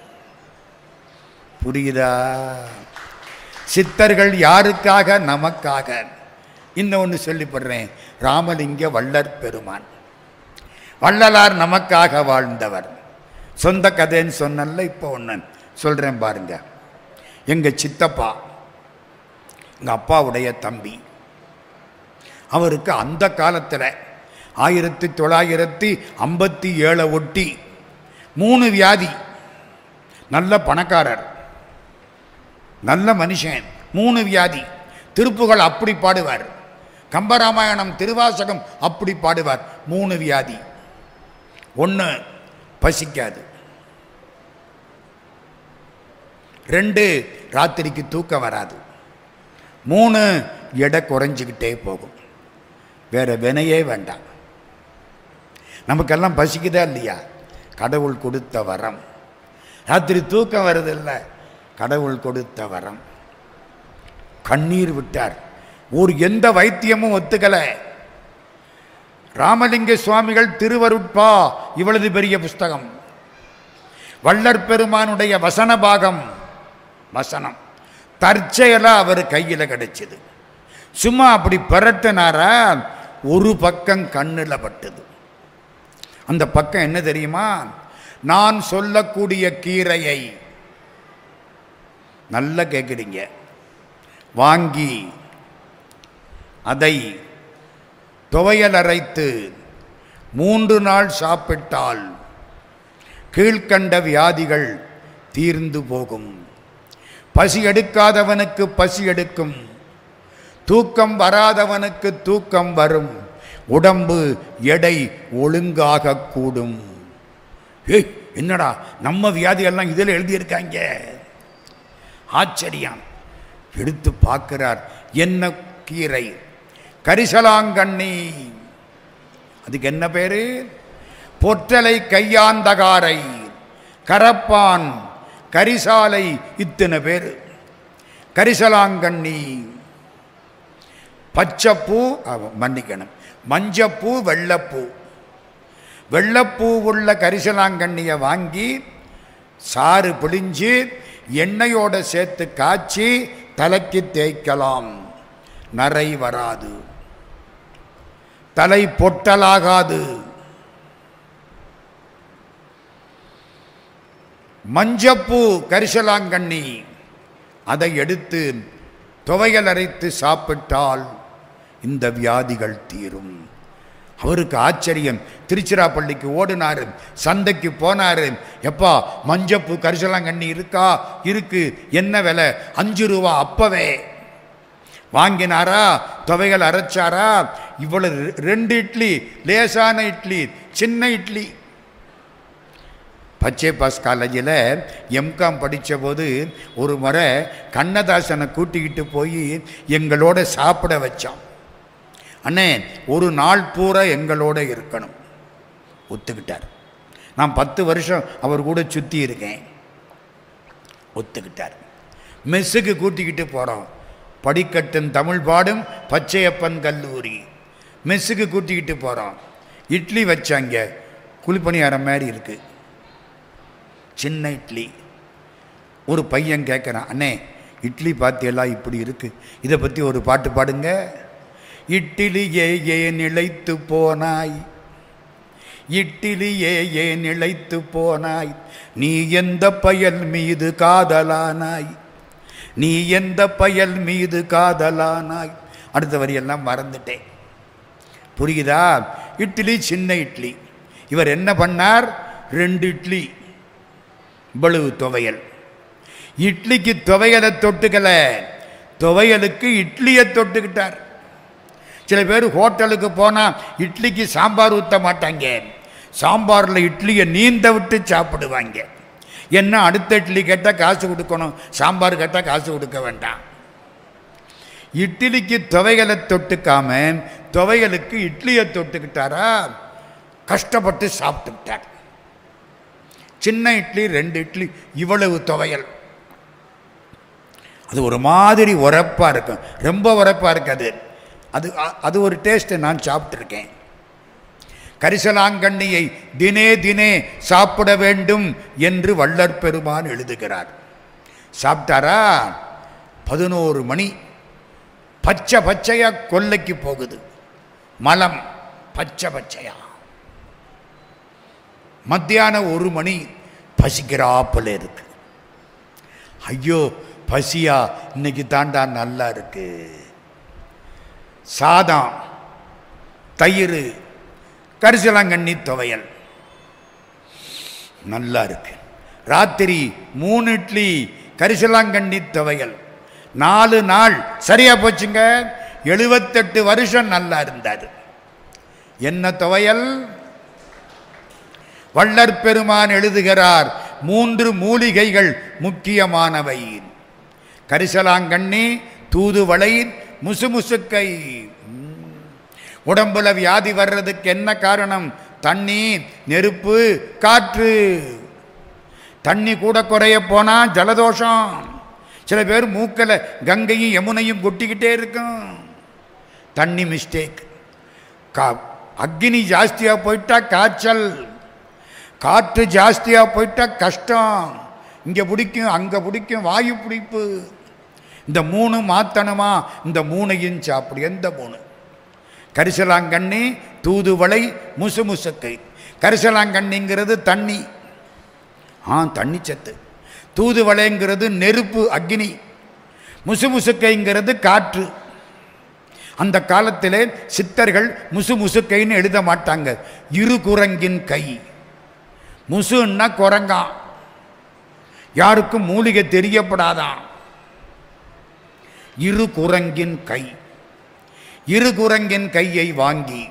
புரியுதா சித்தர்கள் யாருக்காக நமக்காக இன்னொன்று சொல்லிப்படுறேன் ராமலிங்க வள்ளற் பெருமான் வள்ளலார் நமக்காக வாழ்ந்தவர் சொந்த கதைன்னு சொன்னல இப்போ ஒன்று சொல்கிறேன் பாருங்க எங்கள் சித்தப்பா எங்கள் அப்பாவுடைய தம்பி அவருக்கு அந்த காலத்தில் ஆயிரத்தி தொள்ளாயிரத்தி ஐம்பத்தி ஏழை ஒட்டி மூணு வியாதி நல்ல பணக்காரர் நல்ல மனுஷன் மூணு வியாதி திருப்புகள் அப்படி பாடுவார் கம்பராமாயணம் திருவாசகம் அப்படி பாடுவார் மூணு வியாதி ஒன்று பசிக்காது ரெண்டு ராத்திரிக்கு தூக்கம் வராது மூணு எடை குறைஞ்சிக்கிட்டே போகும் வேற வினையே வேண்டாம் நமக்கெல்லாம் பசிக்குதா இல்லையா கடவுள் கொடுத்த வரம் ராத்திரி தூக்கம் வருதில்ல கடவுள் கொடுத்த வரம் கண்ணீர் விட்டார் ஒரு எந்த வைத்தியமும் ஒத்துக்கல ராமலிங்க சுவாமிகள் திருவருட்பா இவ்வளவு பெரிய புஸ்தகம் வள்ளற் பெருமானுடைய வசன பாகம் வசனம் தற்செயலா அவர் கையில் கிடைச்சது சும்மா அப்படி பெரட்டினாரா ஒரு பக்கம் கண்ணில் பட்டது அந்த பக்கம் என்ன தெரியுமா நான் சொல்லக்கூடிய கீரையை நல்லா கேட்குறீங்க வாங்கி அதை துவையல் அரைத்து மூன்று நாள் சாப்பிட்டால் கீழ்க்கண்ட வியாதிகள் தீர்ந்து போகும் பசி எடுக்காதவனுக்கு பசி எடுக்கும் தூக்கம் வராதவனுக்கு தூக்கம் வரும் உடம்பு எடை ஒழுங்காக கூடும் ஏய் என்னடா நம்ம வியாதியெல்லாம் இதில் எழுதியிருக்காங்க ஆச்சரியம் எடுத்து பார்க்கிறார் என்ன கீரை கரிசலாங்கண்ணி அதுக்கு என்ன பேரு பொற்றலை கையாந்தகாரை கரப்பான் கரிசாலை இத்தனை பேர் கரிசலாங்கண்ணி பச்சைப்பூ அவ- மன்னிக்கணும் மஞ்சப்பூ வெள்ளப்பூ வெள்ளப்பூ உள்ள கரிசலாங்கண்ணியை வாங்கி சாறு பிழிஞ்சு எண்ணெயோட சேர்த்து காய்ச்சி தலைக்கு தேய்க்கலாம் நரை வராது தலை பொட்டலாகாது மஞ்சப்பூ கரிசலாங்கண்ணி அதை எடுத்து துவையல் அரைத்து சாப்பிட்டால் இந்த வியாதிகள் தீரும் அவருக்கு ஆச்சரியம் திருச்சிராப்பள்ளிக்கு ஓடினாரு சந்தைக்கு போனாரு எப்பா மஞ்சப்பூ கரிசலாங்கண்ணி இருக்கா இருக்கு என்ன விலை அஞ்சு ரூபா அப்பவே வாங்கினாரா துவைகள் அரைச்சாரா இவ்வளவு ரெ- ரெண்டு இட்லி லேசான இட்லி சின்ன இட்லி பச்சை பாஸ் காலேஜில் எம்காம் படித்த போது ஒரு முறை கண்ணதாசனை கூட்டிக்கிட்டு போய் எங்களோட சாப்பிட வச்சான் அண்ணே ஒரு நாள் பூரா எங்களோட இருக்கணும் ஒத்துக்கிட்டார் நான் பத்து வருஷம் அவர் கூட சுற்றி இருக்கேன் ஒத்துக்கிட்டார் மெஸ்ஸுக்கு கூட்டிக்கிட்டு போகிறோம் படிக்கட்டும் தமிழ் பாடும் பச்சையப்பன் கல்லூரி மெஸ்ஸுக்கு கூட்டிக்கிட்டு போகிறோம் இட்லி வச்சாங்க குழிப்பணியாரம் மாதிரி இருக்குது சின்ன இட்லி ஒரு பையன் கேட்குறான் அண்ணே இட்லி பாத்தியெல்லாம் இப்படி இருக்கு இதை பற்றி ஒரு பாட்டு பாடுங்க இட்லியே ஏன் நிலைத்து போனாய் இட்லியே ஏன் நிலைத்து போனாய் நீ எந்த பயல் மீது காதலானாய் நீ எந்த பயல் மீது காதலானாய் அடுத்த வரியெல்லாம் மறந்துட்டேன் புரியுதா இட்லி சின்ன இட்லி இவர் என்ன பண்ணார் ரெண்டு இட்லி இவ்வளவு துவையல் இட்லிக்கு துவையலை தொட்டுக்கல துவையலுக்கு இட்லியை தொட்டுக்கிட்டார் சில பேர் ஹோட்டலுக்கு போனால் இட்லிக்கு சாம்பார் ஊற்ற மாட்டாங்க சாம்பாரில் இட்லியை நீந்த விட்டு சாப்பிடுவாங்க என்ன அடுத்த இட்லி கேட்டால் காசு கொடுக்கணும் சாம்பார் கேட்டால் காசு கொடுக்க வேண்டாம் இட்லிக்கு துவைகளை தொட்டுக்காம துவையலுக்கு இட்லியை தொட்டுக்கிட்டாரா கஷ்டப்பட்டு சாப்பிட்டுக்கிட்டார் சின்ன இட்லி ரெண்டு இட்லி இவ்வளவு துவையல் அது ஒரு மாதிரி உரப்பாக இருக்கும் ரொம்ப உரப்பாக இருக்காது அது அ- அது ஒரு டேஸ்ட்டு நான் சாப்பிட்ருக்கேன் கரிசலாங்கண்ணியை தினே தினே சாப்பிட வேண்டும் என்று வள்ளற் பெருமான் எழுதுகிறார் சாப்பிட்டாரா பதினோரு மணி பச்சை பச்சையா கொல்லைக்கு போகுது மலம் பச்சை பச்சையா மத்தியானம் ஒரு மணி பசிக்கிறாப்புல இருக்கு ஐயோ பசியா இன்னைக்கு தாண்டா நல்லா இருக்கு சாதம் தயிர் கரிசலாங்கண்ணி துவையல் நல்லா இருக்கு ராத்திரி மூணு இட்லி கரிசலாங்கண்ணி துவையல் நாலு நாள் சரியா போச்சுங்க எழுபத்தெட்டு வருஷம் நல்லா இருந்தார் என்ன துவையல் வள்ளற் பெருமான் எழுதுகிறார் மூன்று மூலிகைகள் முக்கியமானவை கரிசலாங்கண்ணி தூதுவளை முசுமுசுக்கை ம். உடம்புல வியாதி வர்றதுக்கு என்ன காரணம் தண்ணி நெருப்பு காற்று தண்ணி கூட குறைய போனா ஜலதோஷம் சில பேர் மூக்கில் கங்கையும் யமுனையும் கொட்டிக்கிட்டே இருக்கும் தண்ணி மிஸ்டேக் கா அக்னி ஜாஸ்தியாக போயிட்டா காய்ச்சல் காற்று ஜாஸ்தியாக போயிட்டா கஷ்டம் இங்கே பிடிக்கும் அங்கே பிடிக்கும் வாயு பிடிப்பு இந்த மூணு மாத்தணுமா இந்த மூணையும் சாப்பிடு எந்த மூணு கரிசலாங்கண்ணி தூதுவளை முசு முசுக்கை கரிசலாங்கண்ணிங்கிறது தண்ணி ஆ தண்ணி சத்து தூதுவளைங்கிறது நெருப்பு அக்னி முசுமுசுக்கைங்கிறது காற்று அந்த காலத்திலே சித்தர்கள் முசு முசுக்கைன்னு எழுத மாட்டாங்க இரு குரங்கின் கை முசுன்னா குரங்கான் யாருக்கும் மூலிகை தெரியப்படாதான் இரு குரங்கின் கை இரு குரங்கின் கையை வாங்கி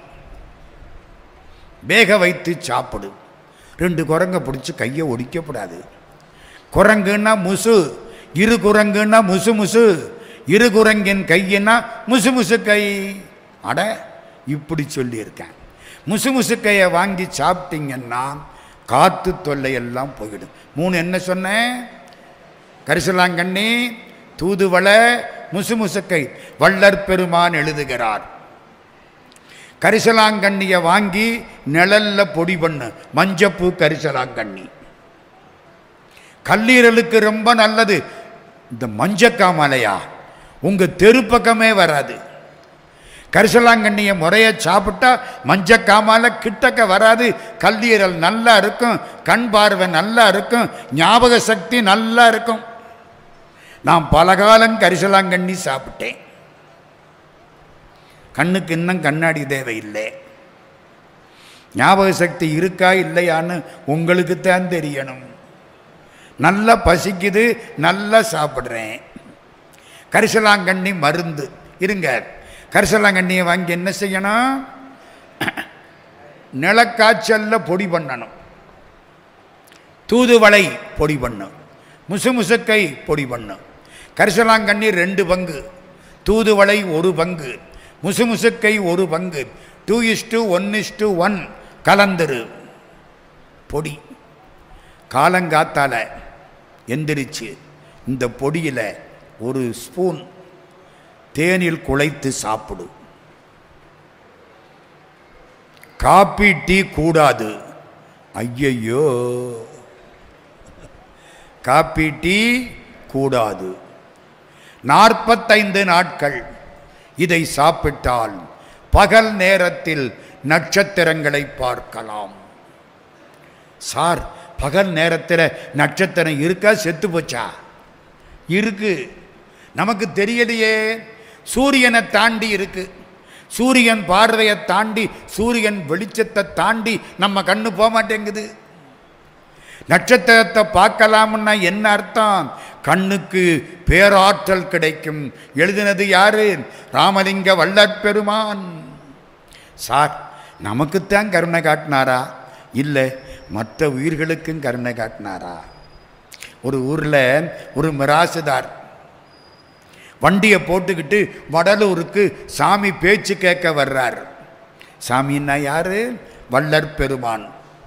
வேக வைத்து சாப்பிடு ரெண்டு குரங்க பிடிச்சி கையை ஒடிக்கப்படாது குரங்குன்னா முசு இரு குரங்குன்னா முசு முசு இரு குரங்கின் கையின்னா முசு முசு கை அட இப்படி சொல்லியிருக்கேன் முசு முசு கையை வாங்கி சாப்பிட்டீங்கன்னா காத்து தொல்லை எல்லாம் போயிடும் மூணு என்ன சொன்னேன் கரிசலாங்கண்ணி தூதுவள முசுமுசுக்கை வள்ளற் பெருமான் எழுதுகிறார் கரிசலாங்கண்ணிய வாங்கி நிழல்ல பொடி பண்ணு மஞ்சப்பூ கரிசலாங்கண்ணி கல்லீரலுக்கு ரொம்ப நல்லது இந்த மஞ்சக்காமலையா உங்க தெரு பக்கமே வராது கரிசலாங்கண்ணியை முறைய சாப்பிட்டா மஞ்சக்காமால கிட்டக்க வராது கல்லீரல் நல்லா இருக்கும் கண் பார்வை நல்லா இருக்கும் ஞாபக சக்தி நல்லா இருக்கும் நான் பல காலம் கரிசலாங்கண்ணி சாப்பிட்டேன் கண்ணுக்கு இன்னும் கண்ணாடி தேவையில்லை ஞாபக சக்தி இருக்கா இல்லையான்னு உங்களுக்கு தான் தெரியணும் நல்லா பசிக்குது நல்லா சாப்பிட்றேன் கரிசலாங்கண்ணி மருந்து இருங்க கரிசலாங்கண்ணியை வாங்கி என்ன செய்யணும் நிலக்காய்ச்சல்ல பொடி பண்ணணும் தூதுவளை பொடி பண்ணும் முசுமுசுக்கை பொடி பண்ணும் கரிசலாங்கண்ணி ரெண்டு பங்கு தூதுவளை ஒரு பங்கு முசுமுசுக்கை ஒரு பங்கு two is to one is to one கலந்துரு பொடி காலங்காத்தால எந்திரிச்சு இந்த பொடியில் ஒரு ஸ்பூன் தேனில் குழைத்து சாப்பிடு காப்பி டீ கூடாது ஐயையோ காப்பி டீ கூடாது நாற்பத்தைந்து நாட்கள் இதை சாப்பிட்டால் பகல் நேரத்தில் நட்சத்திரங்களை பார்க்கலாம் சார் பகல் நேரத்தில் நட்சத்திரம் இருக்கா செத்து போச்சா இருக்கு நமக்கு தெரியலையே சூரியனை தாண்டி இருக்கு சூரியன் பார்வையை தாண்டி சூரியன் வெளிச்சத்தை தாண்டி நம்ம கண்ணு போக மாட்டேங்குது நட்சத்திரத்தை பார்க்கலாம்னா என்ன அர்த்தம் கண்ணுக்கு பேராற்றல் கிடைக்கும் எழுதினது யாரு ராமலிங்க வள்ளற் பெருமான் சார் நமக்குத்தான் கருணை காட்டினாரா இல்லை மற்ற உயிர்களுக்கும் கருணை காட்டினாரா ஒரு ஊரில் ஒரு மிராசுதார் வண்டியை போட்டுக்கிட்டு வடலூருக்கு சாமி பேச்சு கேட்க வர்றார் சாமின்னா யாரு வள்ளற் பெருமான்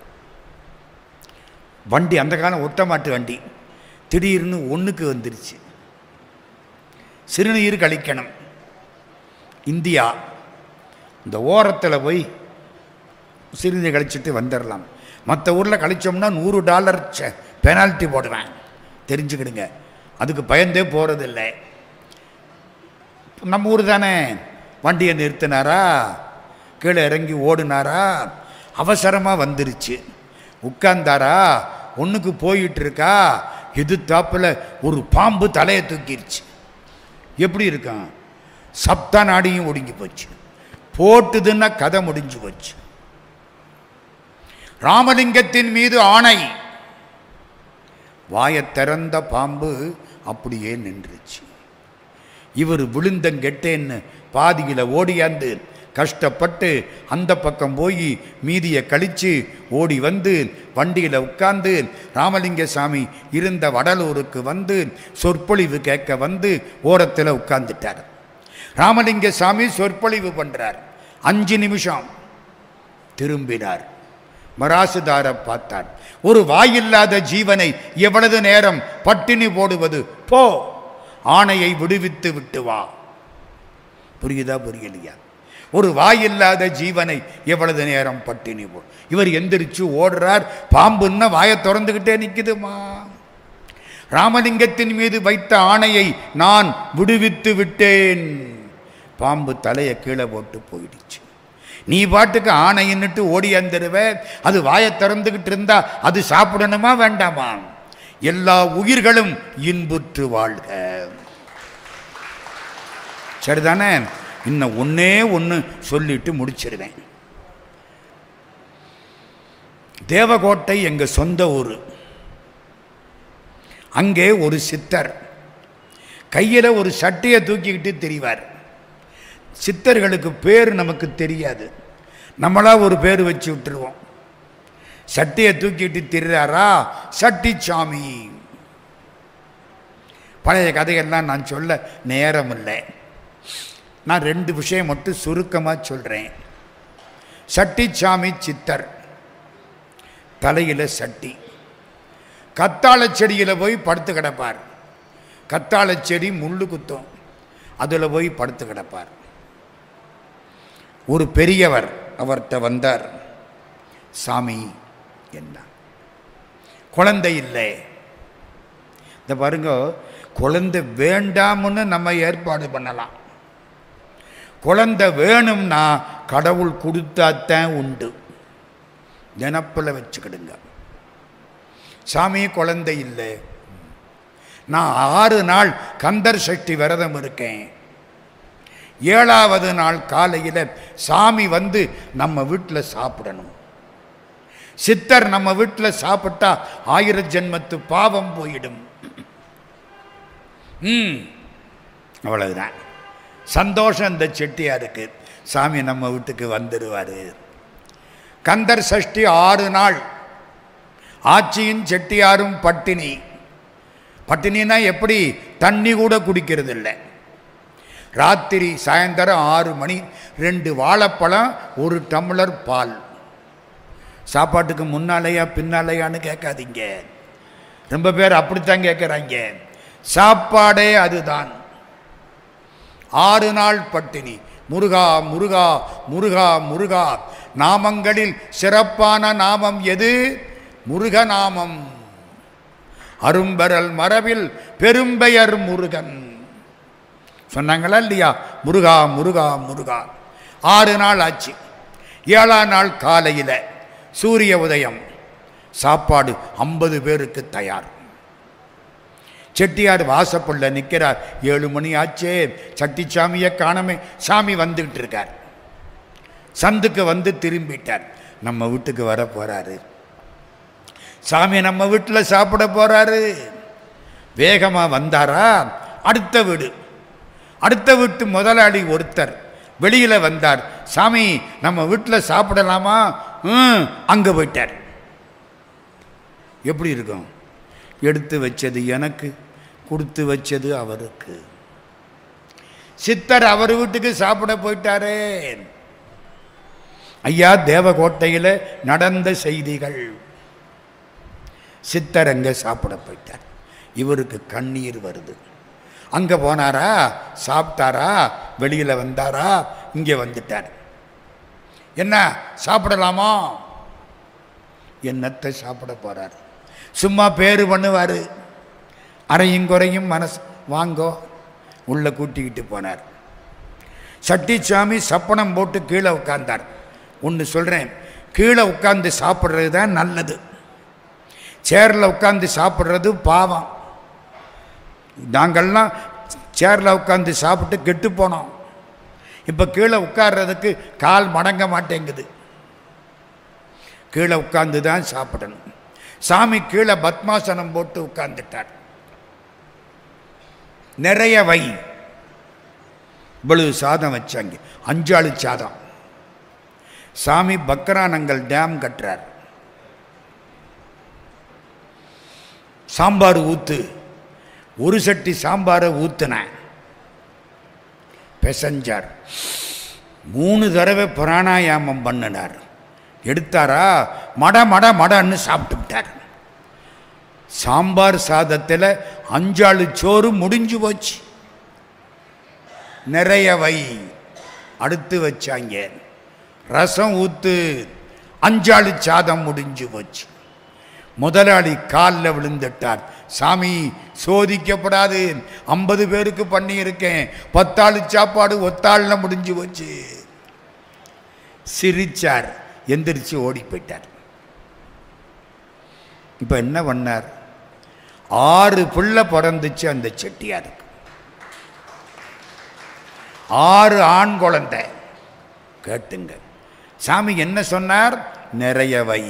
வண்டி அந்த காலம் ஒட்டமாட்டு வண்டி திடீர்னு ஒன்றுக்கு வந்துருச்சு சிறுநீர் கழிக்கணும் இந்தியா இந்த ஓரத்தில் போய் சிறுநீர் கழிச்சிட்டு வந்துடலாம் மற்ற ஊரில் கழிச்சோம்னா நூறு டாலர் பெனால்ட்டி போடுவேன் தெரிஞ்சுக்கிடுங்க அதுக்கு பயந்தே போகிறதில்லை நம்ம ஊர் தானே வண்டியை நிறுத்தினாரா கீழே இறங்கி ஓடினாரா அவசரமாக வந்துருச்சு உட்கார்ந்தாரா ஒன்றுக்கு போயிட்டு இருக்கா எதிர்த்தாப்புல ஒரு பாம்பு தலையை தூக்கிருச்சு எப்படி இருக்கான் சப்த நாடியும் ஒடுங்கி போச்சு போட்டுதுன்னா கதை முடிஞ்சு போச்சு ராமலிங்கத்தின் மீது ஆணை வாயத் திறந்த பாம்பு அப்படியே நின்றுச்சு இவர் விழுந்தங்கெட்டேன்னு பாதியில் ஓடியாந்து கஷ்டப்பட்டு அந்த பக்கம் போய் மீதியை கழித்து ஓடி வந்து வண்டியில் உட்கார்ந்து ராமலிங்க சாமி இருந்த வடலூருக்கு வந்து சொற்பொழிவு கேட்க வந்து ஓரத்தில் உட்கார்ந்துட்டார் ராமலிங்க சாமி சொற்பொழிவு பண்ணுறார் அஞ்சு நிமிஷம் திரும்பினார் மராசுதாரை பார்த்தார் ஒரு வாயில்லாத ஜீவனை எவ்வளவு நேரம் பட்டினி போடுவது போ ஆணையை விடுவித்து விட்டு வா புரியுதா புரியலையா ஒரு வாயில்லாத ஜீவனை எவ்வளவு நேரம் பட்டினி போ இவர் எந்திரிச்சு ஓடுறார் பாம்புன்னா வாயை திறந்துக்கிட்டே நிற்குதுமா ராமலிங்கத்தின் மீது வைத்த ஆணையை நான் விடுவித்து விட்டேன் பாம்பு தலையை கீழே போட்டு போயிடுச்சு நீ பாட்டுக்கு ஆணைன்னுட்டு ஓடி வந்துடுவ அது வாயை திறந்துக்கிட்டு இருந்தா அது சாப்பிடணுமா வேண்டாமா எல்லா உயிர்களும் இன்புற்று வாழ்க சரிதானே இன்னும் ஒன்னே ஒன்று சொல்லிட்டு முடிச்சிருவேன் தேவகோட்டை எங்கள் சொந்த ஊர் அங்கே ஒரு சித்தர் கையில் ஒரு சட்டையை தூக்கிக்கிட்டு திரிவார் சித்தர்களுக்கு பேர் நமக்கு தெரியாது நம்மளா ஒரு பேர் வச்சு விட்டுருவோம் சட்டையை தூக்கிட்டு திரிறாரா சட்டிச்சாமி பழைய கதையெல்லாம் நான் சொல்ல நேரம் இல்லை நான் ரெண்டு விஷயம் மட்டும் சுருக்கமாக சொல்கிறேன் சட்டிச்சாமி சித்தர் தலையில் சட்டி கத்தாழை செடியில் போய் படுத்து கிடப்பார் கத்தாழை செடி முள்ளு குத்தும் அதில் போய் படுத்து கிடப்பார் ஒரு பெரியவர் அவர்கிட்ட வந்தார் சாமி என்ன குழந்தை இல்லை இந்த பாருங்க குழந்தை வேண்டாம்னு நம்ம ஏற்பாடு பண்ணலாம் குழந்தை வேணும்னா கடவுள் கொடுத்தாத்தான் உண்டு நினப்பில் வச்சுக்கிடுங்க சாமி குழந்தை இல்லை நான் ஆறு நாள் கந்தர் சஷ்டி விரதம் இருக்கேன் ஏழாவது நாள் காலையில் சாமி வந்து நம்ம வீட்டில் சாப்பிடணும் சித்தர் நம்ம வீட்டில் சாப்பிட்டா ஆயிர ஜென்மத்து பாவம் போயிடும் ம் அவ்வளவுதான் சந்தோஷம் இந்த செட்டியாருக்கு சாமி நம்ம வீட்டுக்கு வந்துடுவார் கந்தர் சஷ்டி ஆறு நாள் ஆச்சியும் செட்டியாரும் பட்டினி பட்டினினா எப்படி தண்ணி கூட குடிக்கிறது இல்லை ராத்திரி சாயந்தரம் ஆறு மணி ரெண்டு வாழைப்பழம் ஒரு டம்ளர் பால் சாப்பாட்டுக்கு முன்னாலேயா பின்னாலேயான்னு கேட்காதீங்க ரொம்ப பேர் அப்படித்தான் கேட்குறாங்க சாப்பாடே அதுதான் ஆறு நாள் பட்டினி முருகா முருகா முருகா முருகா நாமங்களில் சிறப்பான நாமம் எது முருகநாமம் அரும்பெறல் மரபில் பெரும்பெயர் முருகன் சொன்னாங்களா இல்லையா முருகா முருகா முருகா ஆறு நாள் ஆச்சு ஏழாம் நாள் காலையில் சூரிய உதயம் சாப்பாடு ஐம்பது பேருக்கு தயார் செட்டியார் வாசப்புள்ள நிற்கிறார் ஏழு மணி ஆச்சே சட்டிச்சாமியை காணமே சாமி வந்துக்கிட்டு இருக்கார் சந்துக்கு வந்து திரும்பிட்டார் நம்ம வீட்டுக்கு வர போறாரு சாமி நம்ம வீட்டில் சாப்பிட போறாரு வேகமாக வந்தாரா அடுத்த வீடு அடுத்த வீட்டு முதலாளி ஒருத்தர் வெளியில் வந்தார் சாமி நம்ம வீட்டில் சாப்பிடலாமா ம் அங்கே போயிட்டார் எப்படி இருக்கும் எடுத்து வச்சது எனக்கு கொடுத்து வச்சது அவருக்கு சித்தர் அவர் வீட்டுக்கு சாப்பிட போயிட்டாரே ஐயா தேவகோட்டையில் நடந்த செய்திகள் சித்தர் அங்கே சாப்பிட போயிட்டார் இவருக்கு கண்ணீர் வருது அங்கே போனாரா சாப்பிட்டாரா வெளியில் வந்தாரா இங்கே வந்துட்டார் என்ன சாப்பிடலாமா என்னத்தை சாப்பிட போறார் சும்மா பேரு பண்ணுவார் அறையும் குறையும் மனசு வாங்கோ உள்ளே கூட்டிக்கிட்டு போனார் சட்டிச்சாமி சப்பனம் போட்டு கீழே உட்கார்ந்தார் ஒன்று சொல்கிறேன் கீழே உட்காந்து சாப்பிட்றது தான் நல்லது சேரில் உட்காந்து சாப்பிட்றது பாவம் நாங்கள்லாம் சேரில் உட்காந்து சாப்பிட்டு கெட்டு போனோம் இப்போ கீழே உட்கார்றதுக்கு கால் மடங்க மாட்டேங்குது கீழே உட்காந்து தான் சாப்பிடணும் சாமி கீழே பத்மாசனம் போட்டு உட்கார்ந்துட்டார் நிறைய வை இவ்வளவு சாதம் வச்சாங்க அஞ்சாளு சாதம் சாமி பக்ரானங்கல் டேம் கட்டுறார் சாம்பார் ஊத்து ஒரு சட்டி சாம்பாரை ஊத்துனேன் பெசஞ்சார் மூணு தடவை பிராணாயாமம் பண்ணினார் எடுத்தாரா மட மட மடன்னு சாப்பிட்டு விட்டார் சாம்பார் சாதத்தில் அஞ்சாளு சோறு முடிஞ்சு போச்சு நிறைய வை அடுத்து வச்சாங்க ரசம் ஊத்து அஞ்சாளு சாதம் முடிஞ்சு போச்சு முதலாளி காலில் விழுந்துட்டார் சாமி சோதிக்கப்படாது ஐம்பது பேருக்கு பண்ணியிருக்கேன் பத்தாள் சாப்பாடு ஒத்தாள்ல முடிஞ்சு போச்சு சிரிச்சார் எந்திரிச்சு ஓடி போயிட்டார் இப்போ என்ன பண்ணார் ஆறு பிள்ளை பிறந்துச்சு அந்த செட்டியாருக்கு ஆறு ஆண் குழந்தை கேட்டுங்க சாமி என்ன சொன்னார் நிறைய வை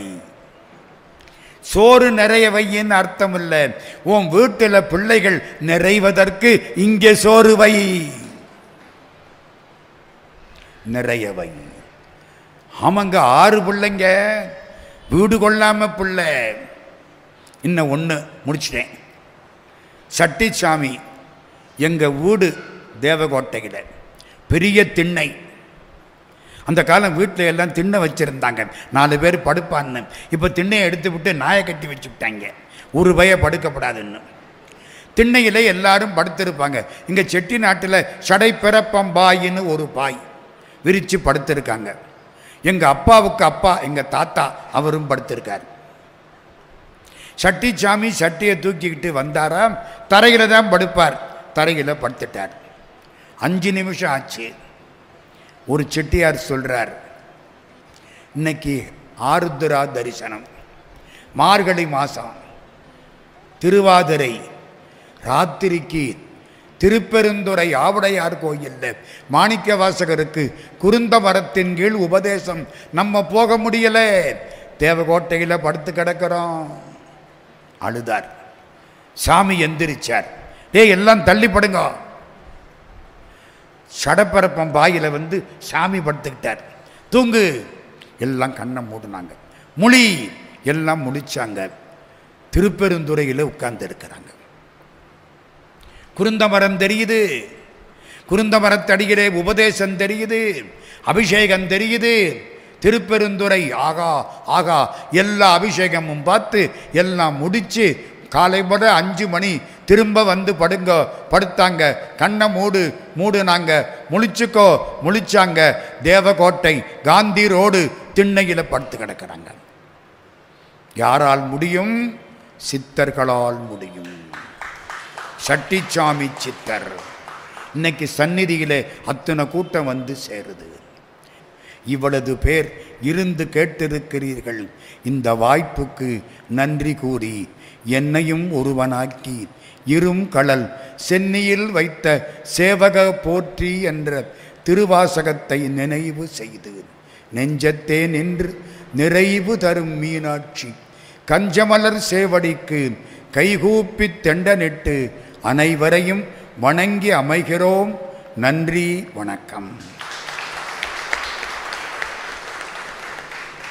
சோறு நிறைய வையின்னு அர்த்தம் இல்லை உன் வீட்டில் பிள்ளைகள் நிறைவதற்கு இங்கே சோறு வை நிறைய வை ஆமாங்க ஆறு பிள்ளைங்க வீடு கொள்ளாம பிள்ளை இன்னும் ஒன்று முடிச்சிட்டேன் சட்டிச்சாமி எங்கள் வீடு தேவகோட்டையில் பெரிய திண்ணை அந்த காலம் வீட்டில் எல்லாம் திண்ணை வச்சுருந்தாங்க நாலு பேர் படுப்பான்னு இப்போ திண்ணையை எடுத்து விட்டு நாயை கட்டி வச்சு விட்டாங்க ஒரு பய படுக்கப்படாதுன்னு திண்ணையில் எல்லாரும் படுத்திருப்பாங்க இங்கே செட்டி நாட்டில் சடை பிறப்பம்பாயின்னு ஒரு பாய் விரித்து படுத்திருக்காங்க எங்கள் அப்பாவுக்கு அப்பா எங்கள் தாத்தா அவரும் படுத்திருக்கார் சட்டிச்சாமி சட்டியை தூக்கிக்கிட்டு வந்தாராம் தரையில் தான் படுப்பார் தரையில் படுத்துட்டார் அஞ்சு நிமிஷம் ஆச்சு ஒரு செட்டியார் சொல்றார் இன்னைக்கு ஆருத்ரா தரிசனம் மார்கழி மாதம் திருவாதிரை ராத்திரிக்கு திருப்பெருந்துறை ஆவுடையார் கோயிலில் மாணிக்க வாசகருக்கு குருந்த மரத்தின் கீழ் உபதேசம் நம்ம போக முடியல தேவகோட்டையில் படுத்து கிடக்கிறோம் அழுதார் சாமி எந்திரிச்சார் ஏய் எல்லாம் தள்ளி படுங்க சடப்பரப்பம் பாயில வந்து சாமி படுத்துக்கிட்டார் தூங்கு எல்லாம் கண்ணை மூடினாங்க முழி எல்லாம் முழிச்சாங்க திருப்பெருந்துறையில் உட்கார்ந்து இருக்கிறாங்க குருந்த மரம் தெரியுது குருந்த மரத்தடியிலே உபதேசம் தெரியுது அபிஷேகம் தெரியுது திருப்பெருந்துறை ஆகா ஆகா எல்லா அபிஷேகமும் பார்த்து எல்லாம் முடிச்சு காலை போட அஞ்சு மணி திரும்ப வந்து படுங்க படுத்தாங்க கண்ணை மூடு மூடுனாங்க முழிச்சுக்கோ முழிச்சாங்க தேவகோட்டை காந்தி ரோடு திண்ணையில் படுத்து கிடக்கிறாங்க யாரால் முடியும் சித்தர்களால் முடியும் சட்டிச்சாமி சித்தர் இன்னைக்கு சந்நிதியிலே அத்தனை கூட்டம் வந்து சேருது இவ்வளவு பேர் இருந்து கேட்டிருக்கிறீர்கள் இந்த வாய்ப்புக்கு நன்றி கூறி என்னையும் ஒருவனாக்கி இரும் கடல் சென்னியில் வைத்த சேவக போற்றி என்ற திருவாசகத்தை நினைவு செய்து நெஞ்சத்தே நின்று நிறைவு தரும் மீனாட்சி கஞ்சமலர் சேவடிக்கு கைகூப்பி தெண்டனிட்டு அனைவரையும் வணங்கி அமைகிறோம் நன்றி வணக்கம்